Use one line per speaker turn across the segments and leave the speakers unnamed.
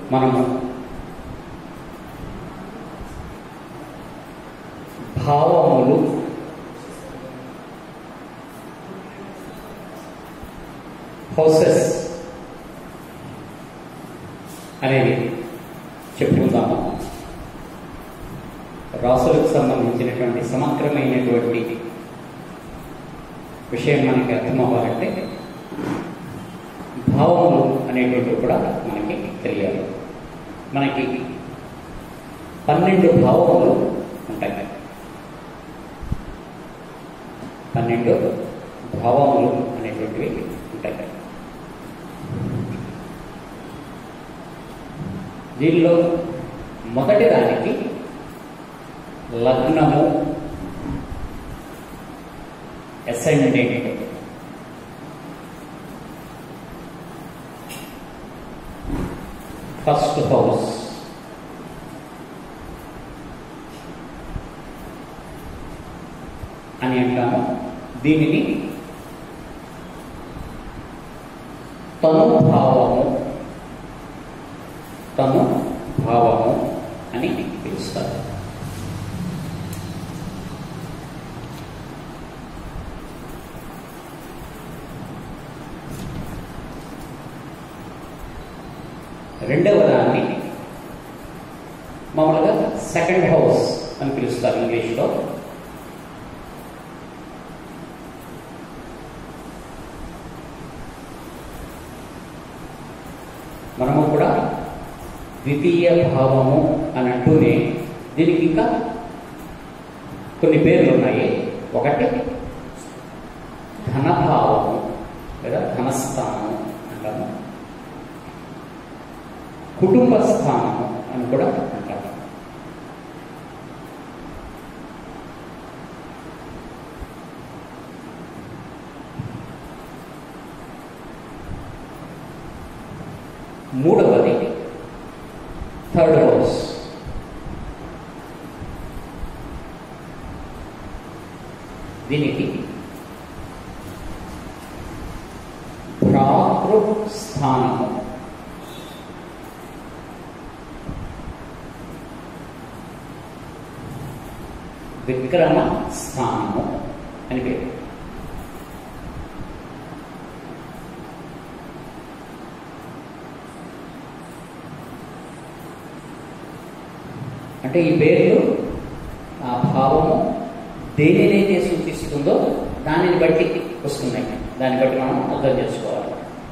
మనము భావములు హౌసెస్ అనేది చెప్పుకుందాము రాసులకు సంబంధించినటువంటి సమగ్రమైనటువంటి విషయం మనకి అర్థమవ్వాలంటే భావములు అనేటువంటివి కూడా మనకి తెలియాలి మనకి పన్నెండు భావములు ఉంటాయి పన్నెండు భావములు అనేటువంటివి ఉంటాయి దీనిలో మొదటి దానికి లగ్నము అసెండెంట్ ఫస్ట్ హౌస్ అని అంటాము దీనిని తనుభావము తను భావము అని పిలుస్తారు రెండవ దాన్ని మామూలుగా సెకండ్ హౌస్ అని పిలుస్తారు ఇంగ్లీష్లో మనము కూడా ద్వితీయ భావము అని అంటూనే దీనికి ఇంకా కొన్ని పేర్లు ఉన్నాయి ఒకటి ధనభావము లేదా ధనస్థానము అంటాము కుటుంబ స్థానము అని కూడా అంటారు మూడవది థర్డ్ హౌస్ దీనికి భ్రాతృస్థానము విక్రమ స్థానము అని పేరు అంటే ఈ పేర్లు ఆ భావము దేనినైతే సూచిస్తుందో దానిని బట్టి వస్తున్నాయి దాన్ని బట్టి మనం అర్థం చేసుకోవాలి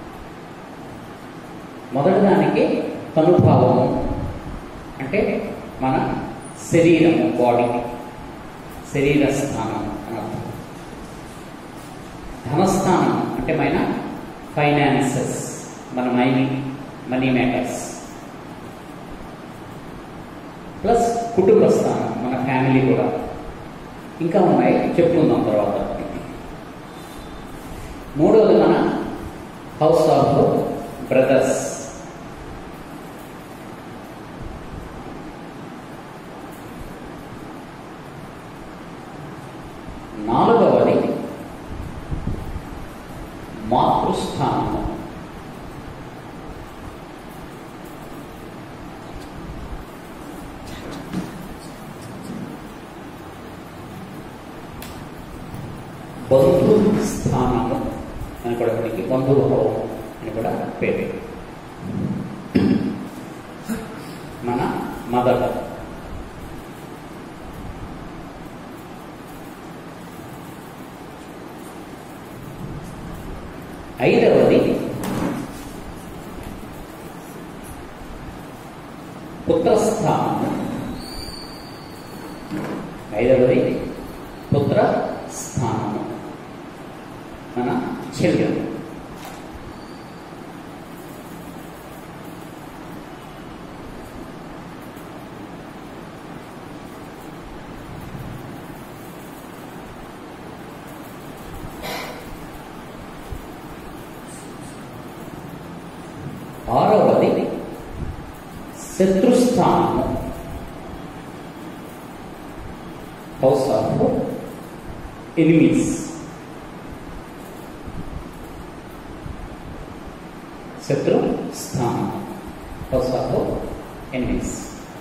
మొదటి దానికి తనుభావము అంటే మన శరీరము బాడీ శరీర స్థానం అని అర్థం ధనస్థానం అంటే మన ఫైనాన్సెస్ మన మనీ మనీ మ్యాటర్స్ ప్లస్ కుటుంబ స్థానం మన ఫ్యామిలీ కూడా ఇంకా ఉన్నాయి చెప్పుకుందాం తర్వాత మూడవది మన హౌస్ ఆఫ్ బ్రదర్స్ నాలుగవది మాతృస్థానము బంధు స్థానము అని కూడా మనకి బంధుభావం అని కూడా పేరు మన మదర్ ఐదవది పుత్రస్థానం ఐదవది పుత్ర స్థానము మన చిల్డ్రన్ ఆరవది శత్రుస్థానము హౌస్ ఆఫ్ ఎనిమీస్ శత్రు స్థానం హౌస్ ఆఫ్ ఎనిమీస్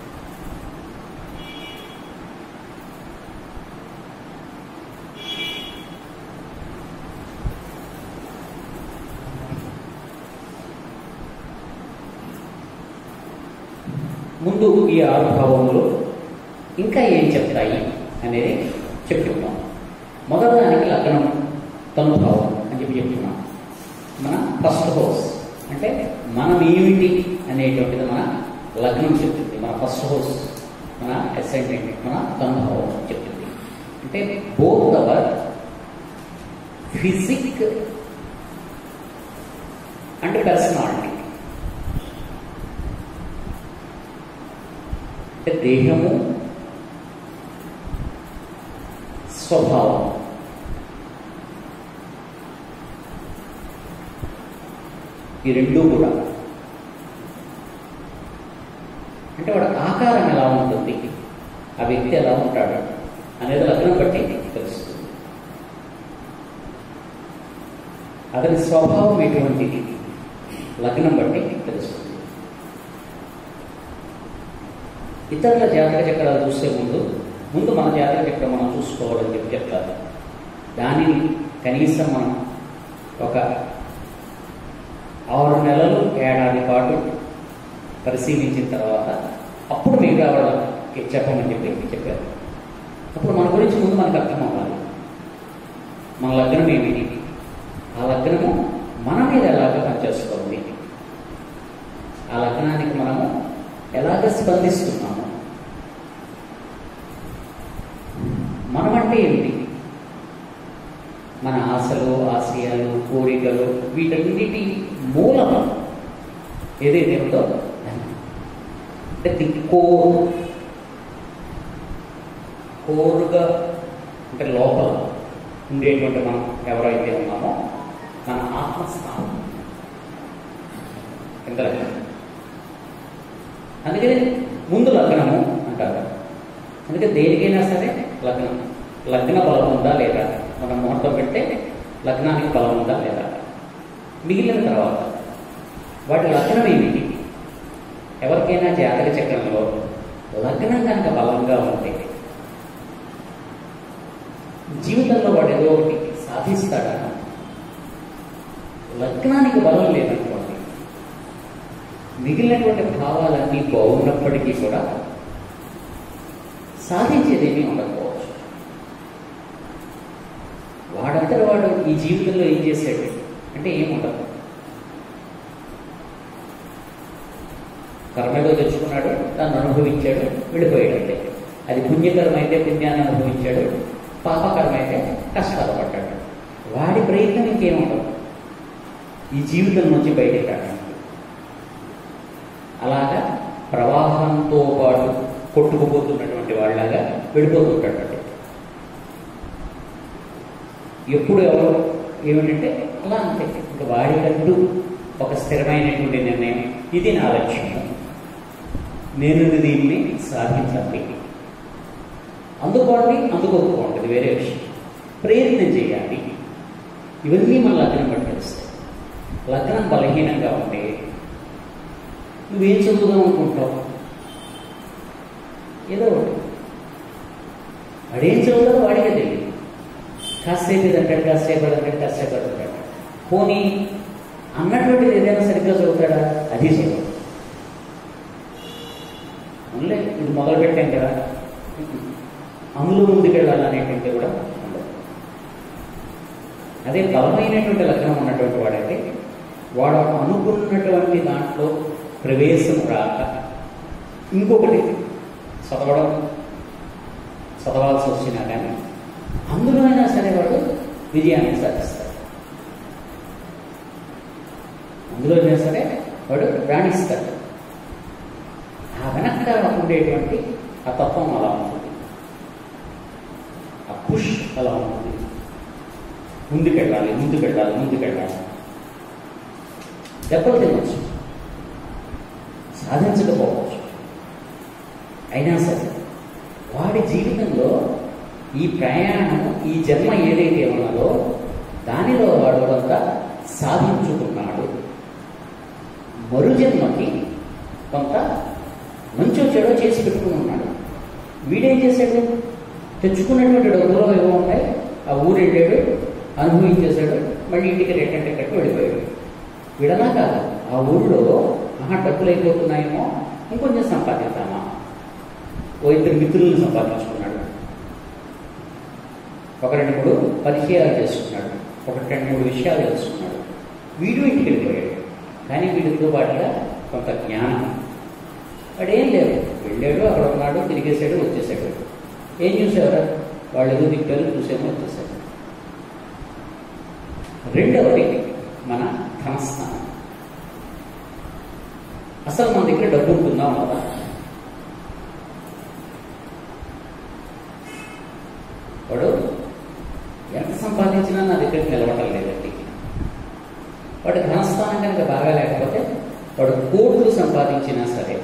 ముందు ఈ ఆరు భావములు ఇంకా ఏం చెప్తాయి అనేది చెప్తున్నాం మొదటిదానికి లగ్నం తనుభావం అని చెప్పి చెప్తున్నాం మన ఫస్ట్ హౌస్ అంటే మనం ఏమిటి అనేటువంటిది మన లగ్నం చెప్తుంది మన ఫస్ట్ హౌస్ మన అసైన్మెంట్ మన తనుభావం చెప్తుంది అంటే both our physique and personality అంటే దేహము స్వభావం ఈ రెండూ కూడా అంటే వాడు ఆకారం ఎలా ఉంటుంది ఆ వ్యక్తి ఎలా ఉంటాడు అనేది లగ్నం బట్టి తెలుస్తుంది అతని స్వభావం ఎటువంటిది లగ్నం బట్టి తెలుస్తుంది ఇతరుల జాతక చక్రాలు చూసే ముందు ముందు మన జాతక చక్రం మనం చూసుకోవాలని చెప్పి చెప్తారు దానిని కనీసం మనం ఒక ఆరు నెలలు ఏడాది పాటు పరిశీలించిన తర్వాత అప్పుడు మిగతా వాళ్ళకి చెప్పమని చెప్పి చెప్పారు అప్పుడు మన గురించి ముందు మనకు అర్థం అవ్వాలి మన లగ్నం ఏమిటి ఆ లగ్నము మన మీద ఎలాగ పనిచేస్తుంది ఆ లగ్నానికి మనము ఎలాగ స్పందిస్తున్నాము మనమంటే ఏమిటి మన ఆశలు ఆశయాలు కోరికలు వీటన్నిటి మూలం ఏదైతే ఉందో అంటే ది కోర్ కోరుగా అంటే లోపల ఉండేటువంటి మనం ఎవరైతే ఉన్నామో మన ఆత్మస్థానం ఎంత అందుకని ముందు లగ్నము అంటారు అందుకే దేనికైనా సరే లగ్నం లగ్న బలం ఉందా లేదా మనం ముహూర్తం పెడితే లగ్నానికి బలం ఉందా లేదా మిగిలిన తర్వాత వాటి లగ్నం ఏమిటి ఎవరికైనా జాతక చక్రంలో లగ్నం కనుక బలంగా ఉంటే జీవితంలో వాడు ఏదో ఒకటి సాధిస్తాడా లగ్నానికి బలం లేదనుకోండి మిగిలినటువంటి భావాలన్నీ బాగున్నప్పటికీ కూడా సాధించేదేమీ ఉండకపోవచ్చు వాడంతట వాడు ఈ జీవితంలో ఏం చేశాడు అంటే ఏం ఉండదు కర్మలో తెచ్చుకున్నాడు దాన్ని అనుభవించాడు వెళ్ళిపోయాడు అంతే అది పుణ్యకరం అయితే పుణ్యాన్ని అనుభవించాడు పాపకరం అయితే కష్టాలు పడ్డాడు వాడి ప్రయత్నం ఇంకేముండదు ఈ జీవితం నుంచి బయటికి రావడానికి అలాగా ప్రవాహంతో పాటు కొట్టుకుపోతున్నటువంటి వాళ్ళలాగా వెళ్ళిపోతుంటాడు ఎప్పుడు ఎవరు ఏమిటంటే అలా అంతే ఇంకా వాడికంటూ ఒక స్థిరమైనటువంటి నిర్ణయం ఇది నా లక్ష్యం నేను దీన్ని సాధించాలి అందుకోండి అందుకోకపోండి అది వేరే విషయం ప్రయత్నం చేయాలి ఇవన్నీ మన లగ్నం బట్టి తెలుస్తాయి లగ్నం బలహీనంగా ఉంటే నువ్వేం చదువుదాం అనుకుంటావు ఏదో ఒకటి వాడేం చదువుతాడో వాడికే తెలియదు కాసేపు ఇది అంటాడు కాసేపు అది అంటాడు కాసేపు అది అంటాడు పోనీ అన్నటువంటిది ఏదైనా సరిగ్గా చదువుతాడా అది చదువు అందులో ఇది మొదలు పెట్టాం కదా అందులో ముందుకెళ్ళాలనేటువంటి కూడా ఉండదు అదే బలమైనటువంటి లగ్నం ఉన్నటువంటి వాడైతే వాడు అనుకున్నటువంటి దాంట్లో ప్రవేశం రాక ఇంకొకటి చదవడం చదవాల్సి వచ్చినా కానీ అందులో అయినా సరే వాడు విజయాన్ని సాధిస్తాడు అందులో అయినా సరే వాడు రాణిస్తాడు ఆ వెనక ఉండేటువంటి ఆ తత్వం అలా ఉంటుంది ఆ పుష్ అలా ఉంటుంది ముందుకెళ్ళాలి ముందుకెళ్ళాలి ముందుకెళ్ళాలి దెబ్బలు తినవచ్చు సాధించకపోవచ్చు అయినా సరే వాడి జీవితంలో ఈ ప్రయాణం ఈ జన్మ ఏదైతే ఉన్నదో దానిలో వాడు కొంత సాధించుకున్నాడు మరు జన్మకి కొంత మంచో చెడో చేసి పెట్టుకుని ఉన్నాడు వీడేం చేశాడు తెచ్చుకున్నటువంటి డబ్బులో ఏవో ఉంటాయి ఆ ఊరు వెళ్ళాడు అనుభవించేశాడు మళ్ళీ ఇంటికి రిటర్న్ టికెట్ వెళ్ళిపోయాడు వీడలా కాదు ఆ ఊళ్ళో ఆహా డబ్బులు అయిపోతున్నాయేమో ఇంకొంచెం సంపాదిద్దామా ఓ ఇద్దరు మిత్రులను సంపాదించుకున్నాడు ఒక రెండు మూడు పరిచయాలు చేసుకున్నాడు ఒక రెండు మూడు విషయాలు తెలుసుకున్నాడు వీడు ఇంటికి వెళ్ళిపోయాడు కానీ వీడితో పాటుగా కొంత జ్ఞానం వాడేం లేదు వెళ్ళాడు అక్కడ ఉన్నాడు తిరిగేసాడు వచ్చేసాడు ఏం చూసేవారు వాళ్ళు ఏదో తిట్టారు చూసేమో వచ్చేసాడు రెండవది మన ధనస్థానం అసలు మన దగ్గర డబ్బు ఉంటుందా ఉన్నదా వాడు ఎంత సంపాదించినా నా దగ్గరికి నిలబడటం లేదండి వాడి ధనస్థానం కనుక బాగా లేకపోతే వాడు కోట్లు సంపాదించినా సరే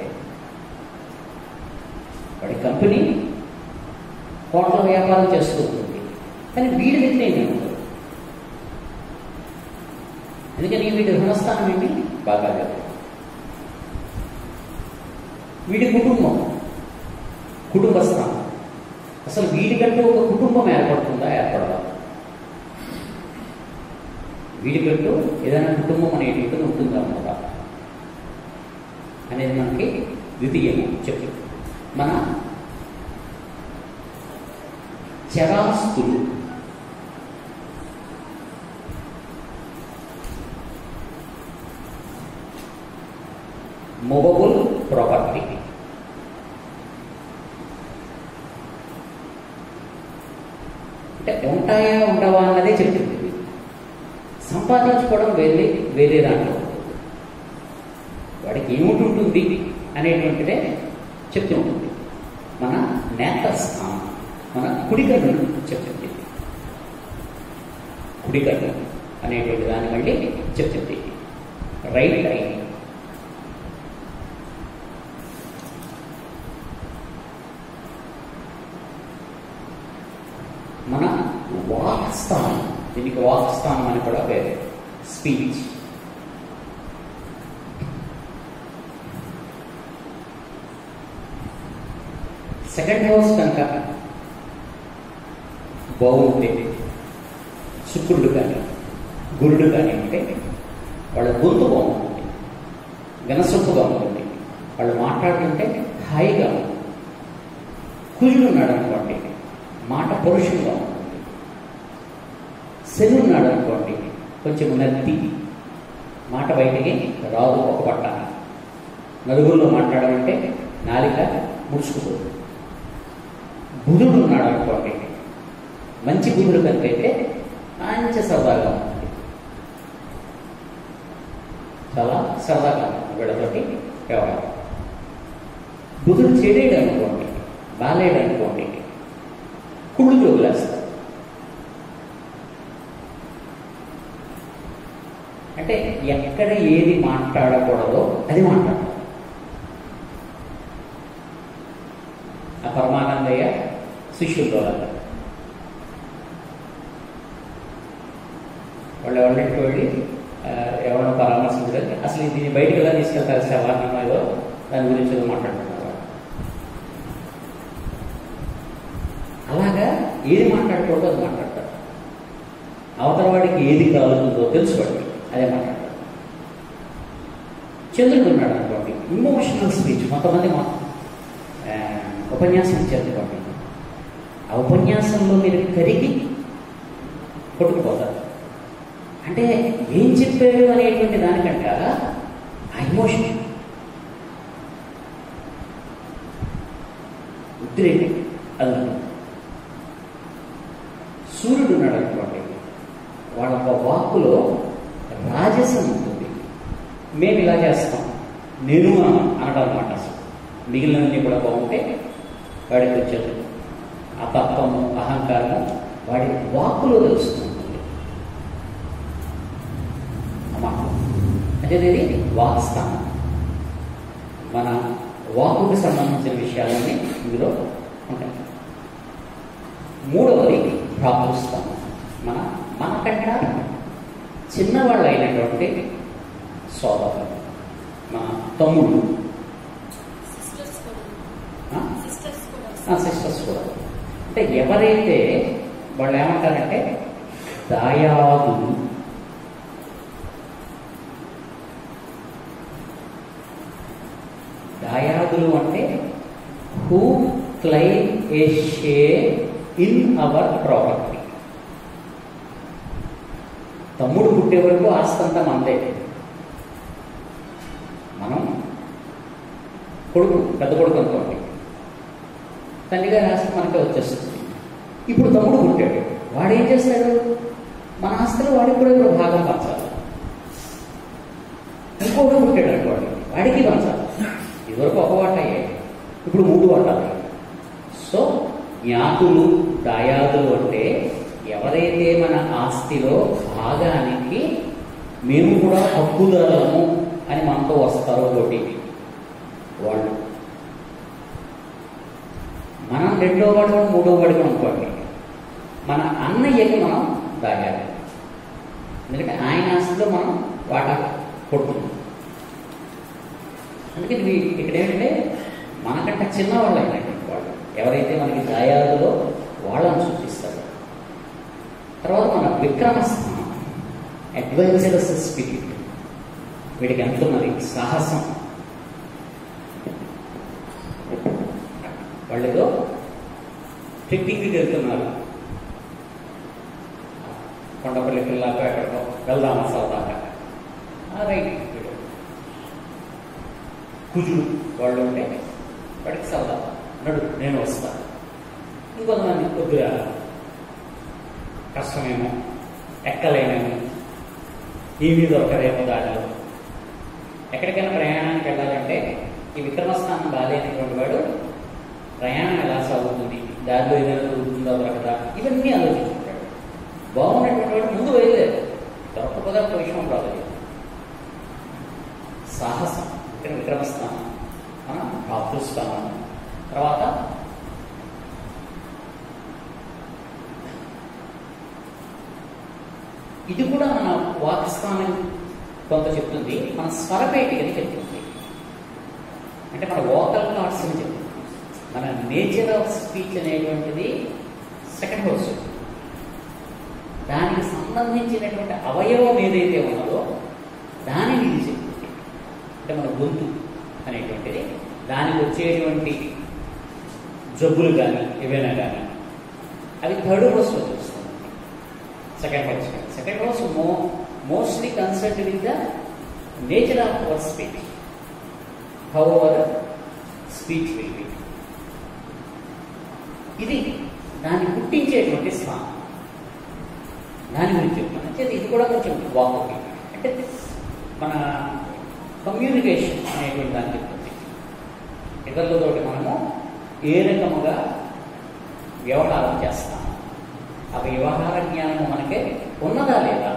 వాడి కంపెనీ కోట్ల వ్యాపారం చేస్తూ ఉంటుంది కానీ వీడి దగ్గర ఏమీ ఉండదు ఎందుకని వీడి ధనస్థానం ఏంటి బాగా లేదు వీడి కుటుంబం కుటుంబ స్థానం అసలు వీడికంటూ ఒక కుటుంబం ఏర్పడుతుందా ఏర్పడదా వీడికంటూ ఏదైనా కుటుంబం అనేటువంటిది ఉంటుందా ఉండదా అనేది మనకి ద్వితీయం చెప్పు మన చరాస్తులు మూవబుల్ ప్రాపర్టీ అంటే ఉంటాయా ఉండవా అన్నదే చెప్తుంది సంపాదించుకోవడం వేరే వేరే దాంట్లో వాడికి ఏమిటి ఉంటుంది అనేటువంటిదే చెప్తూ ఉంటుంది మన నేత్రస్థానం మన కుడికన్ను చెప్తుంది కుడికన్ను అనేటువంటి దాన్ని మళ్ళీ చెప్తుంది రైట్ ఐ మన వాక్స్థానం దీనికి వాక్స్థానం అని కూడా పేరు స్పీచ్ సెకండ్ హౌస్ కనుక బాగుంటే శుక్రుడు కానీ గురుడు కానీ ఉంటే వాళ్ళ గొంతు బాగుంటుంది వినసొప్పుగా ఉంటుంది వాళ్ళు మాట్లాడుతుంటే హాయిగా ఉంటుంది కుజుడు ఉన్నాడు అనుకోండి మాట పరుషంగా ఉంటుంది శని ఉన్నాడు అనుకోండి కొంచెం నత్తి మాట బయటికి రాదు ఒక పట్ట నలుగురిలో మాట్లాడాలంటే నాలిక ముడుచుకుపోదు బుధుడు ఉన్నాడు అనుకోండి మంచి బుధుడు కనుకైతే మంచి సరదాగా ఉంటుంది చాలా సరదాగా ఉంటుంది వీళ్ళతోటి వ్యవహారం బుధుడు చెడేడు అనుకోండి బాలేడు అనుకోండి కుళ్ళు జోగులేస్తారు అంటే ఎక్కడ ఏది మాట్లాడకూడదో అది మాట్లాడాలి ఆ పరమానందయ్య శిష్యుల్లో వాళ్ళు ఎవరింటికి వెళ్ళి ఎవరైనా పరామర్శించలేదు అసలు దీన్ని బయటకు ఎలా తీసుకెళ్తారు శవాన్లో దాని గురించి ఏదో మాట్లాడుతున్నారు అలాగా ఏది మాట్లాడకూడదో అది మాట్లాడతారు అవతల వాడికి ఏది కావాలందో తెలుసుకోండి అదే మాట్లాడతారు చంద్రుడు ఉన్నాడు అనుకోండి ఇమోషనల్ స్పీచ్ కొంతమంది మా ఉపన్యాసం చేరుకోండి ఆ ఉపన్యాసంలో మీరు కరిగి కొట్టుకుపోతారు అంటే ఏం చెప్పారు అనేటువంటి దానికంట ఆ ఇమోషన్ ఉద్రేకం అది సూర్యుడు ఉన్నాడు అనుకోండి వాళ్ళ ఒక వాక్కులో రాజసం ఉంటుంది మేము ఇలా చేస్తాం నేను అనడం అనమాట మిగిలినవన్నీ కూడా బాగుంటే వాడికి వచ్చేది ఆ తత్వము అహంకారము వాడి వాక్కులో తెలుస్తుంది అదేది వాక్స్థానం మన వాకుకు సంబంధించిన విషయాలన్నీ ఇందులో ఉంటాయి మూడవది ప్రాప్తిస్తాము మన మనకంట చిన్నవాళ్ళు అయినటువంటి సోదరులు మన తమ్ముడు నా సిస్టర్స్ కూడా అంటే ఎవరైతే వాళ్ళు ఏమంటారంటే దాయాదులు దాయాదులు అంటే who claim a share in our property తమ్ముడు పుట్టే వరకు ఆస్తంతా మనదే మనం కొడుకు పెద్ద కొడుకు అనుకోండి తండ్రి గారి ఆస్తి మనకే వచ్చేస్తుంది ఇప్పుడు తమ్ముడు పుట్టాడు వాడు ఏం చేస్తాడు మన ఆస్తిలో వాడికి కూడా ఇప్పుడు భాగం పంచాలి ఇంకోటి పుట్టాడు అనుకోండి వాడికి పంచాలి ఇదివరకు ఒక వాట అయ్యాయి ఇప్పుడు మూడు వాటాలు సో జ్ఞాతులు దాయాదులు అంటే ఎవరైతే మన ఆస్తిలో భాగానికి మేము కూడా హక్కుదారులము అని మనతో వస్తారో ఒకటి వాళ్ళు మనం రెండో వాడు మూడో వాడు అనుకోండి మన అన్నయ్యకి మనం దాగాలి ఎందుకంటే ఆయన ఆస్తిలో మనం వాటా కొట్టుకుంటాం అందుకని వీ- ఇక్కడ ఏంటంటే మనకంటే చిన్నవాళ్ళు అయినటువంటి వాళ్ళు ఎవరైతే మనకి దాయాదులో వాళ్ళని సూచిస్తారు తర్వాత మన విక్రమస్థానం అడ్వెంచరస్ స్పిరిట్ వీడికి ఎంత ఉన్నది సాహసం వాళ్ళు ఏదో ట్రెక్కింగ్కి వెళ్తున్నారు కొండపల్లి పిల్లలకు ఎక్కడికో వెళ్దామా సరదాగా ఆ, రైట్ కుజుడు వాళ్ళు ఉంటే వాడికి సరదా నడు నేను వస్తాను ఇంకొంతమంది కొద్దిగా కష్టమేమో ఎక్కలేమేమో ఏమీ దొరకదేమో దారిలో ఎక్కడికైనా ప్రయాణానికి వెళ్ళాలంటే ఈ విక్రమస్థానం బాగాలేనటువంటి వాడు ప్రయాణం ఎలా సాగుతుంది దారిలో ఏదైనా దొరుకుతుందా దొరకదా ఇవన్నీ ఆలోచించుకుంటాడు బాగున్నటువంటి వాడు ముందు వెళ్ళలేదు దొరకకపోతే ఒక విషయం రాలేదు సాహసం ఇక్కడ విక్రమస్థానం మన మాతృస్థానం తర్వాత ఇది కూడా మన వాక్స్థానం కొంత చెప్తుంది మన స్వరపేటి అని చెప్తుంది అంటే మన వోకల్ కార్డ్స్ అని చెప్తుంది మన నేచర్ ఆఫ్ స్పీచ్ అనేటువంటిది సెకండ్ హౌస్ దానికి సంబంధించినటువంటి అవయవం ఏదైతే ఉన్నదో దానిని ఇది చెప్తుంది అంటే మన గొంతు అనేటువంటిది దానికి వచ్చేటువంటి జబ్బులు కానీ ఏవైనా కానీ అవి థర్డ్ హౌస్లో చూస్తుంది సెకండ్ హౌస్ సెకండ్ హౌస్ మో mostly concerned with the nature of our speech how our speech will be ఇది దాన్ని పుట్టించేటువంటి స్థానం దాని గురించి చెప్తాను అంటే ఇది కూడా కొంచెం వాక్ అంటే మన కమ్యూనికేషన్ అనేటువంటి దాన్ని చెప్తుంది ఇతరులతోటి మనము ఏ రకముగా వ్యవహారం చేస్తాం ఆ వ్యవహార జ్ఞానము మనకే ఉన్నదా లేదా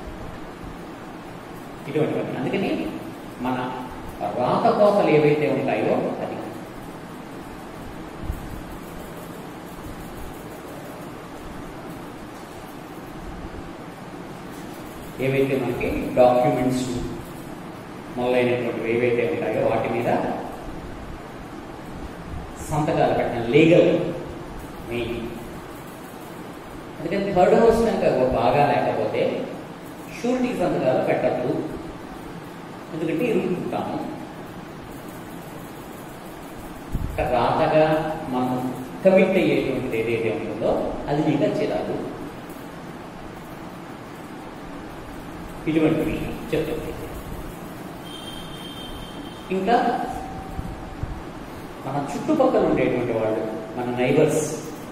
ఇటువంటివన్నీ అందుకని మన రాతకోతలు ఏవైతే ఉంటాయో అది ఏవైతే మనకి డాక్యుమెంట్స్ మొదలైనటువంటివి ఏవైతే ఉంటాయో వాటి మీద సంతకాలు పెట్టిన లీగల్ మెయిన్ అందుకని థర్డ్ హౌస్ కనుక బాగా లేకపోతే షూరిటీ సంతకాలు పెట్టద్దు ఎందుకంటే ఇరుక్కుంటాము ఇక రాతగా మనం కమిట్ అయ్యేటువంటిది ఏదైతే ఉంటుందో అది నీకు చిరాదు ఇటువంటివి చెప్తుంది ఇంకా మన చుట్టుపక్కల ఉండేటువంటి వాళ్ళు మన నైబర్స్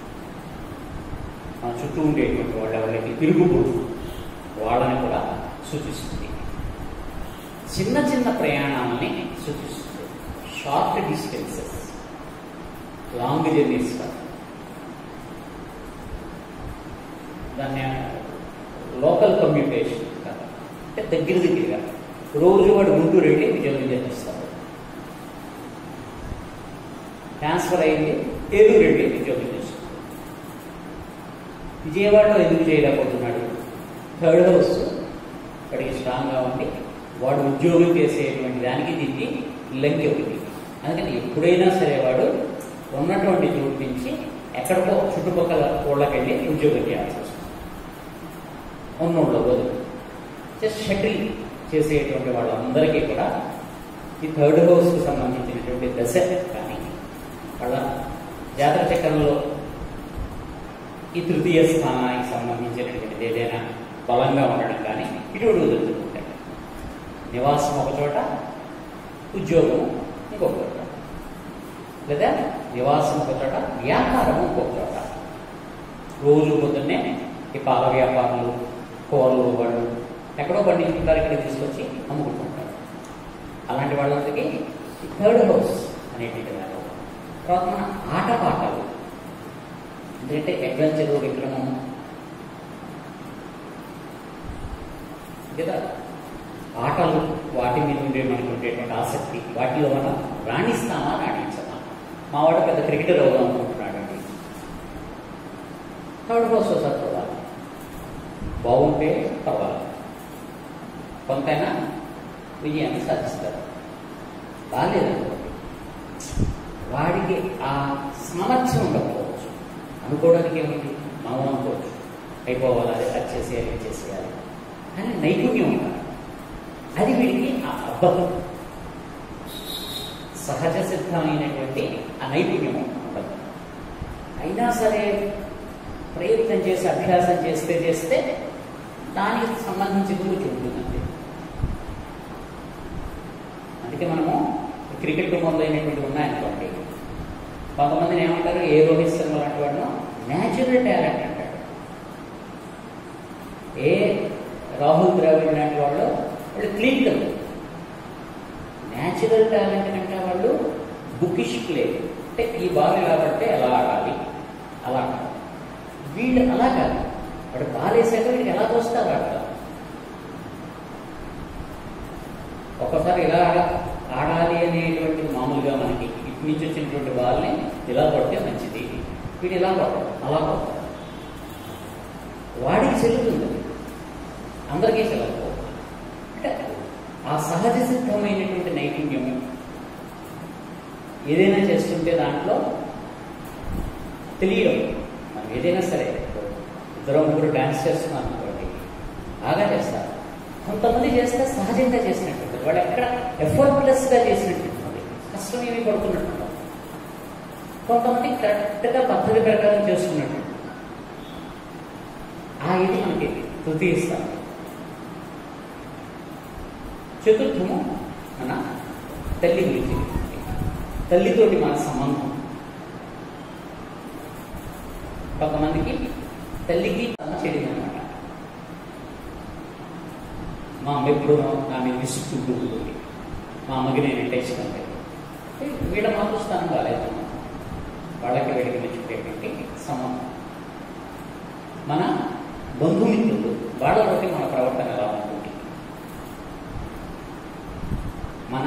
మన చుట్టూ ఉండేటువంటి వాళ్ళు ఎవరికి తిరుగుబోతు వాళ్ళని కూడా సూచిస్తుంది చిన్న చిన్న ప్రయాణాలని సూచిస్తుంది షార్ట్ డిస్టెన్సెస్ లాంగ్ జర్నీస్ కాదు దాన్ని లోకల్ కమ్యూనికేషన్ కాదు అంటే దగ్గర దగ్గరగా రోజు వాడు గుంటూరు వెళ్ళి విజయవాడ చేస్తారు ట్రాన్స్ఫర్ అయింది ఏలూరు వెళ్ళి ఉద్యోగం చేస్తున్నాడు విజయవాడలో ఎందుకు చేయలేకపోతున్నాడు థర్డ్ హౌస్ వాడికి స్ట్రాంగ్గా ఉండి వాడు ఉద్యోగం చేసేటువంటి దానికి దీనికి లింక్ ఒకటి అందుకని ఎప్పుడైనా సరే వాడు ఉన్నటువంటి చోటు నుంచి ఎక్కడికో చుట్టుపక్కల ఊళ్ళకి వెళ్ళి ఉద్యోగం చేయాల్సి వస్తుంది ఉన్నోళ్ళు వదులు జస్ట్ షటిల్ చేసేటువంటి వాళ్ళందరికీ కూడా ఈ థర్డ్ హౌస్కి సంబంధించినటువంటి దశ కానీ వాళ్ళ జాతర చక్రంలో ఈ తృతీయ స్థానానికి సంబంధించినటువంటిది ఏదైనా బలంగా ఉండడం కానీ ఇటువంటి కుదురుతుంటాయి నివాసం ఒక చోట ఉద్యోగం ఇంకొక చోట లేదా నివాసం ఒక చోట వ్యాపారం ఇంకొక చోట రోజు పొద్దున్నే ఈ పాల వ్యాపారులు కూరలు వాళ్ళు ఎక్కడో పండించుకుంటారు ఇక్కడ తీసుకొచ్చి అమ్ముకుంటుంటారు అలాంటి వాళ్ళందరికీ ఈ థర్డ్ హౌస్ అనేటువంటి దాని తర్వాత మన ఆటపాటలు ఎందుకంటే అడ్వెంచర్ విక్రమం కదా ఆటలు వాటి మీద ఉండే మనకు ఉండేటువంటి ఆసక్తి వాటిలో మనం రాణిస్తామా రాణించమా మా వాడు పెద్ద క్రికెటర్ అవుదాం అనుకుంటున్నాడండి థర్డ్ హౌస్ ఒకసారి చూడాలి బాగుంటే పర్వాలేదు కొంతైనా విజయాన్ని సాధిస్తారు బాగాలేదనుకోండి వాడికి ఆ సామర్థ్యం ఉండకపోవచ్చు అనుకోవడానికి ఏమిటి మనం అనుకోవచ్చు అయిపోవాలి అది అది చేసేయాలి ఇది చేసేయాలి కానీ నైపుణ్యం ఉండాలి అది వీడికి ఆ అబ్బకం సహజ సిద్ధమైనటువంటి ఆ నైపుణ్యం ఉండదు అయినా సరే ప్రయత్నం చేసి అభ్యాసం చేస్తే చేస్తే దానికి సంబంధించి గురించి ఉంటుందండి అందుకే మనము క్రికెట్ మొదలైనటువంటి ఉన్నాయనుకోండి కొంతమందిని ఏమంటారు ఏ రోహిత్ శర్మ లాంటి వాడు న్యాచురల్ టాలెంట్ అంటాడు ఏ రాహుల్ ద్రావిడ్ లాంటి వాళ్ళు వాళ్ళు క్లినికల్ న్యాచురల్ టాలెంట్ అంటే వాళ్ళు బుకిష్ ప్లే అంటే ఈ బాల్ ఎలా పడితే ఎలా ఆడాలి అలా ఆడాలి వీళ్ళు అలా కాదు వాడు బాల్ వేసాక వీడికి ఎలా తోస్తారు ఆడతారు ఒక్కసారి ఇలా ఆడ- ఆడాలి అనేటువంటి మామూలుగా మనకి ఇటు నుంచి వచ్చినటువంటి బాల్ని ఇలా కొడితే మంచిది వీడు ఇలా కొడతాడు అలా కొడతాడు వాడికి చెల్లుతుంది అది. అందరికీ చెల్లకపో అంటే ఆ సహజ సిద్ధమైనటువంటి నైపుణ్యం ఏదైనా చేస్తుంటే దాంట్లో తెలియడం మనం ఏదైనా సరే ఇద్దరు ముగ్గురు డాన్స్ చేస్తున్నారు అనుకోండి బాగా చేస్తారు కొంతమంది చేస్తే సహజంగా చేసినట్టు ఉంటుంది. వాళ్ళు ఎక్కడ ఎఫర్ట్లెస్గా చేసినట్టు ఉంటుంది. కష్టం ఏమి పడుతున్నట్టు ఉండదు. కొంతమంది కరెక్ట్గా పద్ధతి ప్రకారం చేస్తున్నట్టు ఉంటుంది. ఆ ఇది మనకి తృతీయ స్థానం చతుర్థము మన తల్లి గురించి తల్లితోటి మన సంబంధం కొంతమందికి తల్లికి తన చెడిందనమాట మా అమ్మ ఎప్పుడు నా మీద విసుక్కుంటూ ఉంటుంది మా అమ్మకి నేను అంటే ఇష్టం లేదు వీళ్ళ మాకు స్థానం కాలేదమ్మా వాళ్ళకి వీళ్ళకి మెచ్చుకునేటువంటి సంబంధం మన బంధుమిత్రులు వాళ్ళ బట్టి మన ప్రవర్తన ఎలా ఉంటుంది మన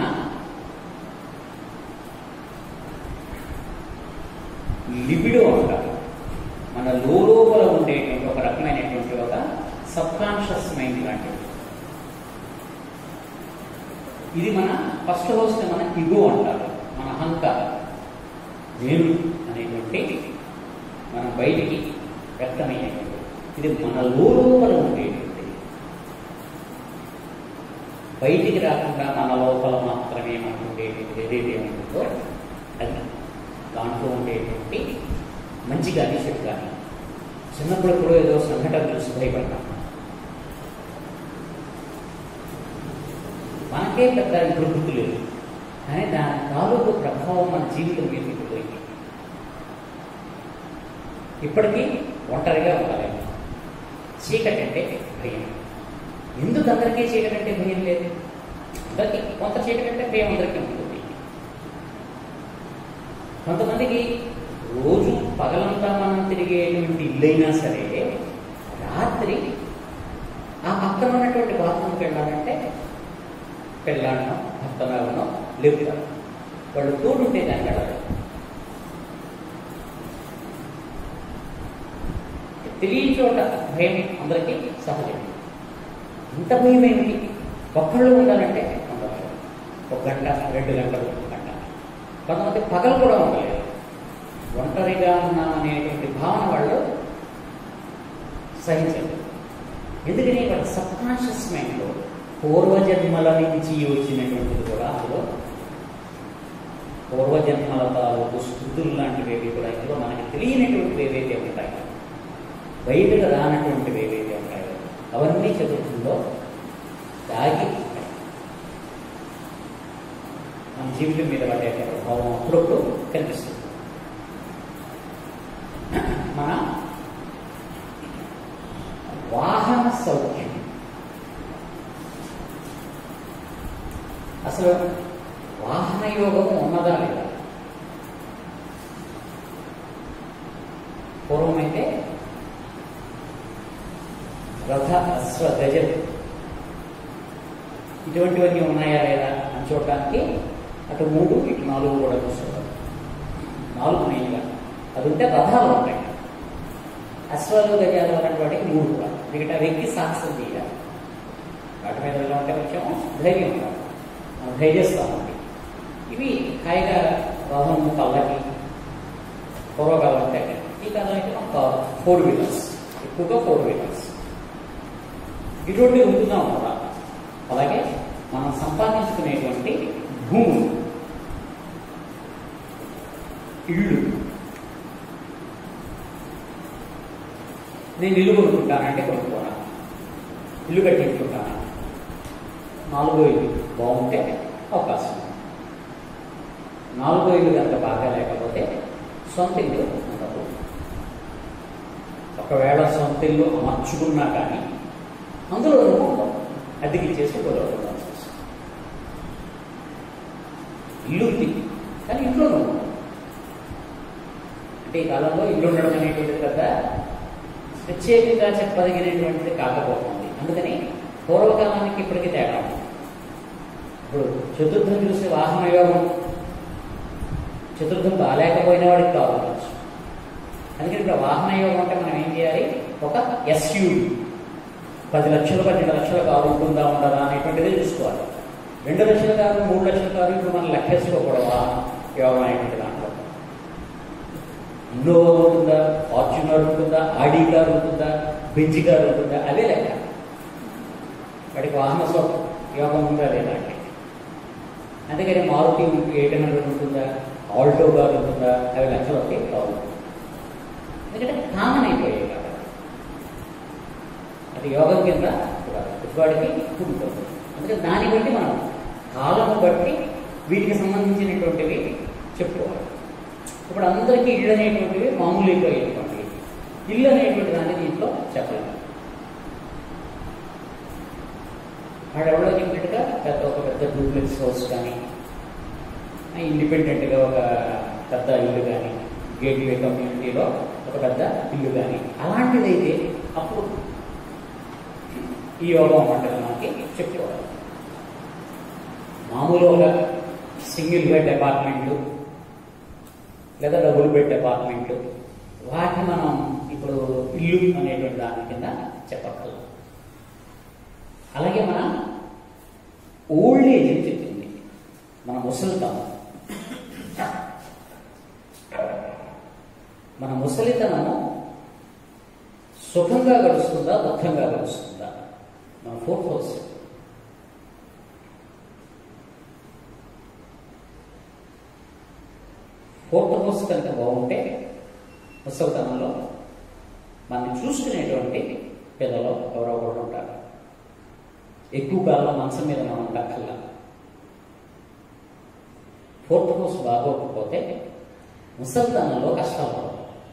లిబిడో అంటారు మన లోపల ఉండేటువంటి ఒక రకమైనటువంటి ఒక సబ్ కాన్షియస్ మైండ్ లాంటిది ఇది మన ఫస్ట్ హౌస్ మన ఇగో అంటారు మన అహంకారం నేను అనేటువంటి మనం బయటికి వ్యక్తమయ్యేటువంటి ఇది మన లోపల ఉండేటువంటిది బయటికి రాకుండా మన లోపల మాత్రమే మనకు ఉండేటువంటిది ఏదైతే ఉంటుందో అది దాంట్లో ఉండేటువంటి మంచి కానీ చెడు కానీ చిన్నప్పుడు ఎప్పుడో ఏదో సంఘటన చూసి భయపడ్డాం మనకే పెద్ద ఇప్పుడు గుర్తు లేదు కానీ దాని తాలూకు ప్రభావం మన జీవితం మీద పోయింది ఇప్పటికీ ఒంటరిగా ఉండలేము చీకటి అంటే భయం ఎందుకు అందరికీ చీకటి అంటే భయం లేదు అందరికీ కొంత చీకటి అంటే భయం అందరికీ ఉంటుంది కొంతమందికి రోజు పగలంతా మనం తిరిగేటువంటి ఇల్లైనా సరే రాత్రి ఆ పక్కన ఉన్నటువంటి బాత్రూమ్కి వెళ్ళాలంటే పెళ్ళాడనో భర్తనాడనో లేపుతారు వాళ్ళు తోడుంటే దాన్ని వెళ్ళాలి తెలియని చోట భయం అందరికీ సహజం ఇంత భయం ఏమిటి ఒక్కళ్ళు ఉండాలంటే ఉండలేదు ఒక గంట రెండు గంటలు ఒక గంట కొంతమంది పగలు కూడా ఉండలేదు ఒంటరిగా ఉన్నామనేటువంటి భావన వాళ్ళు సహించరు ఎందుకని వాళ్ళ సబ్ కాన్షియస్ మైండ్లో పూర్వజన్మల నుంచి వచ్చినటువంటిది కూడా అందులో పూర్వజన్మల తాలూకు స్థుతులు లాంటివి ఏవి కూడా ఇందులో మనకి తెలియనటువంటివి ఏవైతే ఉంటాయో బయటకు రానటువంటివి ఏవైతే ఉంటాయో అవన్నీ చదువుతుందో దాగి ఉంటాయి మన జీవితం మీద పడే ప్రభావం అప్పుడప్పుడు కనిపిస్తుంది మన వాహన సౌఖ్యం అసలు వాహన యోగం ఉన్నదా లేదా పూర్వమైతే రథ అశ్వ గజ ఇటువంటివన్నీ ఉన్నాయా లేదా అని చూడటానికి అటు మూడు ఇటు నాలుగు కూడా చూస్తారు నాలుగు మెయిన్గా అది ఉంటే రథాలు ఉంటాయి అశ్వాలు గజాలు అన్నటువంటి మూడు కూడా ఎందుకంటే అవి ఎక్కి సాహసం చేయాలి వాటి మీద ఎలా ఉంటే కొంచెం ధైర్యం ఉండాలి మనం ధైర్యస్తాం ఉంది ఇవి హాయిగా రథం పల్లకి పూర్వకాలం అంటే ఈ కాలం అయితే ఒక ఫోర్ వీలర్స్ ఎక్కువగా ఫోర్ వీలర్స్ ఇటువంటి ఉంటున్నాం కూడా అలాగే మనం సంపాదించుకునేటువంటి భూములు ఇళ్ళు నేను ఇల్లు కొనుక్కుంటానంటే కొనుక్కోనా ఇల్లు కట్టించుకుంటానా నాలుగో ఇల్లు బాగుంటే అవకాశం ఉంది. నాలుగో ఇల్లు కనుక బాగా లేకపోతే సొంత ఇల్లు ఉండదు ఒకవేళ సొంత ఇల్లు అమర్చుకున్నా కానీ అందులో నువ్వు ఉండవు అద్దెకి చేసి గొడవ ఉండాల్సి వస్తుంది ఇల్లు ఉంది కానీ ఇంట్లో నువ్వు ఉండవు. అంటే ఈ కాలంలో ఇల్లు ఉండడం అనేటువంటిది కదా ప్రత్యేకంగా చెప్పదగినటువంటిది కాకపోతుంది అందుకని పూర్వకాలానికి ఇప్పటికీ తేడా ఉంది. ఇప్పుడు చతుర్థం చూసి వాహన యోగం చతుర్థం బాగాలేకపోయిన వాడికి కావచ్చు అందుకని ఇప్పుడు వాహన యోగం అంటే మనం ఏం చేయాలి ఒక ఎస్యూవి పది లక్షలు పన్నెండు లక్షల కారు ఉంటుందా ఉండదా అనేటువంటిది చూసుకోవాలి రెండు లక్షల కారు మూడు లక్షల కారు ఇప్పుడు మనం లెక్కేసుకోకూడదు వాహన యోగం అనేటువంటి దాంట్లో ఇన్నోవా ఉంటుందా ఫార్చునర్ ఉంటుందా ఆడి కార్ ఉంటుందా బెంజ్ కార్ ఉంటుందా అవే లెక్క వాడికి వాహన స్వ యోగం ఉందా లేదా అంటే అందుకని మారుతి ఎయిట్ హండ్రెడ్ ఉంటుందా ఆల్టో కార్ ఉంటుందా అవి లక్షలు వస్తాయి కావు ఎందుకంటే కామన్ అయిపోయాయి కాబట్టి అది యోగం కింద వాడికి ఉంటుంది అందుకని దాన్ని బట్టి మనం కాలం బట్టి వీటికి సంబంధించినటువంటివి చెప్పుకోవాలి ఇప్పుడు అందరికీ ఇళ్ళు అనేటువంటివి మామూలు ఇల్లు అయినటువంటివి ఇల్లు అనేటువంటి దాన్ని దీంట్లో చెప్పలేము వాడు ఎవరో చెప్పినట్టుగా పెద్ద ఒక పెద్ద డూప్లెక్స్ హౌస్ కానీ ఇండిపెండెంట్గా ఒక పెద్ద ఇల్లు కానీ గేట్వే కమ్యూనిటీలో ఒక పెద్ద ఇల్లు కానీ అలాంటిదైతే అప్పుడు ఈ యోగం అంటే మనకి చెప్పుకోవాలి మామూలుగా సింగిల్ బెడ్ అపార్ట్మెంట్లు లేదా డబుల్ బెడ్ అపార్ట్మెంట్ వాటిని మనం ఇప్పుడు ఇల్లు అనేటువంటి దాని కింద చెప్పగలం అలాగే మన ఓల్డ్ ఏజ్ అని చెప్తుంది మన ముసలితనం మన ముసలితనము సుఖంగా గడుస్తుందా దుఃఖంగా గడుస్తుందా మన ఫోర్త్ హౌస్ ఫోర్త్ హౌస్ కనుక బాగుంటే ముసలితనంలో మనల్ని చూసుకునేటువంటి పిల్లలు ఎవరో ఒకరు ఉంటారు ఎక్కువ కాలం మంచం మీద మనం ఉండక్కర్లా ఫోర్త్ హౌస్ బాగోకపోతే ముసలితనంలో కష్టాలు పడవు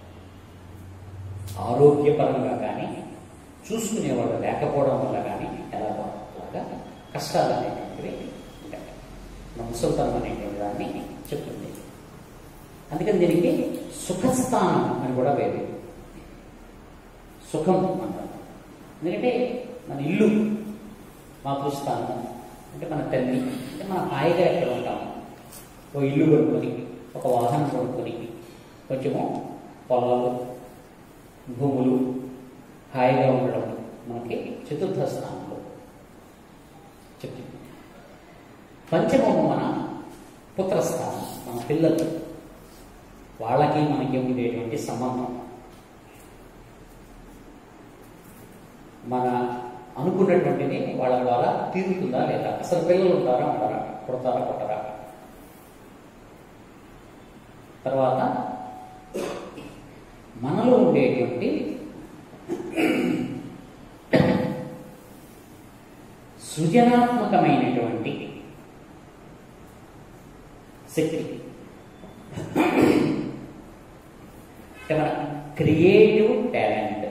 ఆరోగ్యపరంగా కానీ చూసుకునేవాడు లేకపోవడం వల్ల కానీ ఎలా లాగా కష్టాలు అనేటువంటివి ఉంటాయి మన ముసలితనం అనేటువంటి దాన్ని చెప్తుంది అందుకని దీనికి సుఖస్థానం అని కూడా వేరు సుఖం అంటారు ఎందుకంటే మన ఇల్లు మాతృస్థానం అంటే మన తల్లి అంటే మనం హాయిగా ఎక్కడ ఉంటాము ఓ ఇల్లు కొనుక్కొని ఒక వాహనం కొనుక్కొని కొంచెము పొలాలు భూములు హాయిగా ఉండడం మనకి చతుర్థ స్థానంలో చెప్తుంది పంచమము మన పుత్రస్థానం మన పిల్లలు వాళ్ళకి మనకి ఉండేటువంటి సంబంధం మన అనుకున్నటువంటిది వాళ్ళ ద్వారా తీరుతుందా లేదా అసలు పిల్లలు ఉంటారా ఉంటారా కొడతారా కొట్టరా తర్వాత మనలో ఉండేటువంటి సృజనాత్మకమైనటువంటి శక్తి అంటే మన క్రియేటివ్ టాలెంట్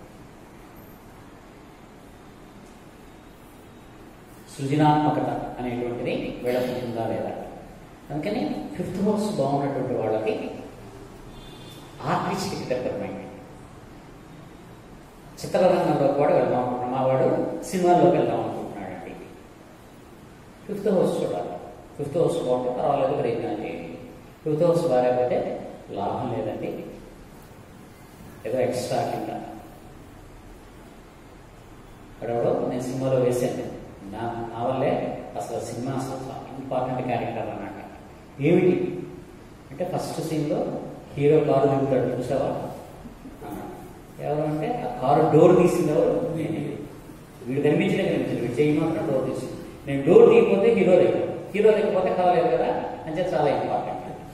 సృజనాత్మకత అనేటువంటిది వెళ్ళకుంటుందా లేదా అందుకని ఫిఫ్త్ హౌస్ బాగున్నటువంటి వాళ్ళకి ఆర్టిస్టిక్ డెవలప్మెంట్ చిత్రరంగంలో కూడా వెళ్దాం అనుకుంటున్నాం మా వాడు సినిమాల్లోకి వెళ్దాం అనుకుంటున్నాడండి ఫిఫ్త్ హౌస్ చూడాలి ఫిఫ్త్ హౌస్ బాగుంటే పర్వాలేదు ప్రయత్నం చేయండి ఫిఫ్త్ హౌస్ బాగాలేకపోతే లాభం లేదండి ఏదో ఎక్స్ట్రా కింద అక్కడెవడో నేను సినిమాలో వేసాను నా నా వల్లే అసలు సినిమా అసలు ఇంపార్టెంట్ క్యారెక్టర్ అన్నమాట ఏమిటి అంటే ఫస్ట్ సీన్లో హీరో కారు దిగుతాడు చూసావా అన్నాడు. ఎవరు అంటే ఆ కారు డోర్ తీసింది ఎవరు నేనే. వీడు కనిపించలే కనిపించలేదు వీడు చేయి మాత్రం డోర్ తీసింది నేను డోర్ తీయకపోతే హీరో దగ్గర హీరో లేకపోతే కావాలి కదా అంటే చాలా ఇంపార్టెంట్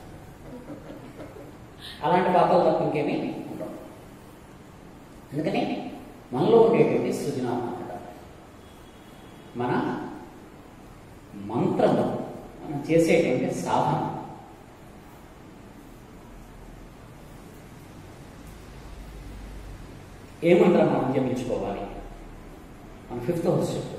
అలాంటి పాత్రలు తప్ప ఇంకేమీ ఉండవు అందుకని మనలో ఉండేటువంటి సృజనాత్మకత మన మంత్రము మనం చేసేటువంటి సాధన ఏ మంత్రం మనం జపించుకోవాలి మన ఫిఫ్త్ హౌస్ చెప్తుంది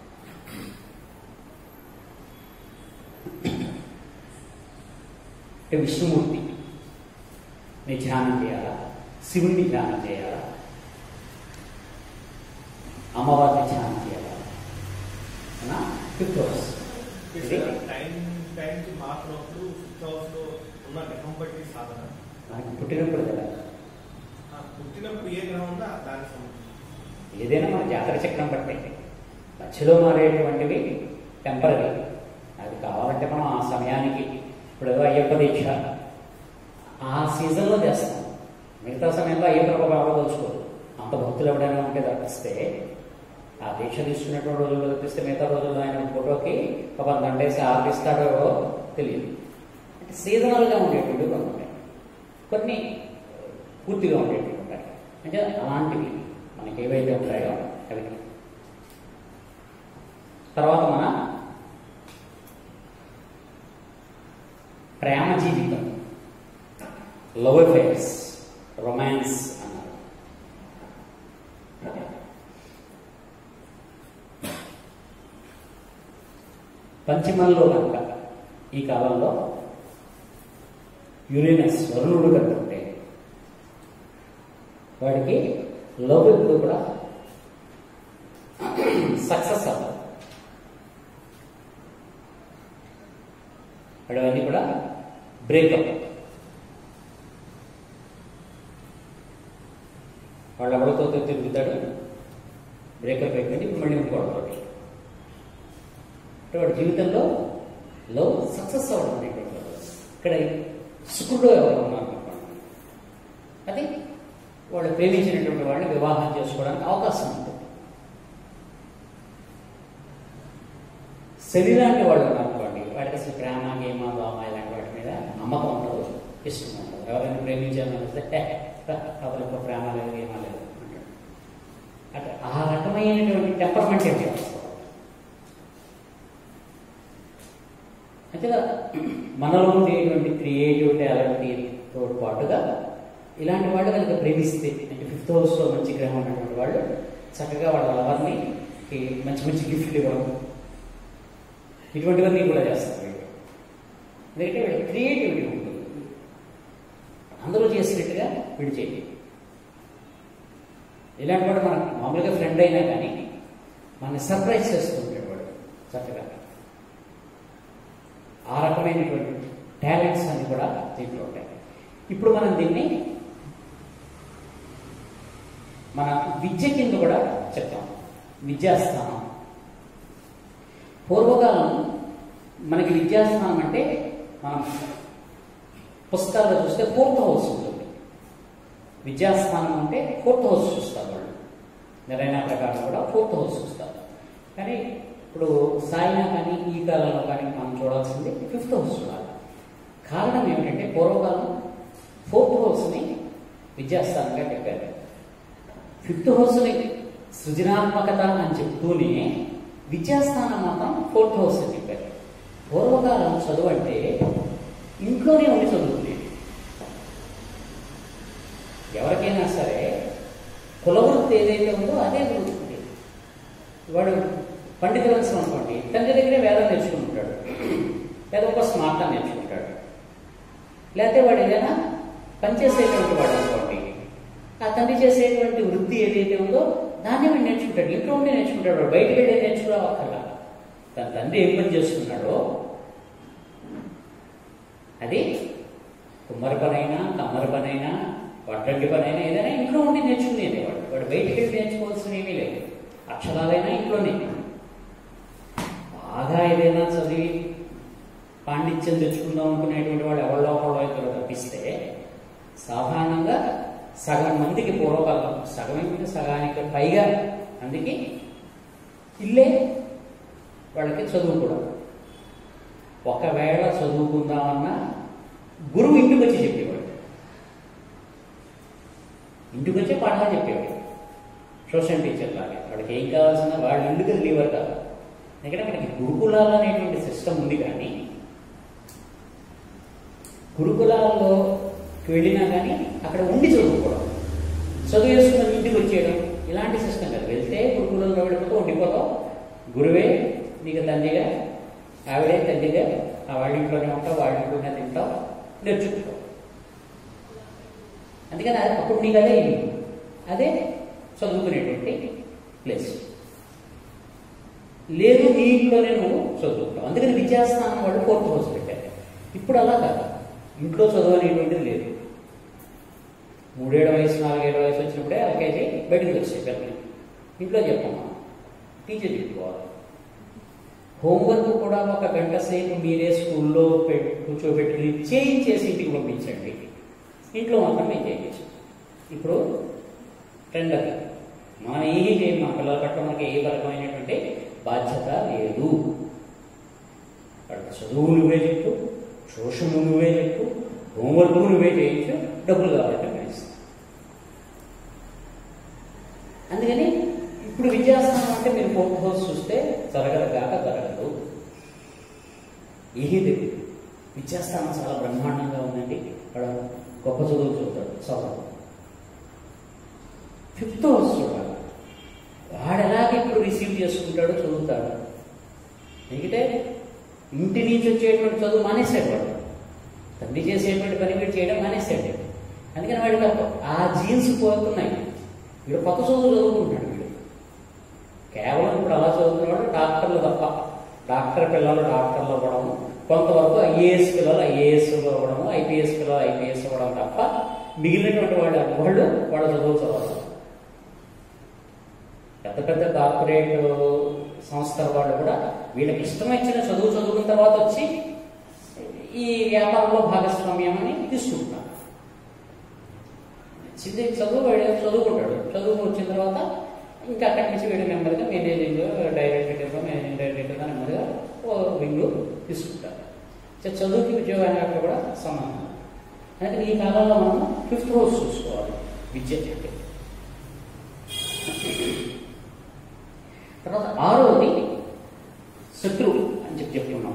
అంటే విష్ణుమూర్తి ని ధ్యానం చేయాలా శివుణ్ణి ధ్యానం చేయాలా అమ్మవారిని ధ్యానం చేయాలా అన్నా ఫిఫ్త్ హౌస్ ఇది
టైం టైంకి మాత్రప్పుడు ఫిఫ్త్ హౌస్ లో ఉన్న గ్రహం బట్టి సాధన
మనకి పుట్టినప్పుడు కదా
ఆ పుట్టినప్పుడు ఏ గ్రహం ఉందో ఆ దానికి సంబంధించి
ఏదైనా మన జాతర చక్రం బట్టే మధ్యలో మారేటువంటివి టెంపరీ అది కావాలంటే మనం ఆ సమయానికి ఇప్పుడు ఏదో అయ్యప్ప దీక్ష ఆ సీజన్లో చేస్తాం మిగతా సమయంలో అయ్యప్ప బాగా తలుచుకోదు అంత భక్తులు ఎవడైనా ఉంటే తప్పిస్తే ఆ దీక్ష తీసుకున్నటువంటి రోజుల్లో తప్పిస్తే మిగతా రోజుల్లో ఆయన ఫోటోకి ఒక దండేసి ఆర్పిస్తాడో తెలియదు అంటే సీజనల్గా ఉండేటువంటి కొన్ని ఉంటాయి కొన్ని పూర్తిగా ఉండేటువంటి ఉంటాయి అంటే అలాంటివి మనకి ఏవైతే ఉంటాయో అవి తర్వాత మన ప్రేమ జీవితం లవ్ అఫేర్స్ రొమాన్స్ అన్నారు పంచమంలో కనుక ఈ కాలంలో యురేనస్ వరుణుడు కనుకుంటే వాడికి లవ్ ఎప్పుడు కూడా సక్సెస్ అవ్వదు వాడు అవన్నీ కూడా బ్రేకప్ వాళ్ళు ఎవరితో తిరుగుతాడు బ్రేకప్ అయిపోయింది ఇప్పుడు మళ్ళీ ఇంకోటి అంటే వాడి జీవితంలో లవ్ సక్సెస్ అవ్వడం అనేటువంటి ఇక్కడ సుఖుడు ఎవరు ఉన్నారు అనుకోండి. అది వాళ్ళు ప్రేమించినటువంటి వాడిని వివాహం చేసుకోవడానికి అవకాశం ఉంటుంది శరీరానికి వాళ్ళు ఉన్నారనుకోండి వాడికి అసలు ప్రేమ గేమ దోమ ఇలాంటి వాటి మీద నమ్మకం ఉండదు ఇష్టం ఉండదు ఎవరైనా ప్రేమించాలని వస్తే అతనికి ప్రేమ లేదు గేమ లేదు అంటాడు అంటే ఆ రకమైనటువంటి టెంపర్మెంట్ ఏంటి అంటే మనలో ఉండేటువంటి క్రియేటివ్ టాలెంట్తో పాటుగా ఇలాంటి వాళ్ళు కనుక ప్రేమిస్తే అంటే ఫిఫ్త్ హౌస్లో మంచి గ్రహం ఉన్నటువంటి వాళ్ళు చక్కగా వాళ్ళ లవర్ని కి మంచి మంచి గిఫ్ట్లు ఇవ్వడం ఇటువంటివన్నీ కూడా చేస్తారు వీళ్ళు ఎందుకంటే వీళ్ళు క్రియేటివిటీ ఉంటుంది అందరూ చేసినట్టుగా వీడు చేయాలి ఇలాంటి వాడు మనకు మామూలుగా ఫ్రెండ్ అయినా కానీ మన సర్ప్రైజ్ చేస్తుంటాడు వాడు చక్కగా ఆ రకమైనటువంటి టాలెంట్స్ అన్ని కూడా దీంట్లో ఉంటాయి ఇప్పుడు మనం దీన్ని మన విద్య కింద కూడా చెప్తాం విద్యాస్థానం పూర్వకాలం మనకి విద్యాస్థానం అంటే మనం పుస్తకాల్లో చూస్తే ఫోర్త్ హౌస్ ఉంటుంది విద్యాస్థానం అంటే ఫోర్త్ హౌస్ చూస్తారు వాళ్ళు నిర్ణయ ప్రకారం కూడా ఫోర్త్ హౌస్ చూస్తారు కానీ ఇప్పుడు సాయినా కానీ ఈ కాలంలో కానీ మనం చూడాల్సింది ఫిఫ్త్ హౌస్ చూడాలి కారణం ఏమిటంటే పూర్వకాలం ఫోర్త్ హౌస్ని విద్యాస్థానంగా చెప్పారు ఫిఫ్త్ హౌస్ని సృజనాత్మకత అని చెప్తూనే విద్యాస్థానం మాత్రం ఫోర్త్ హౌస్ అని చెప్పారు పూర్వకాలం చదువు అంటే ఇంట్లోనే ఉండి చదువుకునేది ఎవరికైనా సరే కులవృత్తి ఏదైతే ఉందో అదే వృత్తి వాడు పండిత వంశం అనుకోండి తండ్రి దగ్గరే వేదం నేర్చుకుని ఉంటాడు లేదా ఒక స్మార్ట్ నేర్చుకుంటాడు లేకపోతే వాడు ఏదైనా పనిచేసేటువంటి వాడు అనుకోండి ఆ తండ్రి చేసేటువంటి వృత్తి ఏదైతే ఉందో దాన్ని వీడు నేర్చుకుంటాడు ఇంట్లో ఉండి నేర్చుకుంటాడు వాడు బయటికి వెళ్ళి నేర్చుకోవక్కర్లా తన తండ్రి ఏం పని చేస్తున్నాడో అది కుమ్మరి పనైనా కమ్మరి పనైనా వడ్రంగి పనైనా ఏదైనా ఇంట్లో ఉండి నేర్చుకునేది వాడు వాడు బయటికి వెళ్ళి నేర్చుకోవాల్సిన ఏమీ లేదు అక్షరాలైనా ఇంట్లోనే బాగా ఏదైనా చదివి పాండిత్యం తెచ్చుకుందాం అనుకునేటువంటి వాడు ఎవరిలో ఒకళ్ళో ఇద్దరు తప్పిస్తే సాధారణంగా సగం మందికి పూర్వకాలం సగం ఏమిటి సగానికి పైగా అందుకే ఇల్లే వాళ్ళకి చదువు కూడా ఒకవేళ చదువుకుందామన్నా గురువు ఇంటికి వచ్చి చెప్పేవాడు ఇంటికి వచ్చే పాఠాలు చెప్పేవాడు ట్యూషన్ టీచర్ లాగా వాడికి ఏం కావాల్సిన వాళ్ళు ఇంటికి వెళ్ళేవారు కాదు ఎందుకంటే మనకి గురుకులాలు అనేటువంటి సిస్టమ్ ఉంది కానీ గురుకులాల్లో వెళ్ళినా కానీ అక్కడ ఉండి చదువుకోవడం చదువు వేసుకుని ఇంటికి వచ్చేయడం ఇలాంటి సిస్టమ్ కాదు వెళ్తే గురుకులంలో వెళ్ళిపోతూ ఉండిపోతాం గురువే నీకు తండ్రిగా ఆవిడే తండ్రిగా ఆ వాళ్ళ ఇంట్లోనే ఉంటావు వాళ్ళ ఇంట్లోనే తింటావు నేర్చుకుంటావు అందుకని అది అప్పుడు నీకు అదే ఇల్లు. అదే చదువుకునేటువంటి ప్లేస్ లేదు నీ ఇంట్లోనే నువ్వు చదువుకుంటావు అందుకని విద్యాస్థానం వాళ్ళు ఫోర్త్ హౌస్ పెట్టారు ఇప్పుడు అలా కాదు ఇంట్లో చదువు అనేటువంటిది లేదు మూడేళ్ళ వయసు నాలుగేళ్ల వయసు వచ్చినప్పుడే ఎల్కేజీ బయటకు వచ్చాయి పిల్లలు ఇంట్లో చెప్పమ్మా టీచర్ చెప్పుకోవాలి హోంవర్క్ కూడా ఒక గంట సేపు మీరే స్కూల్లో పెట్టి కూర్చోబెట్టి చేయించేసి ఇంటికి పంపించండి ఇంట్లో మాత్రం మేము చేయించు ఇప్పుడు ట్రెండ్ అది మనం ఏమీ లేదు మా పిల్లల పట్ల మనకి ఏ రకమైనటువంటి బాధ్యత లేదు వాళ్ళకి చదువు నువ్వే చెప్పు ట్యూషన్ నువ్వే చెప్పు హోంవర్క్ నువ్వే చేయించు డబ్బులు కావాలంటే మేము ఇస్తాం అందుకని ఇప్పుడు విద్యాస్థానం అంటే మీరు ఫోర్త్ హౌస్ చూస్తే జరగదగాక జరగదు ఏమీ తెలియదు విద్యాస్థానం చాలా బ్రహ్మాండంగా ఉందండి వాడు గొప్ప చదువు చదువుతాడు చదువు ఫిఫ్త్ హౌస్ చూడాలి వాడు ఎలాగ ఇప్పుడు రిసీవ్ చేసుకుంటాడో చదువుతాడు ఎందుకంటే ఇంటి నుంచి వచ్చేటువంటి చదువు మానేశాడు వాడు తండ్రి చేసేటువంటి పని వీడు చేయడం మానేశాడు అందుకని వాడికి ఆ- ఆ జీన్స్ పోతున్నాయి వీడు కొత్త చదువు చదువుకుంటాడు వీడు కేవలం ఇప్పుడు అలా చదువుతున్నాడు డాక్టర్లు తప్ప డాక్టర్ పిల్లలు డాక్టర్లు అవ్వడము కొంతవరకు ఐఏఎస్ పిల్లలు ఐఏఎస్ అవ్వడము ఐపీఎస్ పిల్లలు ఐపీఎస్ అవ్వడం తప్ప మిగిలినటువంటి వాళ్ళు వాళ్ళు వాళ్ళ చదువు చదవాలి పెద్ద పెద్ద కార్పొరేట్ సంస్థల వాళ్ళు కూడా వీళ్ళకి ఇష్టమైన చదువు చదువుకున్న తర్వాత వచ్చి ఈ వ్యాపారంలో భాగస్వామ్యం అని తీసుకుంటున్నారు చిన్న చదువు వాడు చదువుకుంటాడు చదువు వచ్చిన తర్వాత ఇంకా అక్కడి నుంచి వీడు నెమ్మదిగా మేనేజింగ్ డైరెక్టర్గా మేనేజింగ్ డైరెక్టర్గా నెమ్మదిగా ఓ వింగ్ తీసుకుంటారు సో చదువుకి ఉద్యోగానికి కూడా సమానం అందుకని ఈ కాలంలో మనం ఫిఫ్త్ రోజు చూసుకోవాలి విద్య చెప్పి తర్వాత ఆరోది శత్రువు అని చెప్పి చెప్తున్నాం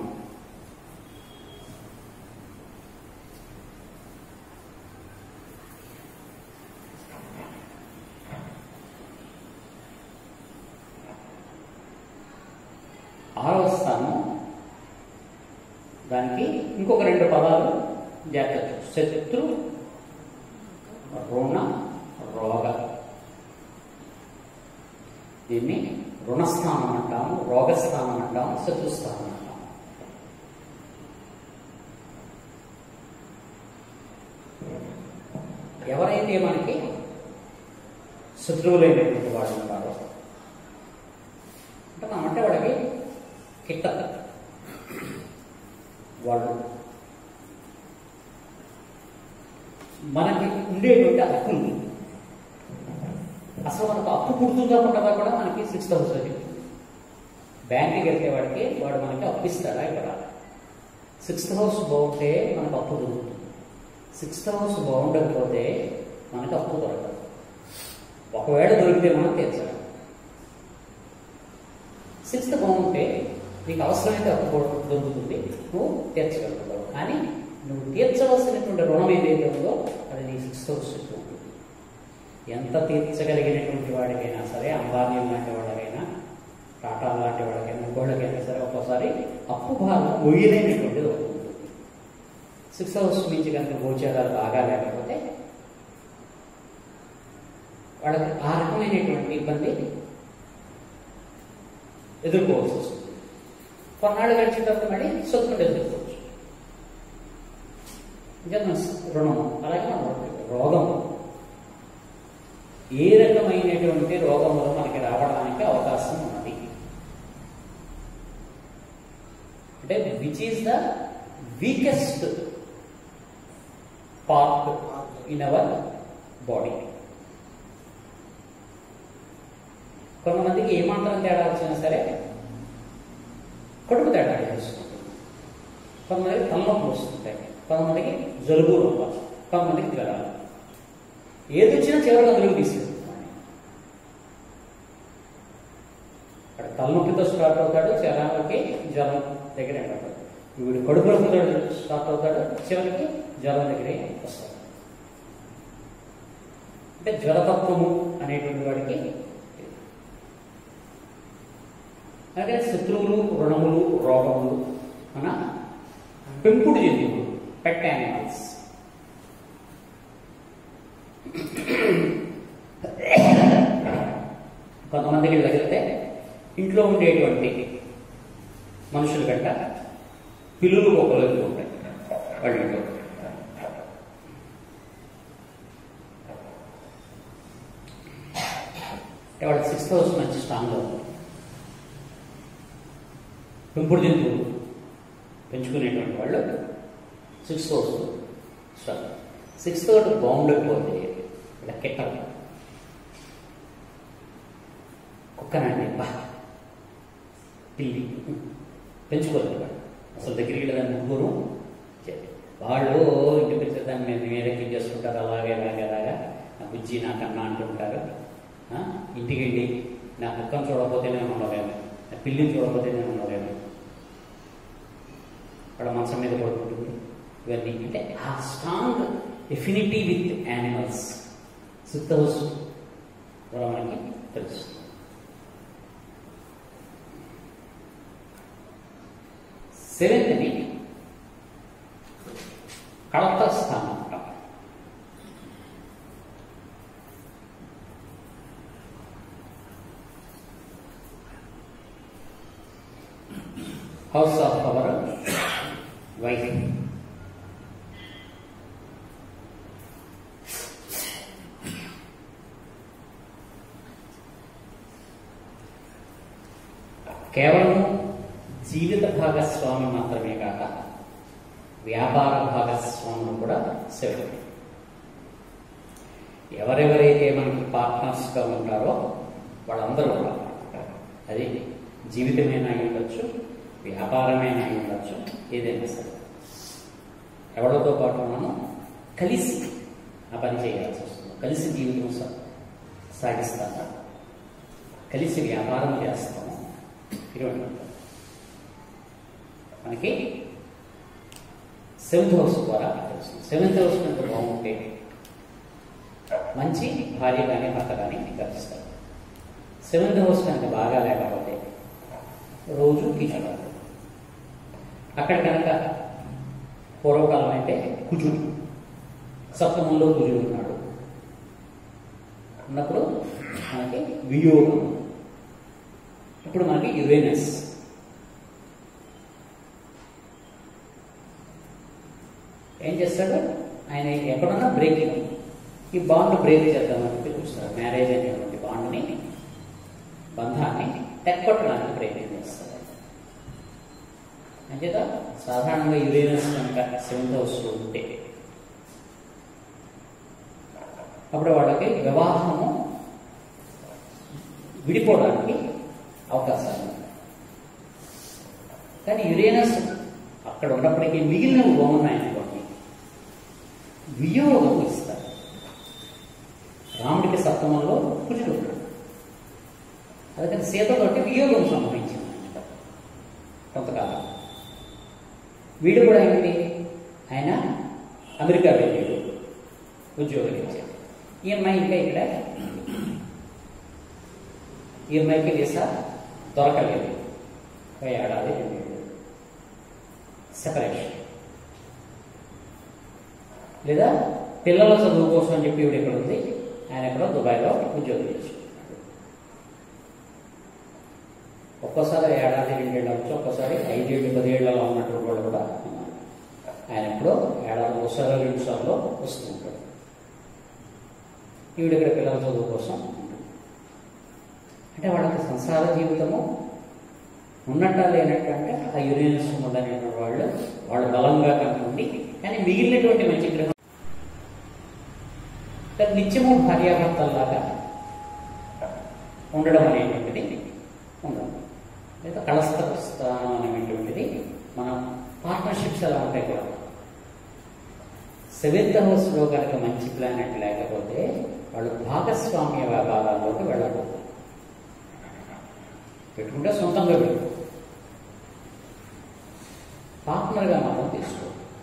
ఆరవ స్థానం దానికి ఇంకొక రెండు పదాలు జాగ్రత్త శత్రు రుణ రోగ దీన్ని రుణస్థానం అంటాము రోగస్థానం అంటాము శత్రుస్థానం అంటాము ఎవరైతే మనకి శత్రువులైనటువంటి వాళ్ళు ఉంటారో అంటే మనం అంటే వాడికి కిట్టదు వాళ్ళు మనకి ఉండేటువంటి అప్పులు అసలు మనకు అప్పు పుడుతుందా పుట్టదా కూడా మనకి సిక్స్త్ హౌస్ అది బ్యాంక్కి వెళ్తే వాడికి వాడు మనకి అప్పు ఇస్తాడా ఇక్కడ సిక్స్త్ హౌస్ బాగుంటే మనకు అప్పు దొరుకుతుంది సిక్స్త్ హౌస్ బాగుండకపోతే మనకు అప్పు దొరకదు ఒకవేళ దొరికితే మనం తీర్చాలి సిక్స్త్ బాగుంటే నీకు అవసరమైతే అప్పు కూడా దొరుకుతుంది నువ్వు తీర్చగలుగుతావు కానీ నువ్వు తీర్చవలసినటువంటి రుణం ఏదైతే ఉందో అది నీ సిక్స్త్ హౌస్ చుట్టూ ఉంటుంది ఎంత తీర్చగలిగినటువంటి వాడికైనా సరే అంబానీ లాంటి వాడికైనా టాటా లాంటి వాడికైనా ఇంకోళ్ళకైనా సరే ఒక్కోసారి అప్పు భారం మొయ్యలేనటువంటిది ఒకటి ఉంటుంది సిక్స్త్ హౌస్ నుంచి కనుక గోచారాలు బాగా లేకపోతే వాళ్ళకి ఆ రకమైనటువంటి ఇబ్బంది ఎదుర్కోవాల్సి వస్తుంది కొన్నాళ్ళు గడిచిన తర్వాత మళ్ళీ సొత్తుకుంటే ఎదుర్కోవచ్చు జన్మ రుణం అలాగే మన రోగం ఏ రకమైనటువంటి రోగములు మనకి రావడానికి అవకాశం ఉన్నది అంటే which is the weakest part in our body కొంతమందికి ఏమాత్రం తేడా వచ్చినా సరే కడుపు తేడా చేసుకుంటుంది కొంతమందికి తలనొప్పులు వస్తుంటాయి కొంతమందికి జలుబు నొప్ప కొంతమందికి జ్వరాలు ఏది వచ్చినా చివరికి అందులోకి తీసుకెళ్తున్నాను అక్కడ తలనొప్పితో స్టార్ట్ అవుతాడు జ్వరాలకి జ్వరం దగ్గర ఉంటాడు వీడు కడుపు నొప్పితో స్టార్ట్ అవుతాడు చివరికి జ్వరం దగ్గరే వస్తాడు అంటే జ్వరతత్వము అనేటువంటి వాడికి అలాగే శత్రువులు రుణములు రోగములు మన పెంపుడు జంతువులు పెట్ యానిమల్స్ కొంతమందికి తగిలితే ఇంట్లో ఉండేటువంటి మనుషుల కంట పిల్లులు కుక్కలు ఎక్కువ ఉంటాయి వాళ్ళ ఇంట్లో అంటే వాళ్ళ సిక్స్త్ హౌస్ మంచి స్ట్రాంగ్గా ఉంది పెంపుడు జంతువులు పెంచుకునేటువంటి వాళ్ళు sixth house strong sixth house బాగుండకపోతే ఇలా కెట్టలు కుక్కనండి బా పిల్లి పెంచుకోలేదు వాడు అసలు దగ్గరికి వెళ్ళదని ముగ్గురు వాళ్ళు ఇంటి పెంచే దాన్ని మీద మీదకి చేసుకుంటారు అలాగే అలాగే అలాగా నా బుజ్జి నా కన్నా అంటుంటారు ఆ, ఇంటికి వెళ్ళి నా కుక్కను చూడకపోతే నేను ఉండలేను నా పిల్లిని చూడకపోతే నేను ఉండలేను వాడు మంచం మీద పడుకుంటుంది ఇవన్నీ అంటే ఆ strong affinity with animals sixth house కూడా మనకి తెలుస్తుంది సెవెంత్ని కడత స్థానం అంటాం హౌస్ ఆఫ్ పవర్ వైఫ్ కేవలం జీవిత భాగస్వామి మాత్రమే కాక వ్యాపార భాగస్వాములు కూడా శివుడు ఎవరెవరైతే మనకి పార్ట్నర్స్గా ఉంటారో వాళ్ళందరూ కూడా అది జీవితమైనా అయి ఉండొచ్చు వ్యాపారమైనా అయి ఉండొచ్చు ఏదైనా సరే ఎవరితో పాటు మనం కలిసి ఆ పని చేయాల్సి వస్తుంది కలిసి జీవితం సా- సాగిస్తాము కలిసి వ్యాపారం చేస్తాము ఇటువంటి ఉంటారు. మనకి సెవెంత్ హౌస్ ద్వారా తెలుస్తుంది సెవెంత్ హౌస్ కనుక బాగుంటే మంచి భార్య కానీ భర్త కానీ గర్భిస్తారు సెవెంత్ హౌస్ కనుక బాగా లేకపోతే రోజు కిచెన్ అక్కడ కనుక పూర్వకాలం అంటే కుజుడు సప్తమంలో కుజుడు ఉన్నాడు ఉన్నప్పుడు మనకి వియోగం ఇప్పుడు మనకి యురేనస్ ఏం చేస్తాడు ఆయన ఎక్కడున్నా బ్రేకింగ్ ఈ బాండ్ బ్రేక్ చేద్దామని చెప్పి చూస్తారు మ్యారేజ్ అనేటువంటి బాండ్ని బంధాన్ని తెక్కొట్టడానికి ప్రయత్నం చేస్తారు అంచేత సాధారణంగా యురేనస్ కనుక సెవెంత్ హౌస్లో ఉంటే అప్పుడు వాళ్ళకి వివాహము విడిపోవడానికి అవకాశాలు ఉన్నాయి. కానీ యురేనస్ అక్కడ ఉన్నప్పటికీ మిగిలినవి బాగున్నాయనుకోండి వియోగం ఇస్తారు రాముడికి సప్తమంలో కుజుడు ఉంటాడు అందుకని సీతతోటి వియోగం సంభవించింది కొంతకాలం వీడు కూడా ఏంటి ఆయన అమెరికా వెళ్ళాడు ఉద్యోగం ఇచ్చాడు ఈ అమ్మాయి ఇంకా ఇక్కడ ఈ అమ్మాయికి వీసా దొరకలేదు ఒక ఏడాది రెండేళ్ళు సెపరేషన్ లేదా పిల్లల చదువు కోసం అని చెప్పి ఇవిడ ఇక్కడ ఉంది ఆయన ఎక్కడో దుబాయ్లో ఉద్యోగం చేసుకుంటున్నాడు ఒక్కోసారి ఏడాది రెండేళ్ళ నుంచి ఒక్కోసారి ఐదేళ్ళు పదేళ్లలో ఉన్నటువంటి వాళ్ళు కూడా ఉన్నారు ఆయన ఎప్పుడో ఏడాది ఒకసారి రెండు సార్లు వస్తూ ఉంటాడు ఈవిడ ఇక్కడ పిల్లల చదువు కోసం ఉంటుంది అంటే వాళ్ళకి సంసార జీవితము ఉన్నట్ట లేనట్టు అంటే ఆ యురేనస్ ఉందనేటువంటి వాళ్ళు వాళ్ళు బలంగా కనుకుండి కానీ మిగిలినటువంటి మంచి గ్రహం కానీ నిత్యము భార్యాభర్తల్లాగా ఉండడం అనేటువంటిది ఉండదు లేదా కళస్థ స్థానం అనేటువంటిది మన పార్ట్నర్షిప్స్ ఎలా ఉంటాయి కూడా సెవెంత్ హౌస్లో కనుక మంచి ప్లానెట్ లేకపోతే వాళ్ళు భాగస్వామ్య వ్యాపారాల్లోకి వెళ్ళకూడదు పెట్టుకుంటే సొంతంగా పెట్టు పార్ట్నర్గా మాత్రం తీసుకో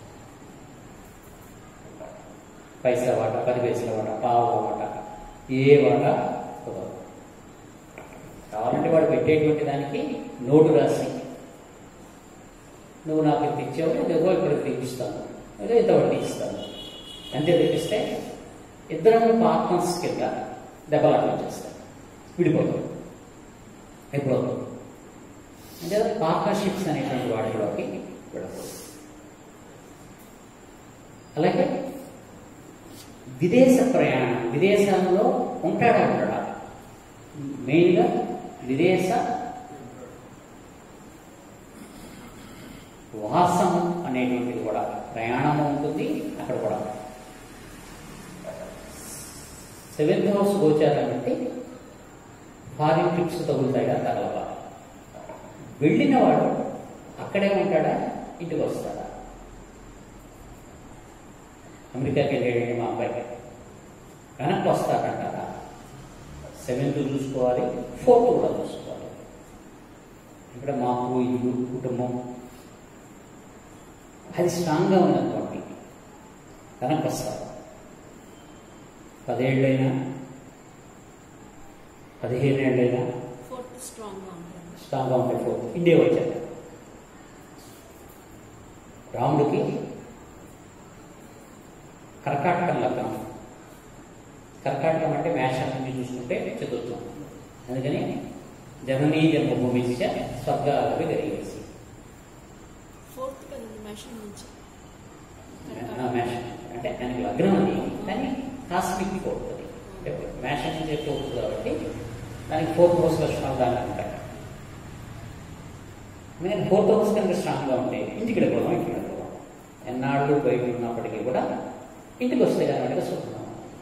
పైసా వాట పది పైసల వాట పావుల వాట ఏ వాట కుదరదు కావాలంటే వాడు పెట్టేటువంటి దానికి నోటు రాసి నువ్వు నాకు ఇంత ఇచ్చావు నేను ఎగో ఇక్కడ తెప్పిస్తాను ఏదో ఇంత వడ్డీ ఇస్తాను అంతే తెప్పిస్తే ఇద్దరం పార్ట్నర్స్ కింద దెబ్బలాటలు చేస్తాం విడిపోతాం ఎప్పుడో అంటే పార్ట్నర్షిప్స్ అనేటువంటి వాటిలోకి వెళ్ళకూడదు అలాగే విదేశ ప్రయాణం విదేశాల్లో ఉంటాడా ఉంటాడా మెయిన్గా విదేశ వాసం అనేటువంటిది కూడా ప్రయాణం ఉంటుంది అక్కడ కూడా సెవెంత్ హౌస్ గోచారం అంటే ఫారిన్ ట్రిప్స్ తగులుతాయా తగలవా వెళ్ళిన వాడు అక్కడే ఉంటాడా ఇంటికి వస్తాడా అమెరికాకి వెళ్ళాడండి మా అబ్బాయికి వెనక్కి వస్తాడంటారా సెవెంత్ చూసుకోవాలి ఫోర్త్ కూడా చూసుకోవాలి ఇక్కడ మాకు ఇల్లు కుటుంబం అది స్ట్రాంగ్గా ఉందనుకోండి వెనక్కి వస్తారు పదేళ్ళైనా పదిహేను ఏళ్ళైనా
ఫోర్త్ స్ట్రాంగ్గా ఉంటుంది
స్ట్రాంగ్గా ఉంటే ఫోర్త్ ఇండియా వచ్చారు రాముడికి కర్కాటకం లగ్నం కర్కాటకం అంటే మేషం నుంచి చూసుకుంటే చతుర్థం అందుకని జననీ జన్మభూమి స్వర్గాలకు జరిగేసి
ఫోర్త్ కదండి మేషన్ నుంచి
మేషం అంటే ఆయనకి లగ్నం అది కానీ కాస్మిక్ ఫోర్త్ అది మేషం నుంచి ఫోర్త్ కాబట్టి దానికి ఫోర్త్ హౌస్ స్ట్రాంగ్ దాన్ని అంటారు నేను ఫోర్త్ హౌస్ కనుక స్ట్రాంగ్గా ఉంటే ఇంటికి వెళ్ళిపోవడం ఇంటికి వెళ్ళిపోవడం ఎన్నాళ్ళు బయట ఉన్నప్పటికీ కూడా ఇంటికి వస్తే కనుక సుఖం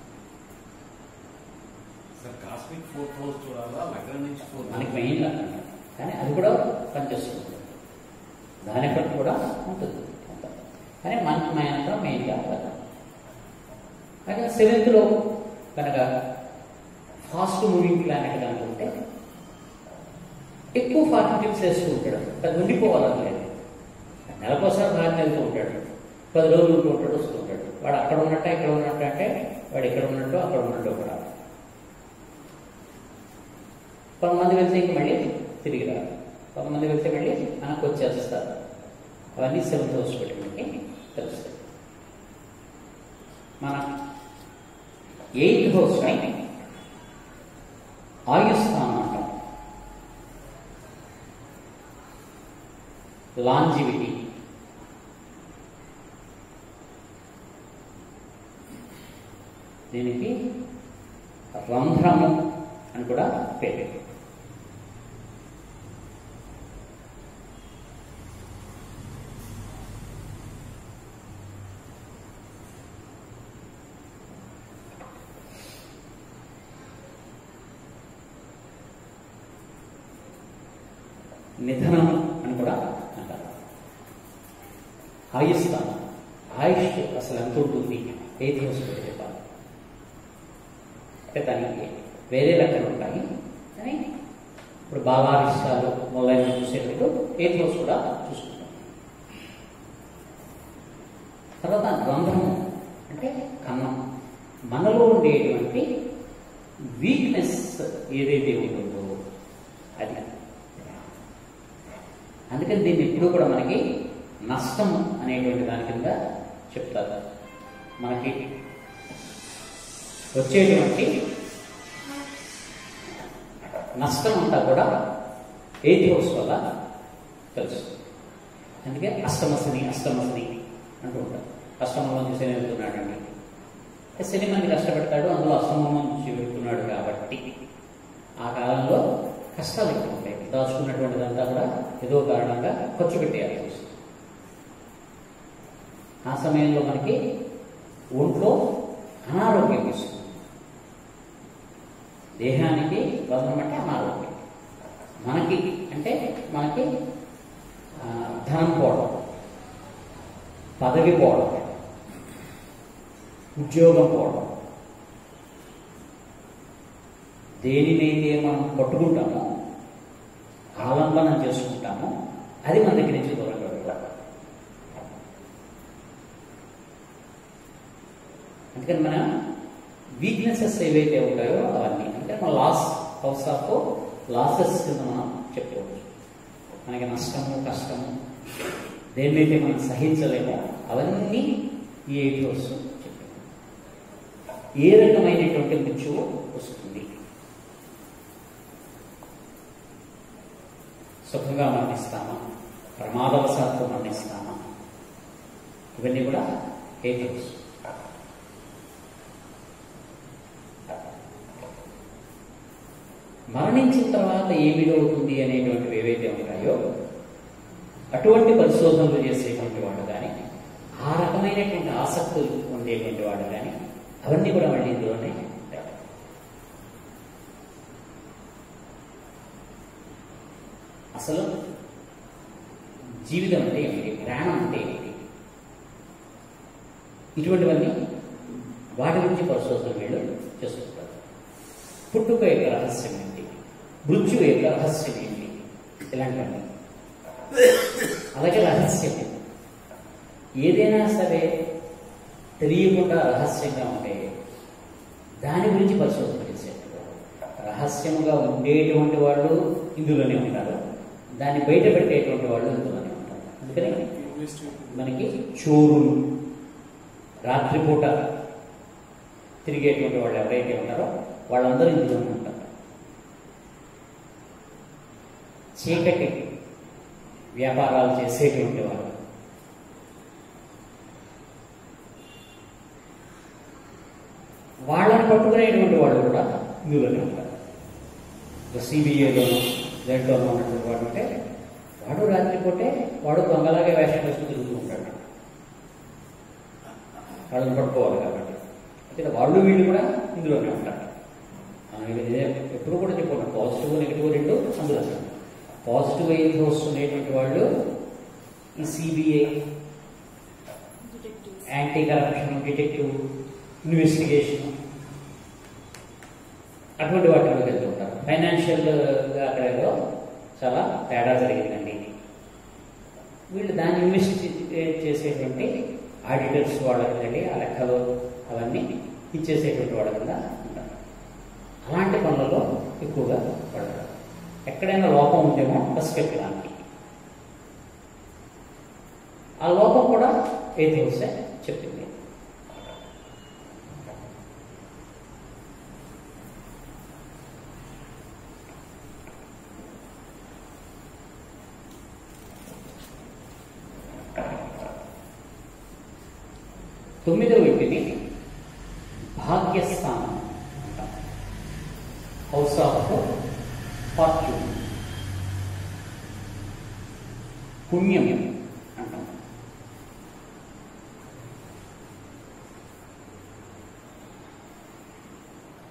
సార్ కాస్మిక్ ఫోర్త్ హౌస్ చూడాలా లగ్నం నుంచి ఫోర్త్
మనకి మెయిన్ లగ్నం కానీ అది కూడా పనిచేస్తుంది దాని ఎఫెక్ట్ కూడా ఉంటుంది కానీ మనకి మాత్రం మెయిన్గా లగ్నం అయితే సెవెంత్లో కనుక ఫాస్ట్ మూవింగ్ ప్లానెట్ కనుక ఉంటే ఎక్కువ ఫాస్ట్ టిప్స్ వేస్తూ ఉంటాడు అది ఉండిపోవాలని లేదు నెలకోసారి భారత వెళ్తూ ఉంటాడు పది రోజులు ఉంటూ ఉంటాడు వస్తూ ఉంటాడు వాడు అక్కడ ఉన్నట్ట ఇక్కడ ఉన్నట్టు అంటే వాడు ఇక్కడ ఉన్నట్టు అక్కడ ఉన్నట్టు కూడా కొంతమంది వెళ్తే ఇంక మళ్ళీ తిరిగి రారు కొంతమంది వెళ్తే మళ్ళీ మనకు వచ్చేస్తారు అవన్నీ సెవెంత్ హౌస్ పెట్టుకుంటే తెలుస్తాయి మన ఎయిత్ హౌస్ని ఆయుస్థానం అంటాం లాంజివిటీ దీనికి రంధ్రము అని కూడా పేరు నిధనం అని కూడా అంటారు ఆయుస్థానం ఆయుష్ అసలు ఎంత ఉంటుంది ఏది వస్తుంది చెప్పాలి అంటే దానికి వేరే రకాలు ఉంటాయి కానీ ఇప్పుడు బాలారిష్టాలు మొదలైన చూసేటప్పుడు ఏథియోస్ కూడా చూసుకుంటాం తర్వాత రంధ్రము అంటే కన్నం మనలో ఉండేటువంటి వీక్నెస్ ఏదైతే ఉంటుందో అది అందుకని దీన్ని ఎప్పుడు కూడా మనకి నష్టం అనేటువంటి దాని కింద చెప్తారు మనకి వచ్చేటువంటి నష్టం అంతా కూడా ఏథియోస్ వల్ల తెలుసు అందుకే అష్టమశని అష్టమశని అంటూ ఉంటారు అష్టమంలో నుంచి శని వెళ్తున్నాడండి అంటే శని మంది కష్టపెడతాడు అందులో అష్టమం నుంచి వెళ్తున్నాడు కాబట్టి ఆ కాలంలో కష్టాలు ఎక్కువ ఉంటాయి దాచుకున్నటువంటిదంతా కూడా ఏదో కారణంగా ఖర్చు పెట్టేయాల్సి వస్తుంది ఆ సమయంలో మనకి ఒంట్లో అనారోగ్యం వస్తుంది దేహానికి బంధం అంటే అనారోగ్యం మనకి అంటే మనకి ఆ, ధనం పోవడం పదవి పోవడం ఉద్యోగం పోవడం దేనినైతే మనం పట్టుకుంటామో ఆలంబనం చేసుకుంటామో అది మన దగ్గర నుంచి దూరం పెట్టాలి అందుకని మన వీక్నెసెస్ ఏవైతే ఉంటాయో అవన్నీ అంటే మన లాస్ హౌస్ ఆఫ్ లాసెస్ కింద మనం చెప్పుకోవచ్చు మనకి నష్టము కష్టము దేన్నైతే మనం సహించలేమో అవన్నీ ఈ ఎయిట్ రోజు చెప్పారు ఏ రకమైనటువంటి మృత్యువు వస్తుంది సుఖంగా మరణిస్తామా ప్రమాదవశాత్తు మరణిస్తామా ఇవన్నీ కూడా ఎయిట్ రోజు మరణించిన తర్వాత ఏమి అవుతుంది అనేటువంటివి ఏవైతే ఉంటాయో అటువంటి పరిశోధనలు చేసేటువంటి వాడు కానీ ఆ రకమైనటువంటి ఆసక్తులు ఉండేటువంటి వాడు కానీ అవన్నీ కూడా మళ్ళీ ఇందులోనే ఉంటాయి. అసలు జీవితం అంటే ఏమిటి ప్రాణం అంటే ఏమిటి ఇటువంటివన్నీ వాటి గురించి పరిశోధన వీళ్ళు చేసుకుంటారు పుట్టుక యొక్క రహస్యం ఏంటి మృత్యు యొక్క రహస్యం ఏంటి ఇలాంటివన్నీ అలాగే రహస్యం ఏదైనా సరే తెలియకుండా రహస్యంగా ఉంటే దాని గురించి పరిశోధన చేసేవారు రహస్యముగా ఉండేటువంటి వాళ్ళు ఇందులోనే ఉంటారు దాన్ని బయట పెట్టేటువంటి వాళ్ళు ఇందులోనే ఉంటారు అందుకని మనకి చోరులు రాత్రిపూట తిరిగేటువంటి వాళ్ళు ఎవరైతే ఉంటారో వాళ్ళందరూ ఇందులోనే ఉంటారు చీకటి వ్యాపారాలు చేసేటువంటి వాళ్ళు వాళ్ళని పట్టుకునేటువంటి వాళ్ళు కూడా ఇందులోనే ఉంటారు సిబిఐలోనూ దేంట్లోనూ ఉన్నటువంటి వాడు అంటే వాడు రాత్రిపూటే వాడు దొంగలాగే వేషం వేసుకుని తిరుగుతూ ఉంటాడు వాళ్ళని పట్టుకోవాలి కాబట్టి అయితే వాళ్ళు వీళ్ళు కూడా ఇందులోనే ఉంటారు మనం ఇది ఇదే ఎప్పుడు కూడా చెప్పుకున్నాం పాజిటివ్ నెగిటివ్ రెండు అందులో పాజిటివ్ అయితే వస్తున్నటువంటి వాళ్ళు ఈ CBI
detectives
anti corruption detective investigation అటువంటి వాటిలోకి వెళ్తూ ఉంటారు ఫైనాన్షియల్ అక్కడ ఏదో చాలా తేడా జరిగిందండి వీళ్ళు దాన్ని ఇన్వెస్టిగేట్ చేసేటువంటి ఆడిటర్స్ వాళ్ళకి వెళ్ళి ఆ లెక్కలు అవన్నీ ఇచ్చేసేటువంటి వాళ్ళ కింద ఉంటారు అలాంటి పనులలో ఎక్కువగా పడతారు ఎక్కడైనా లోపం ఉంటేమో పసిపెట్టడానికి ఆ లోపం కూడా ఏది హౌసే చెప్పింది తొమ్మిదవ వ్యక్తిని భాగ్యస్థానం అంటాం హౌస్ ఆఫ్ ఫార్చ్యూన్ పుణ్యం అంటాం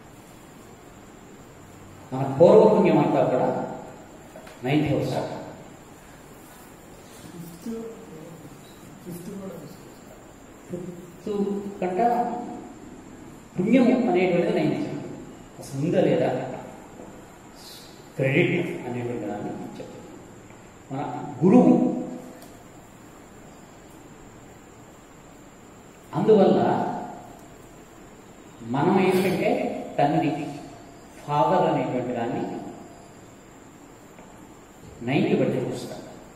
మన పూర్వపుణ్యం అంతా కూడా నైన్త్ హౌస్ సో కంట పుణ్యము అనేటువంటిది నైన్త్ అసలు ఉందా లేదా క్రెడిట్ అనేటువంటి దాన్ని చెప్తాను మన గురువు అందువల్ల మనం ఏంటంటే తండ్రి ఫాదర్ అనేటువంటి దాన్ని నైన్కి బట్టి చూస్తాం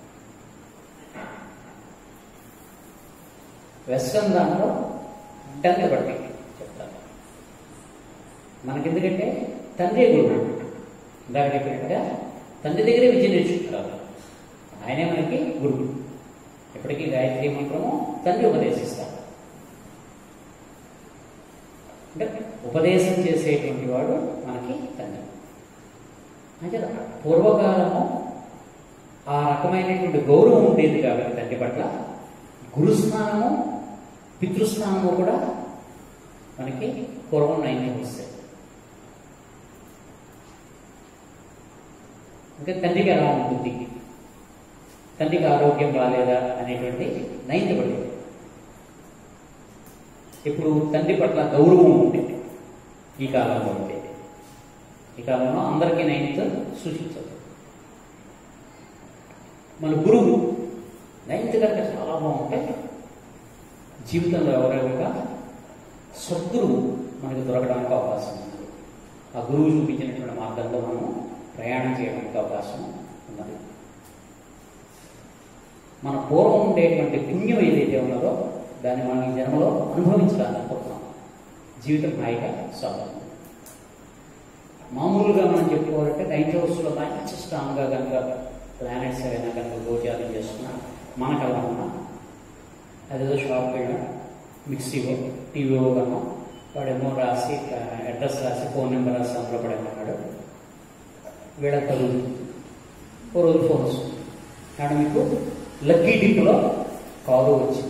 వెస్ట్రన్ దాంట్లో టెన్త్ బట్టి చెప్తాను మనకెందుకంటే తండ్రి గురువు ఇందాక చెప్పినట్టుగా తండ్రి దగ్గరే విద్య నేర్చుకుంటారు ఆయనే మనకి గురువు ఎప్పటికీ గాయత్రి మంత్రము తండ్రి ఉపదేశిస్తారు అంటే ఉపదేశం చేసేటువంటి వాడు మనకి తండ్రి అంటే పూర్వకాలము ఆ రకమైనటువంటి గౌరవం ఉండేది కాబట్టి తండ్రి పట్ల గురుస్థానము పితృస్థానము కూడా మనకి పూర్వం నైన్కి వస్తాయి ఇంకా తండ్రికి ఎలా ఉంటుంది తండ్రికి ఆరోగ్యం బాగాలేదా అనేటువంటి నైన్త్ పడింది ఇప్పుడు తండ్రి పట్ల గౌరవం ఉండేది ఈ కాలంలో ఉండేది ఈ కాలంలో అందరికీ నైన్త్ సూచించదు మన గురువు నైన్త్ కనుక చాలా బాగుంటాయి జీవితంలో ఎవరైనా సద్గురువు మనకు దొరకడానికి అవకాశం ఉంది ఆ గురువు చూపించినటువంటి మార్గంలో మనం ప్రయాణం చేయడానికి అవకాశం ఉన్నది మన పూర్వం ఉండేటువంటి పుణ్యం ఏదైతే ఉన్నదో దాన్ని మనం ఈ జన్మలో అనుభవించాలనుకుంటున్నాం జీవితం హాయిగా సాగుతుంది మామూలుగా మనం చెప్పుకోవాలంటే నైన్త్ హౌస్లో మంచి స్ట్రాంగ్గా కనుక ప్లానెట్స్ ఏదైనా కనుక గోచారం చేస్తున్నా మనకు అలా ఉన్నా అదేదో షాప్కి వెళ్ళినా మిక్సీవో టీవీఓ కన్నా వాడేమో రాసి అడ్రస్ రాసి ఫోన్ నెంబర్ రాసి అందులో పడేమన్నాడు వీళ్ళ తగులు ఓ రోజు ఫోన్ వస్తుంది కానీ మీకు లక్కీ డిప్లో కారు వచ్చింది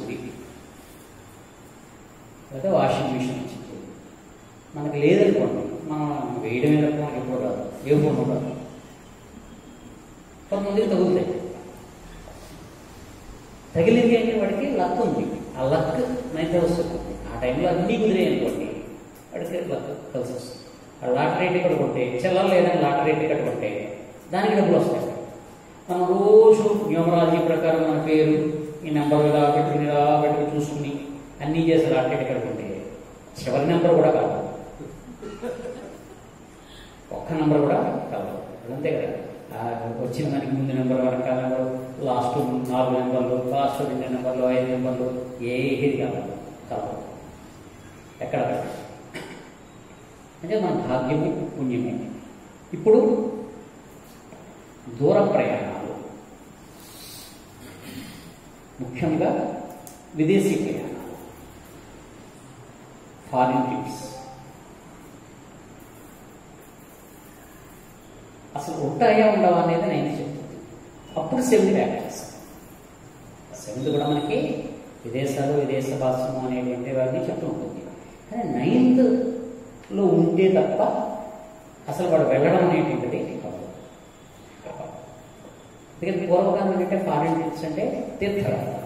లేదా వాషింగ్ మిషన్ వచ్చింది మనకు లేదనుకోండి మనం వేయడమే తప్ప మనకి ఎప్పుడు రాదు ఏ ఫోన్ రాదు కొంతమందికి తగులుతాయి తగిలింది అంటే వాడికి లక్ ఉంది ఆ లక్ నైతే వస్తుంది ఆ టైంలో అన్నీ కుదిరాయి అనుకోండి వాడికి లక్ కలిసి వస్తుంది ఆ లాటరీ టికెట్ కొంటే చిల్లర లేదని లాటరీ టికెట్ కొంటే దానికి డబ్బులు వస్తాయి మనం రోజు న్యూమరాలజీ ప్రకారం మన పేరు ఈ నెంబర్ ఇలా పెట్టుకుని ఇలా పెట్టుకుని చూసుకుని అన్నీ చేసి లాటరీ టికెట్ కొంటే చివరి నెంబర్ కూడా కాదు ఒక్క నెంబర్ కూడా కాదు అంతే కదా ఆ వచ్చిన దానికి ముందు నెంబర్ వరకు నెంబర్ లాస్ట్ నాలుగు నెంబర్లు లాస్ట్ రెండు నెంబర్లు ఐదు నెంబర్లు ఏది కావాలి కావాలి ఎక్కడ కాదు. అంటే మన భాగ్యము పుణ్యము ఇప్పుడు దూర ప్రయాణాలు ముఖ్యంగా విదేశీ ప్రయాణాలు ఫారిన్ ట్రిప్స్ అసలు ఉంటాయా ఉండవా అనేది నేను చెప్తుంది అప్పుడు సెవెంత్ యాక్ట్ చేస్తాం సెవెంత్ కూడా మనకి విదేశాలు విదేశ భాషము అనేటువంటి వారిని చెప్తూ ఉంటుంది కానీ నైన్త్లో ఉంటే తప్ప అసలు వాడు వెళ్ళడం అనేటువంటిది కాదు ఎందుకంటే పూర్వకాలం ఏంటంటే ఫారిన్ ట్రిప్స్ అంటే తీర్థయాత్ర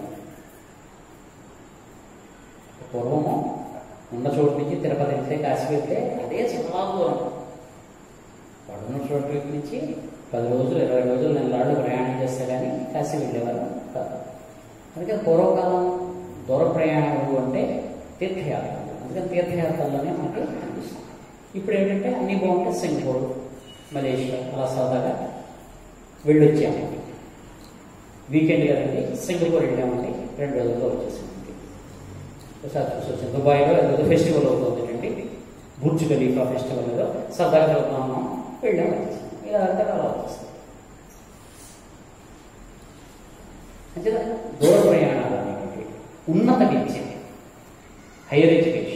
పూర్వము ఉన్న చోటు నుంచి తిరుపతి వెళ్తే కాశీ వెళ్తే అదే చాలా దూరం పడున్న చోటు నుంచి పది రోజులు ఇరవై రోజులు నెలలాళ్ళు ప్రయాణం చేస్తే కానీ కాశీ వెళ్ళేవారు కాదు అందుకని పూర్వకాలం దూర ప్రయాణాలు అంటే తీర్థయాత్రలు అందుకని తీర్థయాత్రల్లోనే మనకి కనిపిస్తుంది ఇప్పుడు ఏంటంటే అన్నీ బాగుంటే సింగపూర్ మలేషియా అలా సరదాగా వెళ్ళొచ్చాము వీకెండ్ కదండి సింగపూర్ వెళ్ళామండి రెండు రోజుల్లో వచ్చేసింది ఒకసారి చూసి వచ్చాం దుబాయ్లో ఏదో ఫెస్టివల్ అవుతుందండి బుర్జ్ ఖలీఫా ఫెస్టివల్ ఏదో సరదాగా వెళ్తాము వెళ్ళాం వచ్చేసాం ఇలా అంతా అలా వచ్చేస్తాం అంటే దూర ప్రయాణాలు అనేటువంటి ఉన్నత విద్య హైయర్ ఎడ్యుకేషన్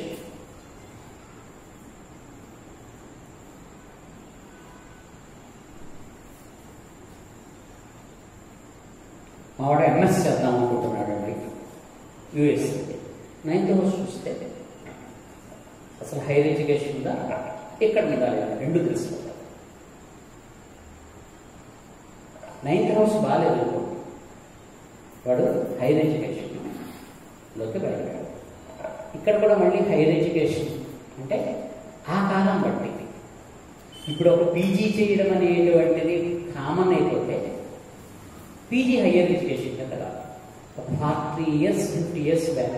మావాడు ఎంఎస్ చేద్దాం అనుకుంటున్నాడు అండి యుఎస్ నైన్త్ హౌస్ చూస్తే అసలు హైయర్ ఎడ్యుకేషన్ ఉందా ఎక్కడ ఉండాలి అని రెండు తెలుసుకోవాలి నైన్త్ హౌస్ బాగాలేదు అనుకోండి వాడు హైయర్ ఎడ్యుకేషన్ లోకి వెళ్ళాడు ఇక్కడ కూడా మళ్ళీ హైయర్ ఎడ్యుకేషన్ అంటే ఆ కాలం బట్టి ఇప్పుడు ఒక పీజీ చేయడం అనేటువంటిది కామన్ అయిపోతే పీజీ హైయర్ ఎడ్యుకేషన్ కదా ఒక forty years fifty years back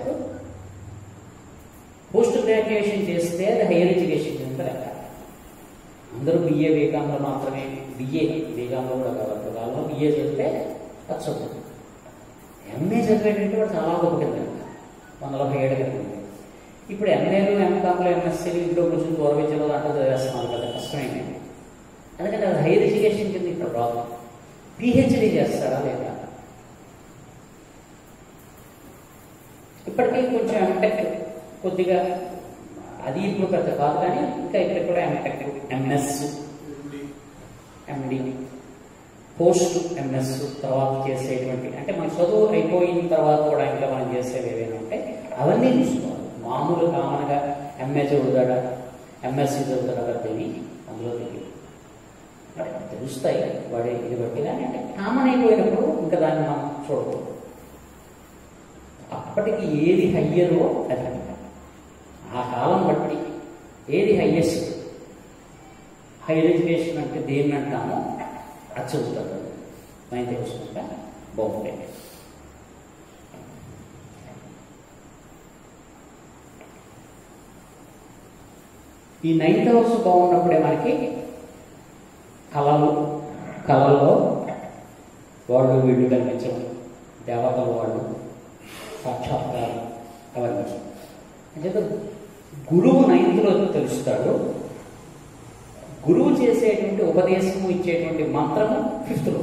post graduation చేస్తే అది హైయర్ ఎడ్యుకేషన్ కింద లెక్క అందరూ బిఏ బీకాంలో మాత్రమే బిఏ బీకాంలో కూడా కావాలి కాలంలో బిఏ చదివితే అది చదువు ఎంఏ చదివేటంటే వాడు చాలా గొప్ప కింద లెక్క. వంద నలభై ఏడు కింద ఉంది. ఇప్పుడు ఎంఏలు ఎంకాంలో ఎంఎస్సీలు ఇంట్లో కూర్చొని గౌరవించడం అంటే చదివేస్తున్నారు కదా కష్టమైంది అందుకని అది హైయర్ ఎడ్యుకేషన్ కింద ఇక్కడ రాదు పిహెచ్డి చేస్తాడా లేదా ఇప్పటికీ కొంచెం ఎంటెక్ కొద్దిగా అది ఇప్పుడు పెద్ద కాదు కానీ ఇంకా ఇక్కడ కూడా MTech MS MD post MS తర్వాత చేసేటువంటి అంటే మన చదువు అయిపోయిన తర్వాత కూడా ఇంకా మనం చేసేవి ఏవైనా ఉంటే అవన్నీ చూసుకోవాలి మామూలు కామన్గా ఎంఏ చదువుతాడా ఎంఎస్సి చదువుతాడా పెద్దవి అందులో తెలియదు మరి తెలుస్తాయి వాడి ఇది బట్టి కానీ అంటే కామన్ అయిపోయినప్పుడు ఇంకా దాన్ని మనం చూడకూడదు అప్పటికి ఏది హయ్యరో అది ఆ కాలం బట్టి ఏది హయ్యెస్ట్ హైయర్ ఎడ్యుకేషన్ అంటే దేన్ని అంటామో అది చదువుతారు నైన్త్ తెలుసుకుంటా బాగుంటాయి ఈ నైన్త్ హౌస్ బాగున్నప్పుడే మనకి కళలు కళల్లో వాళ్ళు వీళ్ళు కనిపించడం దేవతల వాళ్ళు సాక్షాత్కారం అవన్నీ అంటే గురువు నైన్త్లో తెలుస్తాడు గురువు చేసేటువంటి ఉపదేశము ఇచ్చేటువంటి మంత్రము ఫిఫ్త్లో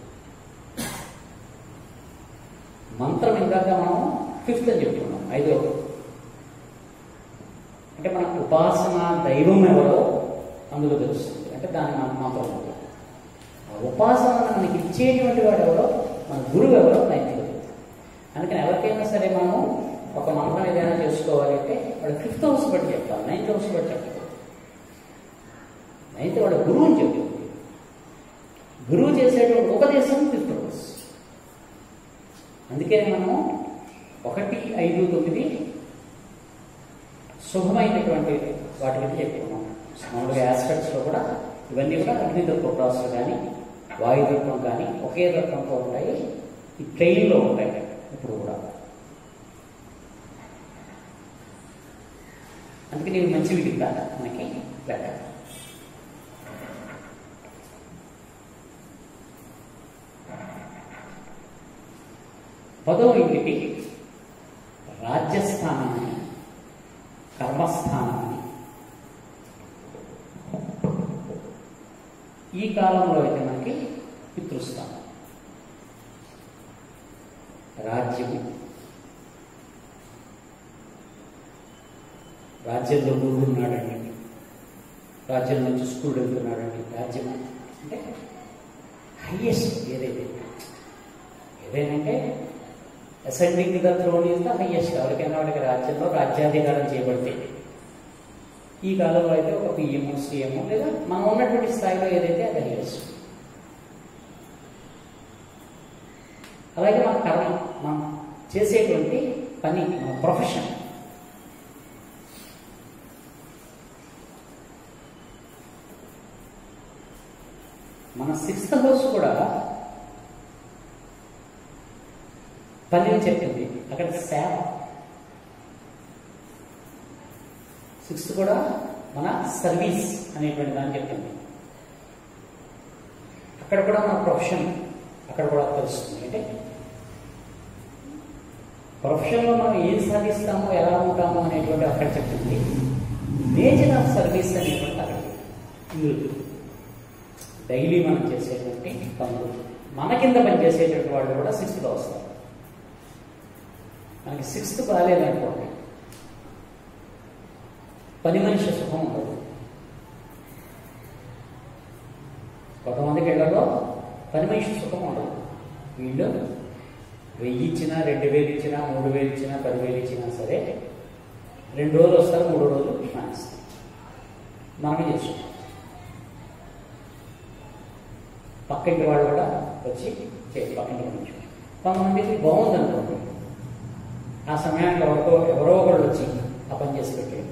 మంత్రం ఇందాక మనం ఫిఫ్త్ అని చెప్పుకున్నాం ఐదో అంటే మనకు ఉపాసన దైవం ఎవరో అందులో తెలుస్తుంది అంటే దాని మనం మంత్రం ఉంటుంది. ఆ ఉపాసన మనకి ఇచ్చేటువంటి వాడు ఎవరో మన గురువు ఎవరో నైన్త్లో అందుకని ఎవరికైనా సరే మనం ఒక మంత్రం ఏదైనా చేసుకోవాలి అంటే వాడు ఫిఫ్త్ హౌస్ బట్టి చెప్తాం నైన్త్ హౌస్ బట్టి చెప్తాం నైన్త్ వాడు గురువు అని చెప్తుంది గురువు చేసేటువంటి ఉపదేశం ఫిఫ్త్ హౌస్ అందుకే మనము ఒకటి ఐదు తొమ్మిది శుభమైనటువంటి వాటి గురించి చెప్పుకున్నాం మామూలుగా ఆస్పెక్ట్స్లో కూడా ఇవన్నీ కూడా అగ్నితత్వ ప్రాసెస్ కానీ వాయుతత్వం కానీ ఒకే తత్వంతో ఉంటాయి ఈ ట్రైన్లో ఉంటాయి ఇప్పుడు కూడా అందుకని ఇవి మంచివి కింద మనకి లెక్క పదో ఇంటికి రాజ్యస్థానాన్ని కర్మస్థానాన్ని ఈ కాలంలో అయితే మనకి పితృస్థానం రాజ్యము రాజ్యంలో గురువు ఉన్నాడండి రాజ్యం నుంచి స్కూల్ వెళ్తున్నాడండి రాజ్యం అంటే హయ్యెస్ట్ ఏదైతే ఏదైనా ascending the throne is the highest ఎవరికైనా వాడికి రాజ్యంలో రాజ్యాధికారం చేయబడితే ఈ కాలంలో అయితే ఒక పిఎం సీఎం లేదా మనం ఉన్నటువంటి స్థాయిలో ఏదైతే అది హయ్యెస్ట్ అలాగే మన కర్మ మనం చేసేటువంటి పని మన ప్రొఫెషన్ మన సిక్స్త్ హౌస్ కూడా పనిని చెప్పింది అక్కడ సేవ సిక్స్త్ కూడా మన సర్వీస్ అనేటువంటి దాన్ని చెప్పింది అక్కడ కూడా మన ప్రొఫెషన్ అక్కడ కూడా తెలుస్తుంది అంటే ప్రొఫెషన్లో మనం ఏం సాధిస్తామో ఎలా ఉంటామో అనేటువంటి అక్కడ చెప్తుంది నేచర్ ఆఫ్ సర్వీస్ అనేటువంటి అక్కడ డైలీ మనం చేసేటువంటి పనులు మన కింద పనిచేసేటువంటి వాళ్ళు కూడా సిక్స్త్లో వస్తారు మనకి సిక్స్త్ బాగాలేదనుకోండి పని మనిషి సుఖం ఉండదు కొంతమందికి ఇళ్లలో పని మనిషి సుఖం ఉండదు వీళ్ళు వెయ్యి ఇచ్చినా రెండు వేలు ఇచ్చినా మూడు వేలు ఇచ్చినా పదివేలు ఇచ్చినా సరే రెండు రోజులు వస్తారు మూడు రోజులు మానేస్తారు మనమే చేసుకుంటాం పక్కింటి వాళ్ళు కూడా వచ్చి చేసి పక్కింటి నుంచి కొంతమందికి బాగుంది అనుకోండి ఆ సమయానికి ఎవరికో ఎవరో ఒకళ్ళు వచ్చి ఆ పని చేసి పెట్టేది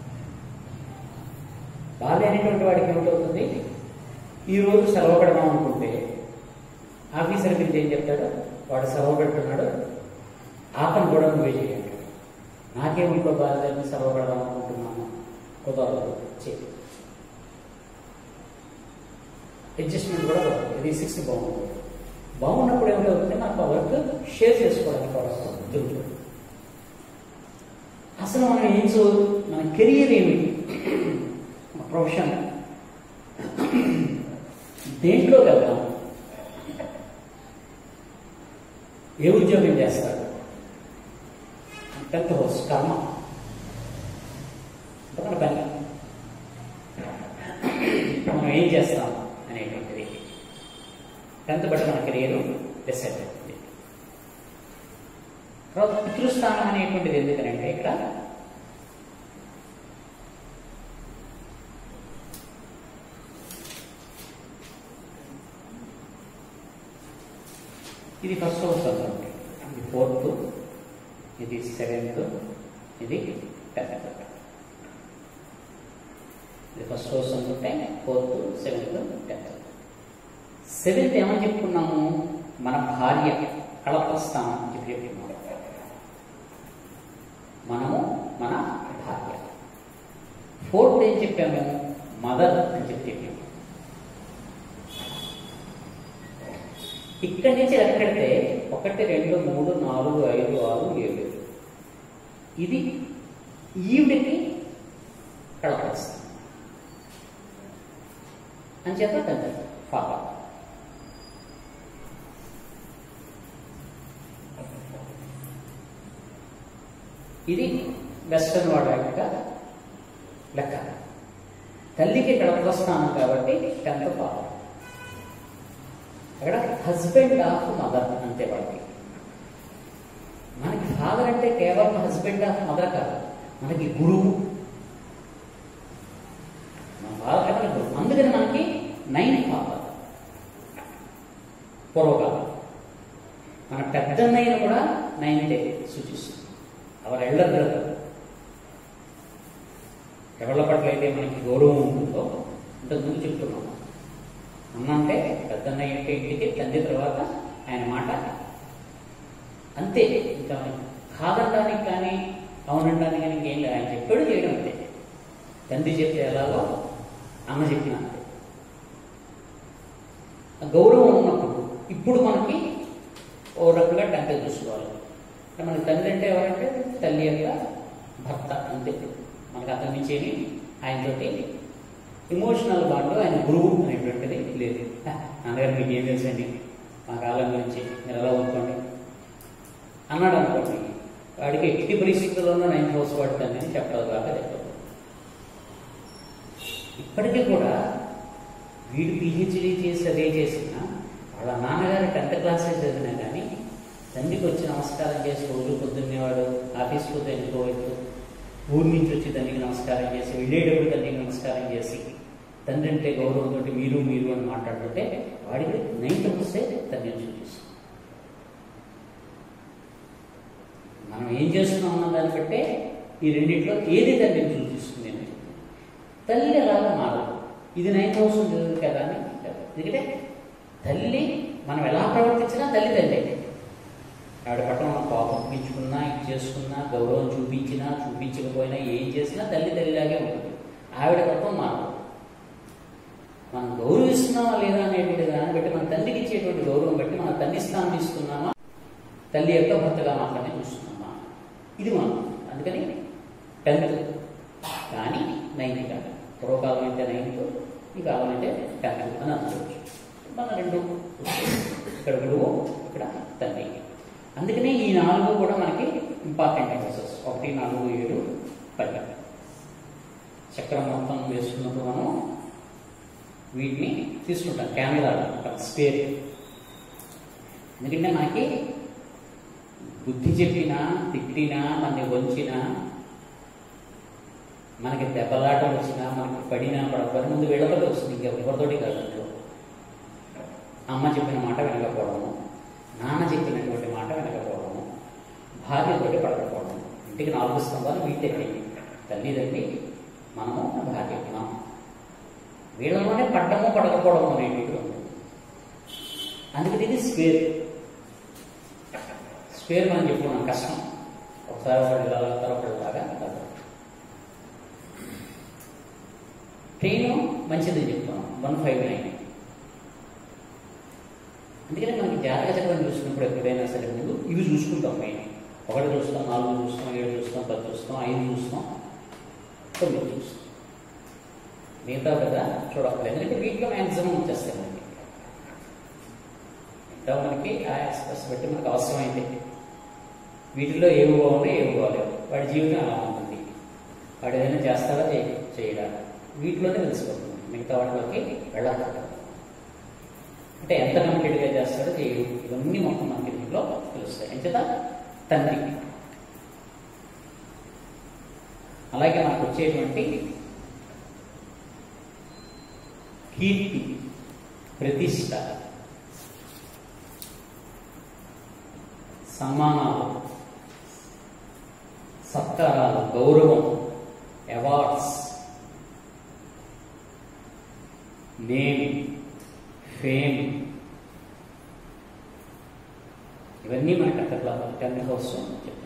బాగాలేనటువంటి వాడికి ఏమిటవుతుంది ఈ రోజు సెలవు పెడదాం అనుకుంటే ఆఫీసర్ పిలిచి ఏం చెప్తాడు వాడు సెలవు పెడుతున్నాడు ఆ పని కూడా నువ్వే చేయండి నాకేం ఇంట్లో బాగాలేదని సెలవు పెడదాం అనుకుంటున్నాను కుదరదు చేయి అడ్జస్ట్మెంట్ కూడా కుదరదు. ఇది సిక్స్త్ బాగుంటుంది బాగున్నప్పుడు ఏమిటవుతుంది నాకు ఆ వర్క్ షేర్ చేసుకోవడానికి అవసరం దొరుకుతుంది అసలు మనం ఏం చూ మన కెరియర్ ఏమిటి ప్రొఫెషన్ దేంట్లో వెళ్దాం ఏ ఉద్యోగం చేస్తాడు టెన్త్ హౌస్ కర్మ మన పని మనం ఏం చేస్తాం అనేటువంటిది టెన్త్ బట్టి మన కెరియర్ డిసైడ్ అవుతుంది తర్వాత పితృస్థానం అనేటువంటిది ఎందుకనంటే ఇక్కడ ఇది ఫస్ట్ హౌస్ అనుకోండి ఇది ఫోర్త్ ఇది సెవెంత్ ఇది టెన్త్ ఇది ఫస్ట్ హౌస్ అనుకుంటే ఫోర్త్ సెవెంత్ టెన్త్ సెవెంత్ ఏమని చెప్పుకున్నాము మన భార్య కళప్రస్థానం అని చెప్పి చెప్పుకున్నాము మనము మన భార్య ఫోర్త్ ఏం చెప్పాము మదర్ అని చెప్పి చెప్పాము ఇక్కడి నుంచి ఎక్కడితే ఒకటి రెండు మూడు నాలుగు ఐదు ఆరు ఏడు ఇది ఈవిడికి కళపరుస్తాం అంచేత తండ్రి ఫాదర్ ఇది వెస్టర్న్ వాళ్ళ యొక్క లెక్క తల్లికి కళపస్థానం కాబట్టి టెన్త్ ఫాదర్ అక్కడ హస్బెండ్ ఆఫ్ మదర్ అంతే వాళ్ళకి మనకి ఫాదర్ అంటే కేవలం హస్బెండ్ ఆఫ్ మదర్ కాదు మనకి గురువు మన ఫాదర్ అంటే గురువు అందుకని మనకి నైన్ ఫాదర్ పూర్వకాలం మన పెద్దన్నయ్య కూడా నైన్ డే సూచిస్తుంది అవర్ ఎల్డర్ బ్రదర్ ఎవరి పట్ల అయితే మనకి గౌరవం ఉంటుందో ఇంతకుముందు చెప్తున్నాం అన్నంటే పెద్దన్నయ్య అంటే ఇంటికి తండ్రి తర్వాత ఆయన మాట అంతే ఇంకా కాదనడానికి కానీ అవునడానికి కానీ ఇంకేం లేదు ఆయన చెప్పాడు చేయడం అంతే తండ్రి చెప్తే ఎలాగో అన్న చెప్పిన అంతే ఆ గౌరవం ఉన్నప్పుడు ఇప్పుడు మనకి ఓ రకంగా టెంపుల్ చూసుకోవాలి అంటే మనకి తండ్రి అంటే ఎవరంటే తల్లి యొక్క భర్త అంతే మనకు అతని నుంచి ఏమి ఆయనతోటి ఎమోషనల్ బాండ్ ఆయన గురువు అనేటువంటిది లేదు నాన్నగారు మీకు ఏం తెలుసండి మా కాలం గురించి మీరు ఎలా ఊరుకోండి అన్నాడు అనుకోండి వాడికి ఎట్టి పరిస్థితుల్లోనూ నైన్ హౌస్ పడుతుందని చెప్పదు కాక చెప్పదు ఇప్పటికీ కూడా వీడు పిహెచ్డీ చేసి అదే చేసినా వాళ్ళ నాన్నగారు టెన్త్ క్లాసే చదివినా కానీ తండ్రికి వచ్చి నమస్కారం చేసి రోజు పొద్దున్నే వాడు ఆఫీస్కి పోతే వెళ్ళిపోవచ్చు ఊరి నుంచి వచ్చి తండ్రికి నమస్కారం చేసి వెళ్ళేటప్పుడు తండ్రికి నమస్కారం చేసి తండ్రి అంటే గౌరవంతో మీరు మీరు అని మాట్లాడుతుంటే వాడికి నైన్త్ వస్తే తండ్రిని సూచిస్తుంది మనం ఏం చేస్తున్నాం అన్న దాన్ని బట్టే ఈ రెండింటిలో ఏది తండ్రిని సూచిస్తుంది అని తల్లి అలాగా మారదు ఇది నైన్త్ హౌస్ చదువు కదా అని అంటారు. ఎందుకంటే తల్లి మనం ఎలా ప్రవర్తించినా తల్లి తల్లి ఆవిడ పట్ల మనం కోపం పెంచుకున్నా ఇది చేసుకున్నా గౌరవం చూపించినా చూపించకపోయినా ఏం చేసినా తల్లి తల్లిలాగే ఉంటుంది ఆవిడ తప్ప మారదు మనం గౌరవిస్తున్నామా లేదా అనేటువంటి దాన్ని బట్టి మన తండ్రికి ఇచ్చేటువంటి గౌరవం బట్టి మన తండ్రి స్థానం ఇస్తున్నామా తల్లి యొక్క భర్తగా మాత్రమే చూస్తున్నామా ఇది మనం అందుకని టెన్త్ కానీ నైన్త్ కాదు పూర్వకాలం అయితే నైన్త్ ఈ కాలం అయితే టెన్త్ అని అనుకోవచ్చు మన రెండు ఇక్కడ గురువు ఇక్కడ తండ్రి అందుకనే ఈ నాలుగు కూడా మనకి ఇంపార్టెంట్ ఎక్సెస్ ఒకటి నాలుగు ఏడు పది చక్రం మొత్తం వేసుకున్నప్పుడు మనం వీటిని తీసుకుంటాం కెమెరా స్పేర్ ఎందుకంటే మనకి బుద్ధి చెప్పినా తిట్టినా మనని వంచినా మనకి దెబ్బలాట వచ్చినా మనకి పడినా పడపడి ముందు వీళ్ళతోటి వస్తుంది ఇంకెవరితోటి కాదు అందులో అమ్మ చెప్పిన మాట వినకపోవడము నాన్న చెప్పినటువంటి మాట వినకపోవడము భార్యతోటి పడకపోవడము ఇంటికి నాలుగు స్తంభాలు వీటే తల్లిదండ్రి మనము మన భార్య మనం వీళ్ళలోనే పడ్డము పడకపోవడం అనేటువంటి ఉంటుంది అందుకని ఇది స్క్వేర్ స్క్వేర్ మనం చెప్పుకున్నాం కష్టం ఒకసారి ఒకటి ఇలా లాగుతారు ఒకటి లాగా లాగుతారు. ట్రైన్ మంచిదని చెప్తున్నాం వన్ ఫైవ్ నైన్ అందుకని మనకి జాతక చక్రం చూసినప్పుడు ఎప్పుడైనా సరే ముందు ఇవి చూసుకుంటాం మెయిన్ ఒకటి చూస్తాం నాలుగు చూస్తాం ఏడు చూస్తాం పది చూస్తాం ఐదు చూస్తాం తొమ్మిది చూస్తాం మిగతా కదా చూడక్కర్లేదు ఎందుకంటే వీటిలో మ్యాక్సిమం వచ్చేస్తాయి మనకి మిగతా మనకి ఆ ఎక్స్ప్రెస్ బట్టి మనకు అవసరమైంది వీటిలో ఏవి బాగున్నాయి ఏవి బాగలేవు వాడి జీవితం ఎలా ఉంటుంది వాడు ఏదైనా చేస్తాడా చేయ చేయడా వీటిలోనే తెలిసిపోతుంది మిగతా వాటిలోకి వెళ్ళక్కర్లేదు అంటే ఎంత కమిటెడ్గా చేస్తాడో చేయడు ఇవన్నీ మొత్తం మనకి దీంట్లో తెలుస్తాయి ఎంచేత తండ్రి అలాగే మనకు వచ్చేటువంటి కీర్తి ప్రతిష్ట సన్మానాలు సత్కారాలు గౌరవం అవార్డ్స్ నేమ్ ఫేమ్ ఇవన్నీ మనకి అక్కడ టెన్త్ హౌస్ చెప్తుంది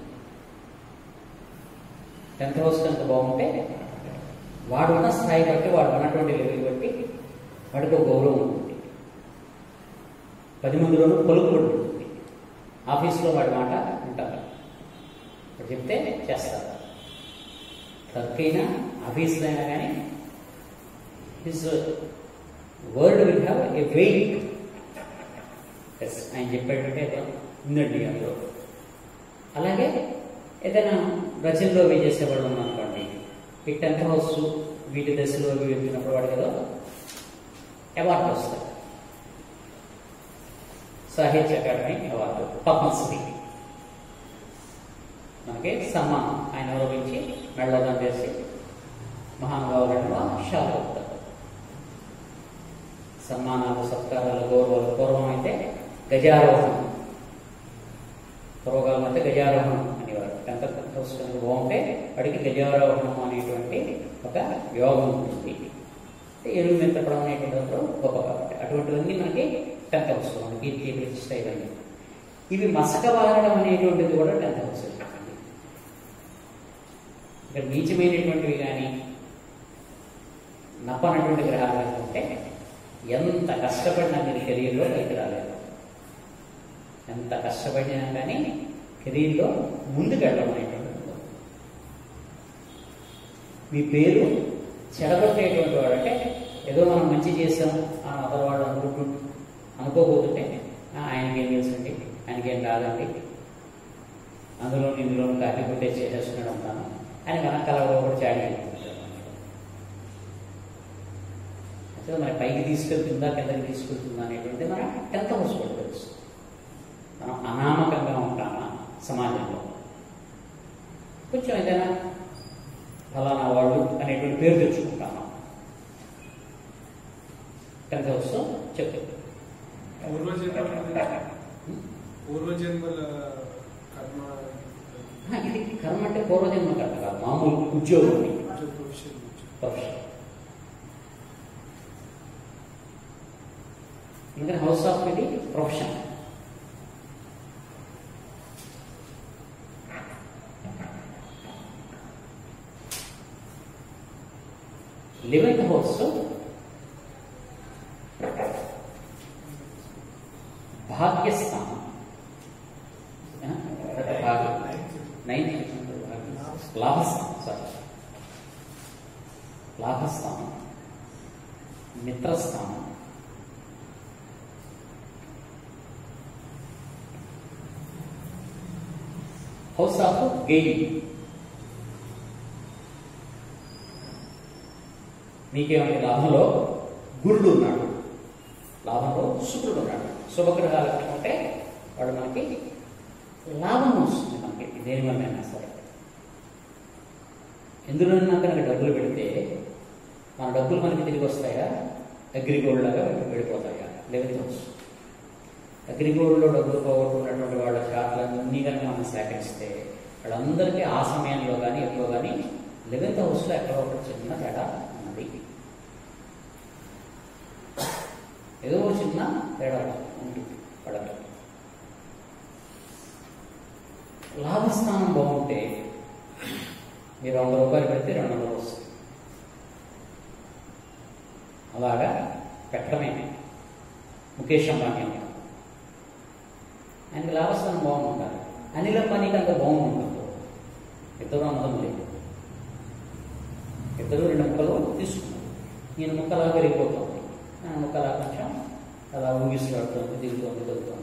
టెన్త్ హౌస్ కనుక బాగుంటే వాడు ఉన్న స్థాయి బట్టి వాడు ఉన్నటువంటి లెవెల్ బట్టి వాడికి ఒక గౌరవం ఉంటుంది పది మందిలోనూ పలుకుబడి ఉంటుంది ఆఫీస్లో వాడి మాట ఉంటారు ఇప్పుడు చెప్తే చేస్తారు తక్కువైనా ఆఫీస్లో అయినా కానీ his word will have a weight ఎస్ ఆయన చెప్పేటంటే ఉందండి అందులో అలాగే ఏదైనా రచనలో అవి చేసేవాళ్ళు ఉన్నారనుకోండి ఈ టెన్త్ హౌస్ వీటి దశలో అవి వెళ్తున్నప్పుడు వాడు కదా అవార్డు వస్తుంది సాహిత్య అకాడమీ అవార్డు పద్మశ్రీ మనకి సన్మానం ఆయన గౌరవించి మెళ్ళదం చేసి మహానుభావులను షాలు అవుతారు సన్మానాలు సత్కారాలు గౌరవాలు పూర్వం అయితే గజారోహణం పూర్వకాలం అయితే గజారోహణం అనేవారు టెన్త్ హౌస్ కనుక బాగుంటే వాడికి గజారోహణం అనేటువంటి ఒక యోగం ఉంటుంది ఎరువు మెత్తపడం అనేటువంటి గొప్ప కాబట్టి అటువంటివన్నీ మనకి టెన్త్ హౌస్ మనకి కీర్తి ప్రతిష్ట ఇవన్నీ ఇవి మసక వారడం అనేటువంటిది కూడా టెన్త్ హౌస్ చెప్పండి ఇక్కడ నీచమైనటువంటివి కానీ నప్పనటువంటి గ్రహాలు కానీ ఉంటే ఎంత కష్టపడినా మీరు కెరీర్లో పైకి రాలేదు ఎంత కష్టపడినా కానీ కెరీర్లో ముందుకు వెళ్ళడం అనేటువంటిది ఉండదు. మీ పేరు చెడగొట్టేటువంటి వాడు అంటే ఏదో మనం మంచి చేసాం ఆ అతను వాడు అనుకుంటు అనుకోబోతుంటే "ఆ, ఆయనకేం తెలుసండి ఆయనకేం రాదండి అందులో ఇందులో కాపీ కొట్టే చేసేస్తున్నాడు అంటాను ఆయన వెనకాల ఒకటి చాడి అయితే మరి పైకి తీసుకెళ్తుందా కిందకి తీసుకెళ్తుందా అనేటువంటి మన టెన్త్ హౌస్ కూడా తెలుసు మనం అనామకంగా ఉంటామా సమాజంలో కొంచెం ఏదైనా ఫలానా వాళ్ళు అనేటువంటి పేరు తెచ్చుకుంటామా టెన్త్ హౌస్ చెప్తుంది
పూర్వజన్మ పూర్వజన్మల కర్మ
ఆ, ఇది కర్మ అంటే పూర్వజన్మ కర్మ కాదు మామూలు ఉద్యోగం ఇది.
ప్రొఫెషన్
ప్రొఫెషన్ ఎందుకంటే హౌస్ ఆఫ్ ఇది ప్రొఫెషన్ లెవెన్త్ హౌస్ భాగ్యస్థానం ఓకేనా? ప్రతి భాగ్యం నైన్త్ లాభస్థానం సారీ లాభస్థానం మిత్రస్థానం హౌస్ ఆఫ్ గెయిన్ మీకేమైనా లాభంలో గురుడు ఉన్నాడు లాభంలో శుక్రుడు ఉన్నాడు శుభగ్రహాలు అంటే వాడు మనకి లాభం వస్తుంది మనకి దేని వల్లైనా సరే ఎందులోనైనా కనుక డబ్బులు పెడితే మన డబ్బులు మనకి తిరిగి వస్తాయా అగ్రిగోల్డ్ లాగా వెళ్ళిపోతాయా లేకపోతే అగ్రిగోల్డ్లో డబ్బులు పోగొట్టుకున్నటువంటి వాళ్ళ షాట్లన్నీ కనుక మనం సేకరిస్తే వాళ్ళందరికీ ఆ సమయంలో కానీ ఎప్పుడో కానీ లెవెన్త్ హౌస్లో ఎక్కడ ఒకటి చిన్న తేడా ఉన్నది ఏదో ఒక చిన్న తేడా ఉంది పడదు లాభస్థానం బాగుంటే మీరు వంద రూపాయలు పెడితే రెండు వందలు వస్తుంది అలాగా పెట్టడమే ముఖేష్ అంబానీ అంటారు ఆయనకి లాభస్థానం బాగుంటుంది అనిల పనికి అంత బాగుంటుంది ఇద్దరు అన్నదం లేదు ఇద్దరు రెండు ముక్కలు తీసుకున్నారు నేను ముక్కలా పెరిగిపోతుంది ఆ ముక్కలా కొంచెం అలా ఊగిస్తున్నాడుతుంది దిగుతుంది దిగుతుంది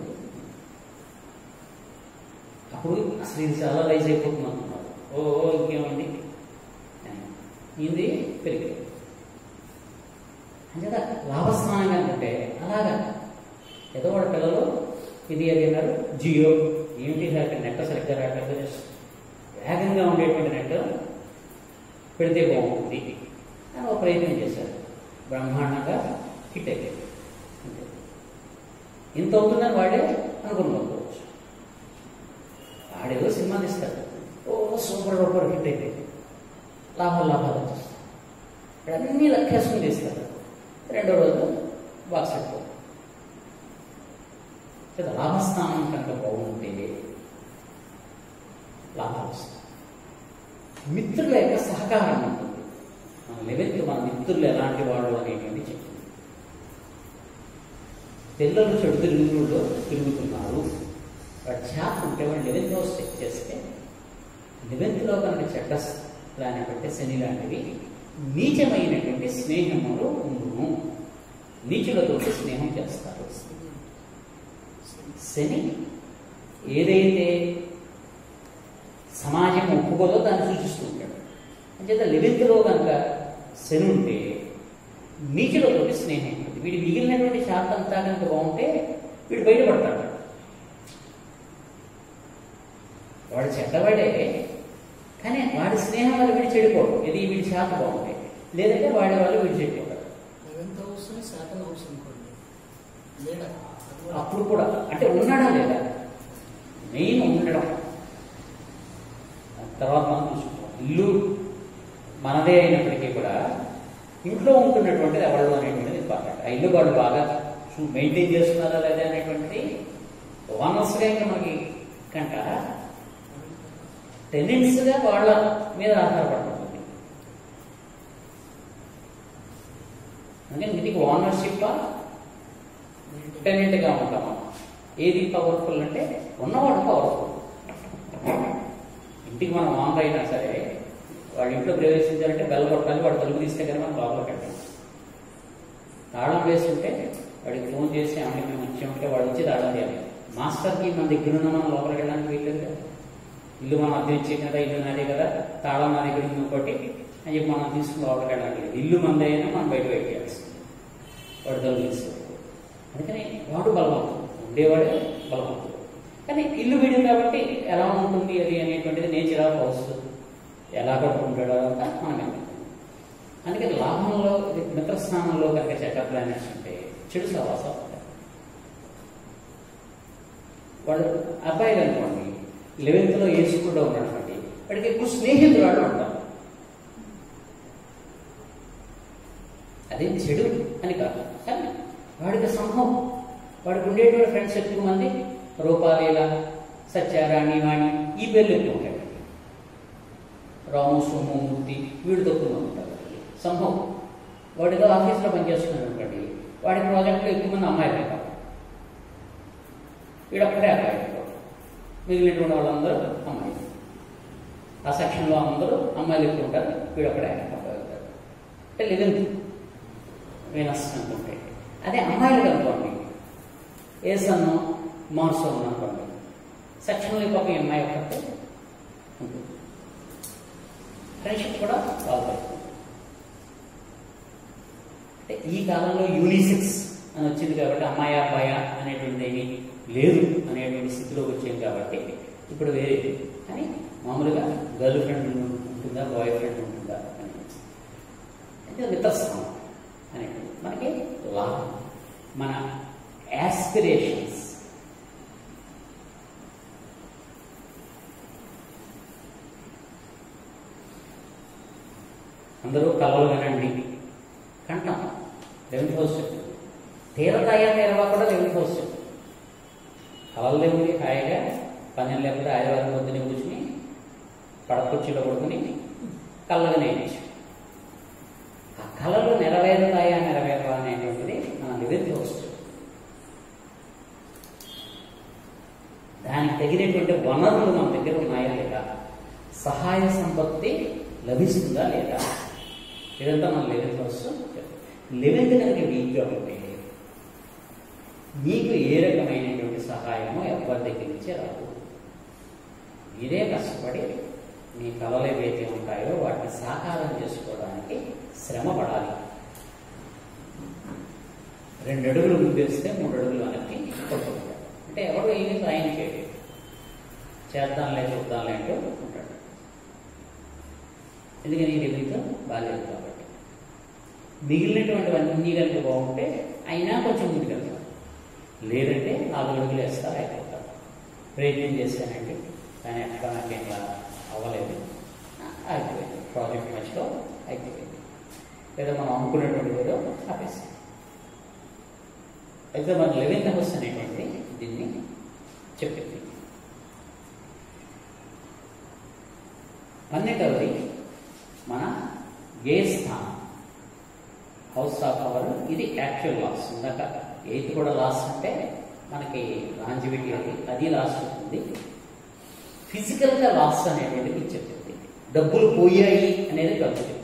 అప్పుడు అసలు ఇది చాలా రైజ్ అయిపోతుంది అనుకున్నారు ఓ ఓ, ఇంకేమైంది అని. ఇది పెరిగింది అంచేత లాభస్థానంగా అనుకుంటే అలాగా ఏదో వాడు పిల్లలు ఇది అది అన్నారు జియో ఏమిటి రాక నెట్ సరిగ్గా రాక వేగంగా ఉండేటువంటి నెట్ పెడితే బాగుంటుంది అని ఒక ప్రయత్నం చేశారు బ్రహ్మాండంగా హిట్ అయిపోయింది అంతే. ఇంత అవుతుందని వాడే అనుకునుకోవచ్చు వాడేదో సినిమా తీస్తాడు ఓ సూపర్ డూపర్ హిట్ అయిపోయింది లాభాలు లాభాలు వచ్చేస్తాయి ఇక్కడ అన్ని లెక్కేసుకుని తీస్తారు రెండో రోజు బాక్స్ అయిపోతుంది లేదా లాభస్థానం కనుక బాగుంటే లాభాలు వస్తాయి మిత్రుల యొక్క సహకారం ఉంటుంది మన లెవెన్త్ మన మిత్రులు ఎలాంటి వాళ్ళు అనేటువంటి చెప్తుంది పిల్లలు చెడు తిరుగులో తిరుగుతున్నారు వాడు చేప ఉంటే వాడు లెవెన్త్ హౌస్ చెక్ చేస్తే లెవెన్త్లో కనుక చెడ్డ లాంటి శని లాంటివి నీచమైనటువంటి స్నేహములు ఉండును నీచులతో స్నేహం చేస్తారు శని ఏదైతే సమాజం ఒప్పుకోదో దాన్ని సూచిస్తూ ఉంటాడు అంచేత లెవెన్త్లో కనుక శని ఉంటే నీచులతో స్నేహం ఉంటుంది వీడి మిగిలినటువంటి శాతం అంతా కనుక బాగుంటే వీడు బయటపడతాడు వాడు చెడ్డవాడే కానీ వాడి స్నేహం వల్ల వీడు చెడిపోడు ఇది వీడి శాతం బాగుంటాయి లేదంటే వాడి వాళ్ళు వీడు చెడిపోతాడు
లెవెన్త్ హౌస్ సెకండ్ హౌస్ అనుకోండి లేడా అది కూడా
అప్పుడు కూడా అంటే ఉన్నాడా లేదా మెయిన్ ఉండడం తర్వాత మనం చూసుకుంటాం ఇల్లు మనదే అయినప్పటికీ కూడా ఇంట్లో ఉంటున్నటువంటిది ఎవరు అనేటువంటిది ఇంపార్టెంట్ ఆ ఇల్లు వాళ్ళు బాగా మెయింటైన్ చేస్తున్నారా లేదా అనేటువంటిది ఓనర్స్గా ఇంకా మనకి కంట టెనెంట్స్గా వాళ్ళ మీద ఆధారపడుతుంది అంటే ఇంటికి ఓనర్షిప్ టెనెంట్గా ఉంటాము ఏది పవర్ఫుల్ అంటే ఉన్నవాడు పవర్ఫుల్ ఇంటికి మనం ఓనర్ అయినా సరే వాడి ఇంట్లో ప్రవేశించాలంటే బెల్ల కొట్టాలి వాడు తలుపు తీస్తే కానీ మనం లోపల పెట్టాలి తాళం వేస్తుంటే వాడికి ఫోన్ చేసి ఆమె మేము వచ్చామంటే వాడు వచ్చి తాళం చేయాలి మాస్టర్కి మన దగ్గర ఉన్న మనం లోపలికి వెళ్ళడానికి వీల్లేదు కదా ఇల్లు మనం అద్దె ఇచ్చే కదా ఇల్లు నాదే కదా తాళం నా దగ్గర ఉంది ఇంకోటి అని చెప్పి మనం తీసుకుని లోపలికి వెళ్ళడానికి లేదు ఇల్లు మంది అయినా మనం బయట పెట్టేయాల్సింది వాడు తలుపు తీసుకోవాలి అందుకని వాడు బలవంతుడు ఉండేవాడే బలవంతుడు కానీ ఇల్లు వీడు కాబట్టి ఎలా ఉంటుంది అది అనేటువంటిది నేచర్ ఆఫ్ హౌస్ ఎలా కట్టుకుంటాడో అదంతా మనం అందుకని లాభంలో మిత్రస్థానంలో కనుక చెడ్డ ప్లానెట్స్ ఉంటే చెడు సవాసం ఉంటాయి వాడు అబ్బాయిలు అనుకోండి లెవెన్త్లో ఏ స్కూల్లో ఉన్నటువంటి వాడికి ఎక్కువ స్నేహితురాళ్ళు ఉంటారు అదేం చెడు అని కాదు కానీ వాడికి సంభవం వాడికి ఉండేటువంటి ఫ్రెండ్స్ ఎక్కువ మంది రూపాలీల సత్యారాణి వాణి ఈ పేర్లు ఎక్కువ ఉంటాయి రాము సోము మూర్తి వీడు తక్కువ మంది ఉంటారు సంభవం వాడితో ఆఫీస్లో పనిచేస్తున్నాడు అనుకోండి వాడి ప్రాజెక్ట్లో ఎక్కువ మంది అమ్మాయిలు ఉంటారు వీడొక్కడే అబ్బాయి ఉంటాడు. మిగిలినటువంటి వాళ్ళందరూ అమ్మాయిలు ఆ సెక్షన్లో అందరూ అమ్మాయిలు ఎక్కువ ఉంటారు వీడొక్కడే అబ్బాయి ఉంటారు అంటే లెవెన్త్ వీనస్ అనుకుంటే అదే అమ్మాయిలు అనుకోండి ఏ సన్ను మాన్సో అనుకోండి సెక్షన్లో పాపం ఈ అమ్మాయి ఒక్కటే ఉంటుంది ఫ్రెండ్షిప్ కూడా బాగుపడుతుంది అంటే ఈ కాలంలో యూనిసెక్స్ అని వచ్చింది కాబట్టి అమ్మాయి అబ్బాయ అనేటువంటిది ఏమీ లేదు అనేటువంటి స్థితిలోకి వచ్చాం కాబట్టి ఇప్పుడు వేరే అని మామూలుగా గర్ల్ ఫ్రెండ్ ఉంటుందా బాయ్ ఫ్రెండ్ ఉంటుందా అని అంటే మిత్రస్థానం అనేటువంటి మనకి లాభం మన యాస్పిరేషన్స్ అందరూ కలవలు వినండి కంటాం లెవెన్త్ హౌస్ చెప్తుంది తీరతాయా తీరవా కూడా లెవెన్త్ హౌస్ చెప్తుంది కలలు దేవుడి హాయిగా పన్నెండు లేకపోతే ఆదివారం పొద్దున కూర్చుని పడకొచ్చిలో పడుకుని కళ్ళగా నేర్చు ఆ కళలు నెరవేరుతాయా నెరవేరవా అనేటువంటిది మన లెవెన్త్ హౌస్ చెప్తుంది దానికి తగినటువంటి వనరులు మన దగ్గర ఉన్నాయా లేదా సహాయ సంపత్తి లభిస్తుందా లేదా ఇదంతా మన లెవెన్త్ హౌస్ లెవెన్త్ కనుక వీక్గా ఉంటే మీకు ఏ రకమైనటువంటి సహాయమో ఎవరి దగ్గర నుంచి రాదు మీరే కష్టపడి మీ కళలు ఏవైతే ఉంటాయో వాటిని సాకారం చేసుకోవడానికి శ్రమ పడాలి రెండు అడుగులు ముందేస్తే మూడు అడుగులు వెనక్కి కొట్టుకుంటాడు అంటే ఎవరు ఏమీ సాయం చేయడు చేద్దాంలే చూద్దాంలే అంటూ ఉంటాడు ఎందుకని రివ్యూతో బాగాలేదు కాబట్టి మిగిలినటువంటివన్నీ కనుక బాగుంటే అయినా కొంచెం ముందుకెళ్తారు లేదంటే నాలుగు అడుగులు వేస్తారు అయిపోతారు ప్రయత్నం చేశానండి కానీ ఎక్కడ నాకేం లా- అవ్వలేదు అయిపోయింది ప్రాజెక్ట్ మధ్యలో అయిపోయింది లేదా మనం అనుకున్నటువంటి ఏదో ఆపేసాం అయితే మన లెవెన్త్ హౌస్ అనేటువంటి దీన్ని చెప్పింది పన్నెండవది మన ఏ స్థానం హౌస్ ఆఫ్ పవర్ ఇది యాక్చువల్ లాస్ ఇందాక ఎయిత్ కూడా లాస్ అంటే మనకి లాంజివిటీ అది అది లాస్ ఉంటుంది ఫిజికల్గా లాస్ అనేటువంటిది చెప్తుంది డబ్బులు పోయాయి అనేది డబ్బు చెప్తుంది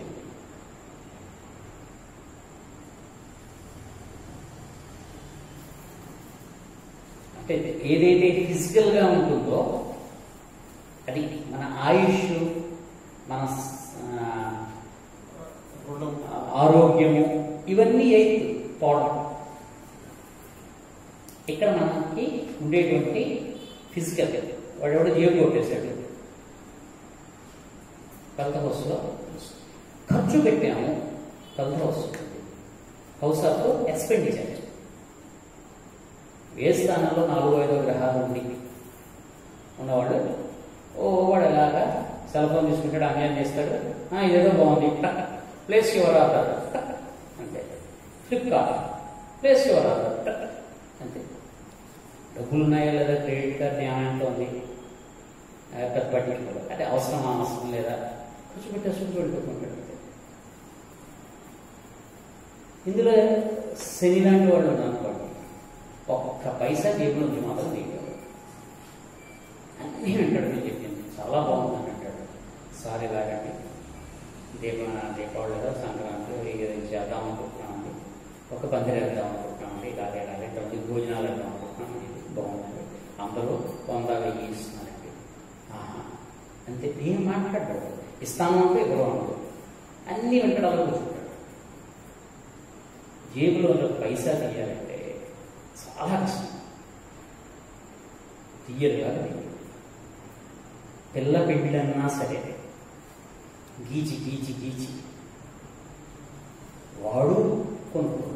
అంటే ఏదైతే ఫిజికల్గా ఉంటుందో అది మన ఆయుష్ మన ఆ,
రుణం
ఆరోగ్యము ఇవన్నీ అయితే పోవడం ఇక్కడ మనకి ఉండేటువంటి ఫిజికల్ వాడు ఎవడో జేబు కొట్టేశాడు కలత హౌస్లో ఖర్చు పెట్టాము కలత హౌస్ హౌస్ ఆఫ్ ఎక్స్పెండిచర్ ఏ స్థానంలో నాలుగో ఐదో గ్రహాలు ఉండి ఉన్నవాడు ఓ వాడు ఎలాగా సెల్ ఫోన్ తీసుకుంటాడు అన్యాయం చేస్తాడు "ఆ, ఇదేదో బాగుంది ప్లేస్ యువర్ ఆర్డర్ అంతే ఫ్లిప్కార్ట్ ప్లేస్ యువర్ ఆర్డర్ అంతే డబ్బులు ఉన్నాయా లేదా క్రెడిట్ కార్డ్ ఏమంటూ ఉంది ఆ, పెద్ద పట్టించుకోడు అంటే అవసరం అవసరం లేదా కూర్చో పెట్టేసి వెళ్ళిపోతుంటాడు అంతే. ఇందులో శని లాంటి వాళ్ళు ఉన్నారనుకోండి ఒక్క పైసా జేబులో నుంచి మాత్రం తీయగలరు అన్నీ అంటాడు నేను చెప్పింది చాలా బాగుందని అంటాడు సారీ లాగండి దీప దీపావళి ఏదో సంక్రాంతి ఏదో చేద్దాం అనుకుంటున్నామండి ఒక పందిరి వేద్దాం అనుకుంటున్నామండి ఇలాగే ఇలాగే తొమ్మిది భోజనాలు వేద్దాం అనుకుంటున్నాం ఇది బాగుందండి అందరూ వంద వెయ్యి ఇస్తున్నారండి ఆహా అంతే ఏం మాట్లాడ్డాడు ఇస్తాను అంటే ఇవ్వడం అనదు అన్నీ వెంటడాలో కూర్చుంటాడు జేబులో ఉన్న పైసా తీయాలంటే చాలా కష్టం తీయరు కాదు తీయరు. పిల్ల పెళ్ళన్నా సరే గీచి గీచి గీచి వాడు కొనుక్కోడు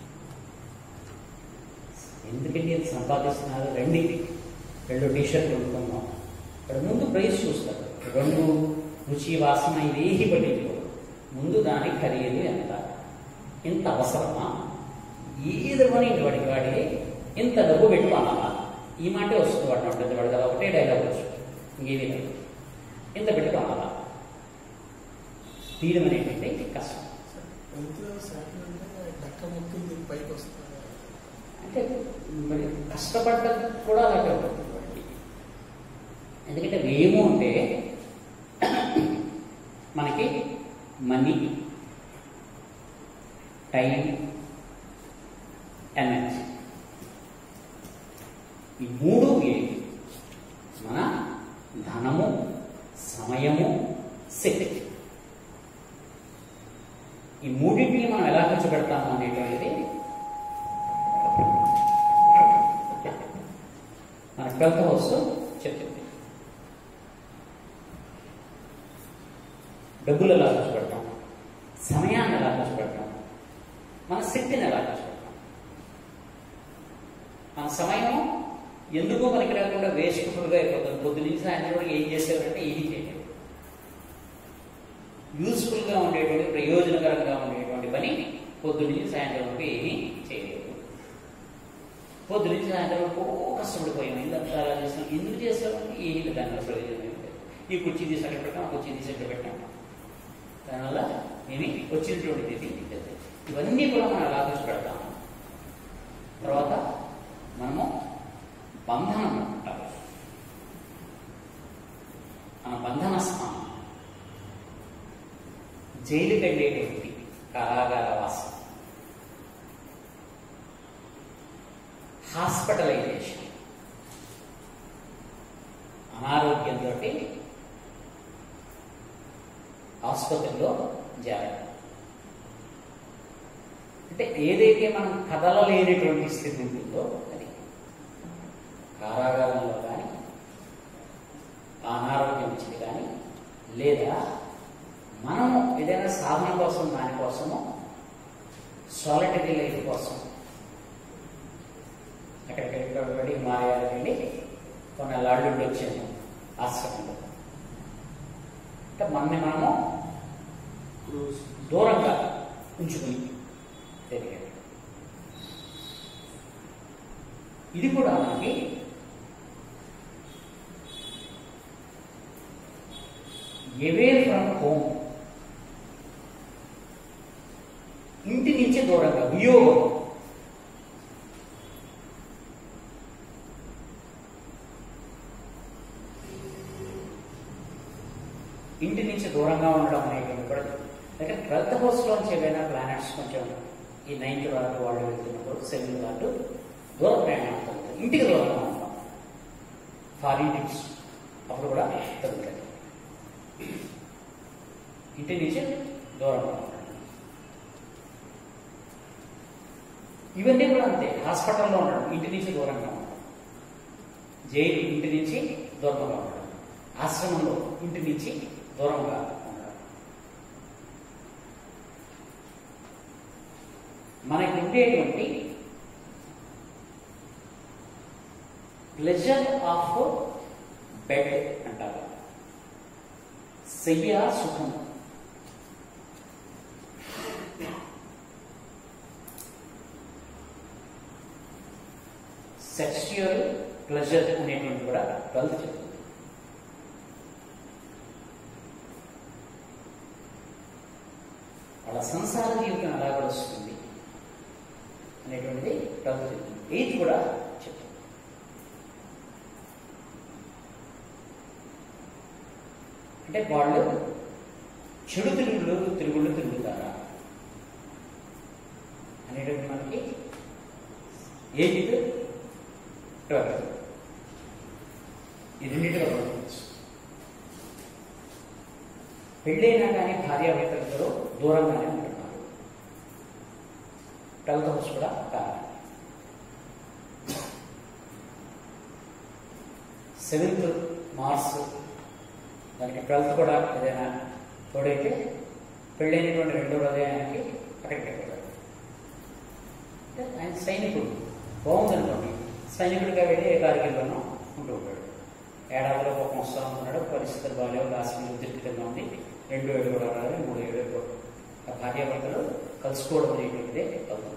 ఎందుకంటే ఇది సంపాదిస్తున్నారు రండి రెండు టీషర్ట్ కొనుక్కుందాం ఇక్కడ ముందు ప్రైస్ చూస్తారు రెండు రుచి వాసన ఇదేహి పట్టించుకోరు ముందు దాని ఖరీదు ఎంత ఇంత అవసరమా ఏది కొని వాడికి వాడి ఇంత డబ్బు పెట్టుకోవాలా ఈ మాటే వస్తుంది వాడిని ఉంటుంది వాడు కదా ఒకటే డైలాగ్ వస్తుంది ఇంకేమీ లేదు ఇంత పెట్టుకోవాలా తీయడం అనేటువంటి కష్టం
వెళ్తున్న శాఖ అంటే డక్క ముక్కింది పైకి వస్తుంది
అంటే మరి కష్టపడ్డం కూడా అలాగే ఉంటుంది వాడికి. ఎందుకంటే వ్యయము అంటే మనకి మనీ టైం ఎనర్జీ ఈ మూడు వ్యయం మన ధనము సమయము శక్తి ఈ మూడింటిని మనం ఎలా ఖర్చు పెడతాము అనేటువంటిది మన ట్వెల్త్ హౌస్ చెప్తుంది డబ్బులు ఎలా ఖర్చు పెడతాం సమయాన్ని ఎలా ఖర్చు పెడతాం మన శక్తిని ఎలా ఖర్చు పెడతాం మన సమయం ఎందుకో మనకి రాకుండా వేస్ట్ఫుల్గా అయిపోతుంది పొద్దు నుంచి సాయంత్రం వరకు ఏం చేసేవారంటే ఏది చేయలేదు యూస్ఫుల్గా ఉండేటువంటి ప్రయోజనకరంగా ఉండేటువంటి పని పొద్దు నుంచి సాయంత్రం వరకు ఏమీ చేయలేదు పొద్దు నుంచి సాయంత్రం వరకు ఓ కష్టపడిపోయాం ఇంత అలా చేస్తాం ఎందుకు చేస్తామంటే ఏంటి దానివల్ల ప్రయోజనం ఏమి లేదు. ఈ కుర్చీ తీసి అక్కడ పెట్టాం ఆ కుర్చీ తీసి అక్కడ పెట్టాం దానివల్ల ఏమి వచ్చినటువంటిది ఇది లేదు. ఇవన్నీ కూడా మనం అలా పెడతాం తర్వాత మనము బంధనం అంటారు మన బంధన స్థానం జైలుకి వెళ్ళేటువంటి కారాగార వాసం హాస్పిటలైజేషన్ అనారోగ్యంతో ఆసుపత్రిలో చేరడం అంటే ఏదైతే మనం కదలలేనటువంటి స్థితి ఉంటుందో అది కారాగారంలో కానీ అనారోగ్యం నుంచి కానీ లేదా మనము ఏదైనా సాధన కోసం దానికోసము సాలిటరీ లైఫ్ కోసం ఎక్కడికెక్కడికి హిమాలయాలకు వెళ్ళి కొన్నేళ్ళాళ్ళు ఉండి వచ్చాము ఆశ్రమంలో అంటే మనని మనము దూరంగా ఉంచుకుని తెలియాలి ఇది కూడా మనకి ఎవే ఫ్రమ్ హోమ్ ఇంటి నుంచి దూరంగా వియోగం ఇంటి నుంచి దూరంగా ఉండడం అనేటువంటి కూడా దగ్గర ట్వెల్త్ హౌస్లోంచి ఏవైనా ప్లానెట్స్ కొంచెం ఈ నైన్త్ వార్డు వాళ్ళు వెళ్తున్నప్పుడు సెవెంత్ వార్డు దూర ప్రయాణం అవుతుంది ఇంటికి దూరంగా ఉంటాం ఫారిన్ టిప్స్ అప్పుడు కూడా తగ్గుతుంది ఇంటి నుంచి దూరంగా ఉంటాం ఇవన్నీ కూడా అంతే హాస్పిటల్లో ఉండడం ఇంటి నుంచి దూరంగా ఉండడం జైలు ఇంటి నుంచి దూరంగా ఉండడం ఆశ్రమంలో ఇంటి నుంచి దూరంగా ఉండడం మనకి ఉండేటువంటి ప్లెజర్ ఆఫ్ బెడ్ అంటారు శయ్య సుఖం సెక్స్యువల్ ప్లెజర్ అనేటువంటి కూడా ట్వెల్త్ చెప్తుంది వాళ్ళ సంసార జీవితం ఎలా గడుస్తుంది అనేటువంటిది ట్వెల్త్ చెప్తుంది ఎయిత్ కూడా చెప్తుంది అంటే వాళ్ళు చెడు తిరుగుళ్ళు తిరుగుళ్ళు తిరుగుతారా అనేటువంటి మనకి ఏది ట్వెల్వ్ ఈ రెండింటిలో గమనించు పెళ్ళైనా కానీ భార్యాభర్తలిద్దరూ దూరంగానే ఉంటున్నారు ట్వెల్త్ హౌస్ కూడా కారణం సెవెంత్ మార్స్ దానికి ట్వెల్త్ కూడా ఏదైనా తోడైతే పెళ్ళైనటువంటి రెండో రోజే ఆయనకి అక్కడికి వెళ్ళాడు అంటే ఆయన సైనికుడు బాగుందనుకోండి సైనికుడిగా వెళ్ళి ఏ కార్యక్రమంలో ఉంటూ ఉంటాడు ఏడాదిలో ఒక వస్తూ ఉంటున్నాడు పరిస్థితులు బాగాలేవు రాసిన ఉద్రిక్తంగా ఉంది రెండు ఏడు కూడా రావాలి మూడు ఏడు కూడా ఆ భార్యాభర్తలు కలుసుకోవడం అనేటువంటిదే అవుతుంది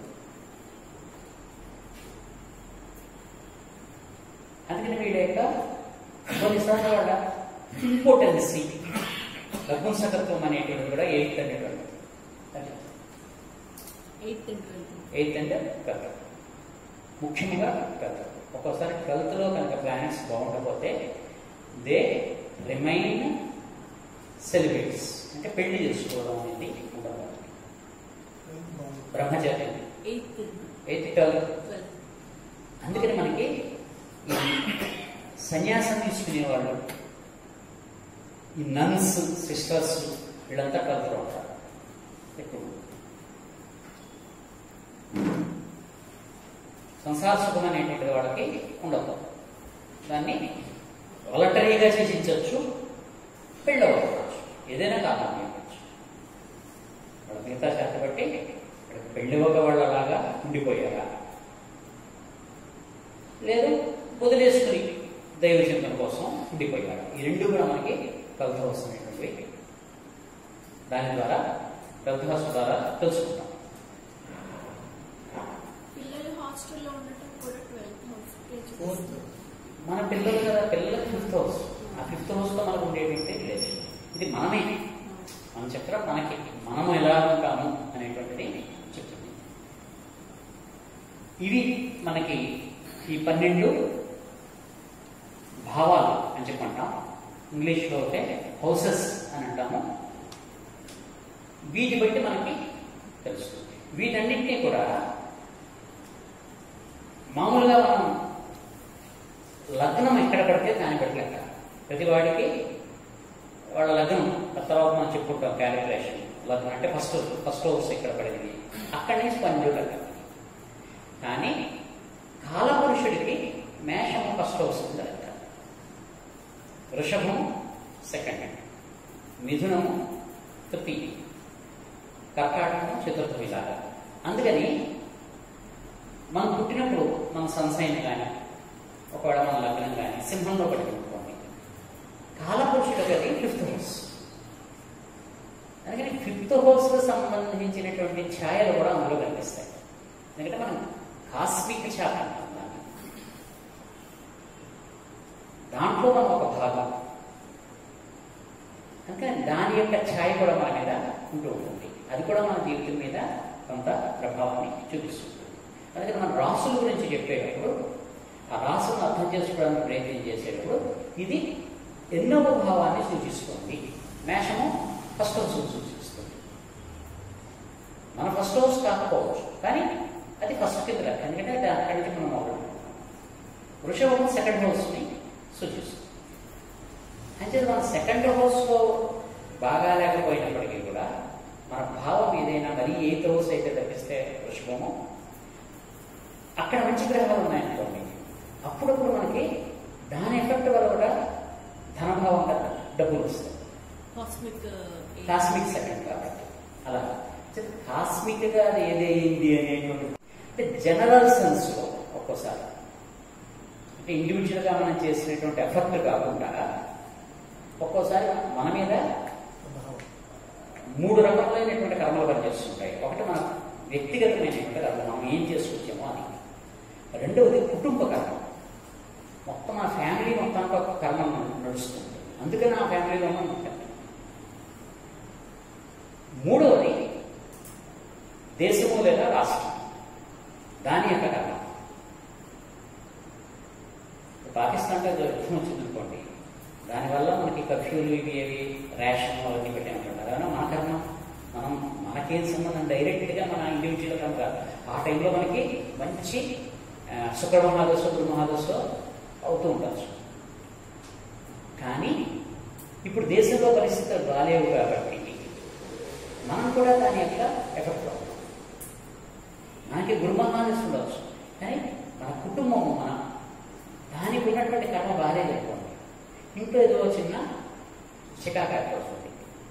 అందుకని వీళ్ళ యొక్క కొన్నిసార్లు వాళ్ళ ఇంపార్టెన్సీ నపుంసకత్వం అనేటువంటిది కూడా ఎయిత్ అనేటువంటిది
ఎయిత్ అండ్ ట్వెల్త్
ఎయిత్ అంటే కథ ముఖ్యంగా కథ ఒక్కోసారి ట్వెల్త్లో కనుక ప్లానెట్స్ బాగుండకపోతే దే రిమైన్ సెలిబ్రేట్స్ అంటే పెళ్లి చేసుకోవడం అనేది ఉండదు బ్రహ్మచారి
ఎయిత్
ఎయిత్ ట్వెల్త్
ట్వెల్త్
అందుకని మనకి ఈ సన్యాసం తీసుకునేవాళ్ళు ఈ నన్స్ సిస్టర్స్ వీళ్ళంతా ట్వెల్త్లో ఉంటారు ఎక్కువ సంసార సుఖం అనేటువంటిది వాళ్ళకి ఉండదు దాన్ని వాలంటరీగా చేసించవచ్చు పెళ్ళవచ్చు ఏదైనా కారణం చేయవచ్చు వాళ్ళ మిగతా శాత బట్టి ఇక్కడ పెళ్లి ఒక వాళ్ళలాగా ఉండిపోయారా లేదు వదిలేసుకుని దైవ చింతన కోసం ఉండిపోయాడు ఈ రెండు కూడా మనకి కలుత వస్తున్నటువంటివి దాని ద్వారా పెద్ద హౌస్ ద్వారా తెలుసుకుంటాం
పిల్లలు హాస్టల్లో ఉండటం కూడా ట్వెల్త్ హౌస్
ఫోర్త్
మన పిల్లలు కదా పిల్లలకి ఫిఫ్త్ హౌస్ ఆ ఫిఫ్త్ హౌస్తో మనకు ఉండేటువంటి రిలేషన్ ఇది మనమే మన చక్రం మనకి మనం ఎలా ఉంటాము అనేటువంటిది చెప్తుంది ఇవి మనకి ఈ పన్నెండు భావాలు అని చెప్పంటాం ఇంగ్లీష్లో అయితే హౌసెస్ అని అంటాము వీటి బట్టి మనకి తెలుస్తుంది వీటన్నింటినీ కూడా మామూలుగా మనం లగ్నం ఎక్కడ పడితే దాన్ని బట్టి లెక్క ప్రతి వాడికి వాళ్ళ లగ్నం ఆ తర్వాత మనం చెప్పుకుంటాం క్యాలిక్యులేషన్ లగ్నం అంటే ఫస్ట్ ఫస్ట్ హౌస్ ఎక్కడ పడింది అక్కడి నుంచి పంజు లెక్క కానీ కాలపురుషుడికి మేషము ఫస్ట్ హౌస్ ఉంది లెక్క వృషభము సెకండ్ మిథునము తృతీయ కర్కాటకము చతుర్థ ఇలాగ అందుకని మనం పుట్టినప్పుడు మన సన్సైన్ కానీ ఒకవేళ మన లగ్నం కానీ సింహంలో పడింది అనుకోండి కాలపురుషుడు గది ఫిఫ్త్ హౌస్ అందుకని ఫిఫ్త్ హౌస్కు సంబంధించినటువంటి ఛాయలు కూడా అందులో కనిపిస్తాయి ఎందుకంటే మనం కాస్మిక్ ఛాయ అంటాం దాన్ని దాంట్లో మనం ఒక భాగం అందుకని దాని యొక్క ఛాయ కూడా మన మీద ఉంటూ ఉంటుంది అది కూడా మన జీవితం మీద కొంత ప్రభావాన్ని చూపిస్తుంది అందుకని మనం రాసుల గురించి చెప్పేటప్పుడు ఆ రాసులను అర్థం చేసుకోవడానికి ప్రయత్నం చేసేటప్పుడు ఇది ఎన్నవ భావాన్ని సూచిస్తుంది మేషము ఫస్ట్ హౌస్ సూచిస్తుంది మన ఫస్ట్ హౌస్ కాకపోవచ్చు కానీ అది ఫస్ట్ కింద లెక్క ఎందుకంటే అది అక్కడి నుంచి మనం మొదలు వృషభం సెకండ్ హౌస్ని సూచిస్తుంది అంటే మన సెకండ్ హౌస్లో బాగా లేకపోయినప్పటికీ కూడా మన భావం ఏదైనా మరీ ఏ హౌస్ అయితే తప్పిస్తే వృషభము అక్కడ మంచి గ్రహాలు ఉన్నాయనుకోండి అప్పుడప్పుడు మనకి దాని ఎఫెక్ట్ వల్ల కూడా ధనభావంగా డబ్బులు వస్తాయి
కాస్మిక్
కాస్మిక్ సెకండ్ కాబట్టి అలా కాస్మిక్ గా అది ఏదైంది అనేటువంటి అంటే జనరల్ సెన్స్ లో ఒక్కోసారి అంటే ఇండివిజువల్ గా మనం చేసినటువంటి ఎఫెక్ట్ కాకుండా ఒక్కోసారి మన మీద
భావం
మూడు రకములైనటువంటి కర్మలు పనిచేస్తుంటాయి ఒకటి మన వ్యక్తిగతమైనటువంటి కర్మ మనం ఏం చేసుకొచ్చామో అది రెండవది కుటుంబ కర్మ మొత్తం ఆ ఫ్యామిలీ మొత్తానికి ఒక కర్మ నడుస్తుంది అందుకని ఆ ఫ్యామిలీలో మనం ఉంటాం మూడవది దేశము లేదా రాష్ట్రం దాని యొక్క కర్మ పాకిస్తాన్లో ఏదో యుద్ధం వచ్చిందనుకోండి దానివల్ల మనకి కర్ఫ్యూలు ఇవి ఏవి రేషన్ అవన్నీ పెట్టామంటారు అదే మన కర్మ మనం మనకేం సంబంధం డైరెక్ట్గా మన ఇండివిజువల్ కర్మ కాదు ఆ టైంలో మనకి మంచి ఆ, శుక్ర మహాదశ గురు మహాదశ అవుతూ ఉండొచ్చు కానీ ఇప్పుడు దేశంలో పరిస్థితులు బాగాలేవు కాబట్టి మనం కూడా దాని యొక్క ఎఫెక్ట్ అవుతాం మనకి గురుమహాదశ ఉండవచ్చు కానీ మన కుటుంబం మన దానికి ఉన్నటువంటి కర్మ బాగాలేదు అనుకోండి ఇంట్లో ఏదో చిన్న చికాకాయ వస్తుంది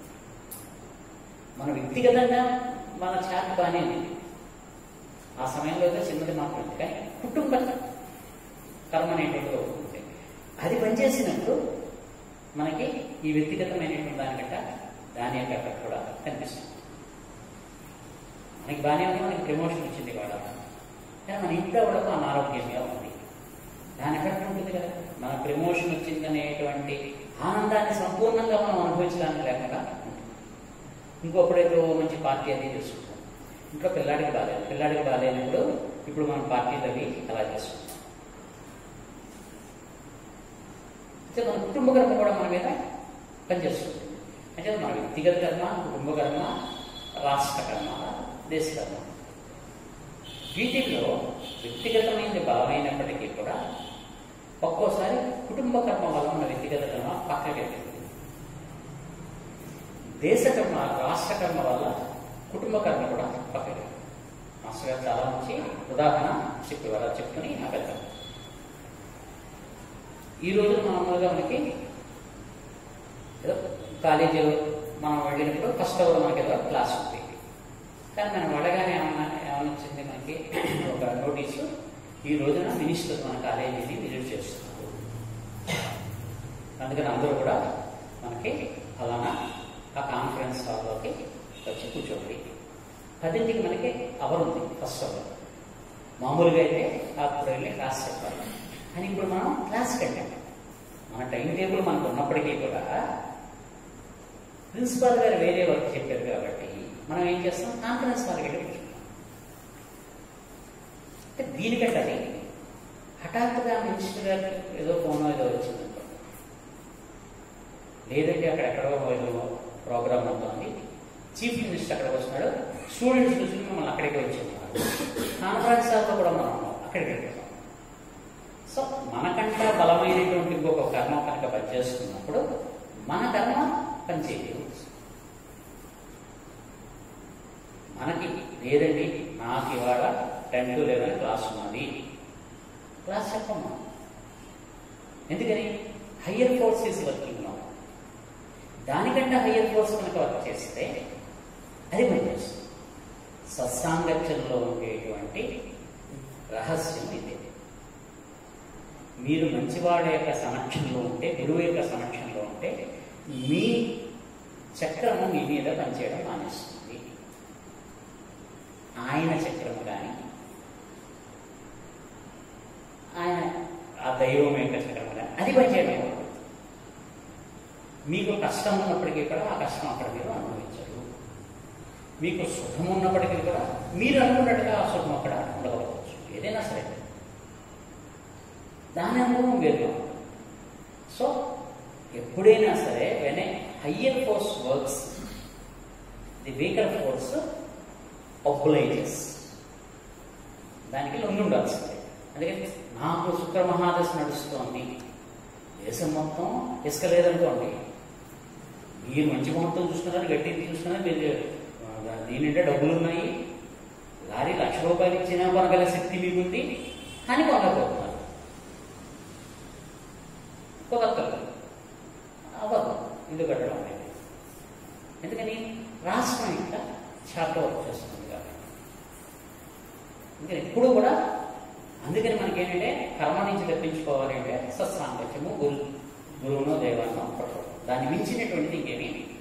మన వ్యక్తిగతంగా మన చాట్ బాగానే ఉంది ఆ సమయంలో అయితే చిన్నది మాత్రం ఉంది కానీ కుటుంబ కర్మ అనేటువంటిది ఒకటి ఉంది అది పనిచేసినప్పుడు మనకి ఈ వ్యక్తిగతమైనటువంటి దానికంట దాని యొక్క ఎఫెక్ట్ కూడా కనిపిస్తుంది మనకి బాగానే ఉంది మనకి ప్రమోషన్ వచ్చింది కూడా కానీ మన ఇంట్లో కూడా అనారోగ్యంగా ఉంది దాని ఎఫెక్ట్ ఉంటుంది కదా మన ప్రమోషన్ వచ్చిందనేటువంటి ఆనందాన్ని సంపూర్ణంగా మనం అనుభవించడానికి లేకుండా ఉంటుంది. ఇంకొకడేదో మంచి పార్టీ అది చేసుకుంటాం ఇంట్లో పిల్లాడికి బాగాలేదు పిల్లాడికి బాగాలేనప్పుడు ఇప్పుడు మనం పార్టీలు అవి అలా చేసుకుంటాం అయితే మన కుటుంబ కర్మ కూడా మన మీద పనిచేస్తుంది అంటే మన వ్యక్తిగత కర్మ కుటుంబ కర్మ రాష్ట్ర కర్మ దేశ కర్మ వీటిల్లో వ్యక్తిగతమైనది బలమైనప్పటికీ కూడా ఒక్కోసారి కుటుంబ కర్మ వల్ల మన వ్యక్తిగత కర్మ పక్కకి వెళ్తుంది దేశ కర్మ రాష్ట్ర కర్మ వల్ల కుటుంబ కర్మ కూడా పక్కకి వెళ్తుంది మాస్టర్ గారు చాలా మంచి ఉదాహరణ చెప్పేవారు అది చెప్తుని నాకు వెళ్తాం ఈ రోజు మామూలుగా మనకి ఏదో కాలేజీలో మనం వెళ్ళినప్పుడు ఫస్ట్ అవర్ మనకి ఏదో క్లాస్ ఉంది కానీ మనం అడగానే ఏమన్నా ఏమన్నా వచ్చింది మనకి ఒక నోటీసు ఈ రోజున మినిస్టర్ మన కాలేజీని విజిట్ చేస్తున్నారు అందుకని అందరూ కూడా మనకి ఫలానా ఆ కాన్ఫరెన్స్ హాల్లోకి వచ్చి కూర్చోండి పదింటికి మనకి అవర్ ఉంది ఫస్ట్ అవర్ మామూలుగా అయితే అప్పుడు వెళ్ళి క్లాస్ చెప్పాలి కానీ ఇప్పుడు మనం క్లాస్ కట్టాం మన టైం టేబుల్ మనకు ఉన్నప్పటికీ కూడా ప్రిన్సిపాల్ గారు వేరే వర్క్ చెప్పారు కాబట్టి మనం ఏం చేస్తాం కాన్ఫరెన్స్ హాల్కి వెళ్ళి కూర్చుంటాం అంటే దీనికంటే అది హఠాత్తుగా మినిస్టర్ గారికి ఏదో ఫోన్ ఏదో వచ్చింది లేదంటే అక్కడ ఎక్కడో ఏదో ప్రోగ్రామ్ అవుతుంది చీఫ్ మినిస్టర్ అక్కడికి వస్తున్నాడు స్టూడెంట్స్ చూసి మమ్మల్ని అక్కడికి వచ్చింది కాన్ఫరెన్స్ హాల్లో కూడా మనం అక్కడికి వెళ్ళాం సో మనకంటే బలమైనటువంటి ఇంకొక కర్మ కనుక పనిచేస్తున్నప్పుడు మన కర్మ పనిచేయదు మనకి లేదండి నాకు ఇవాళ టెన్ టు లెవెన్ క్లాస్ ఉన్నది క్లాస్ చెప్పమ్మా ఎందుకని higher force is working no దానికంటే హయ్యర్ ఫోర్స్ కనుక వర్క్ చేస్తే అది పనిచేస్తుంది సత్సాంగత్యంలో ఉండేటువంటి రహస్యం ఇదే మీరు మంచివాడ యొక్క సమక్షంలో ఉంటే గురువు యొక్క సమక్షంలో ఉంటే మీ చక్రము మీ మీద పనిచేయడం మానేస్తుంది ఆయన చక్రము కానీ ఆయన ఆ దైవం యొక్క చక్రము కానీ అది పనిచేయడం మొదలుపెడుతుంది. మీకు కష్టం ఉన్నప్పటికీ కూడా ఆ కష్టం అక్కడ మీరు అనుభవించరు మీకు సుఖం ఉన్నప్పటికీ కూడా మీరు అనుకున్నట్టుగా ఆ సుఖం అక్కడ ఉండకపోవచ్చు ఏదైనా సరే దాని అనుభవం వేరుగా ఉంటుంది. సో ఎప్పుడైనా సరే when a higher force works the weaker force obliges దానికి లొంగి ఉండాల్సిందే అందుకని నాకు శుక్ర మహాదశ నడుస్తోంది దేశం మొత్తం ఇసుక లేదనుకోండి మీరు మంచి ముహూర్తం చూస్తున్నారు గట్టి చూస్తున్నారు మీరు ఆ, దీని నిండా డబ్బులు ఉన్నాయి లారీ లక్ష రూపాయలు ఇచ్చినా కొనగల శక్తి మీకుంది అని కొనకపోతున్నారు కుదరదు అవ్వదు ఇల్లు కట్టడం అనేది ఎందుకని రాష్ట్రం ఇంకా చాట వర్క్ చేస్తుంది కాబట్టి అందుకని ఎప్పుడు కూడా అందుకని మనకి ఏంటంటే కర్మ నుంచి తప్పించుకోవాలి అంటే సత్సాంగత్యము గురు గురువునో దేవాన్నో పట్టుకోవడం దాన్ని మించినటువంటిది ఇంకేమీ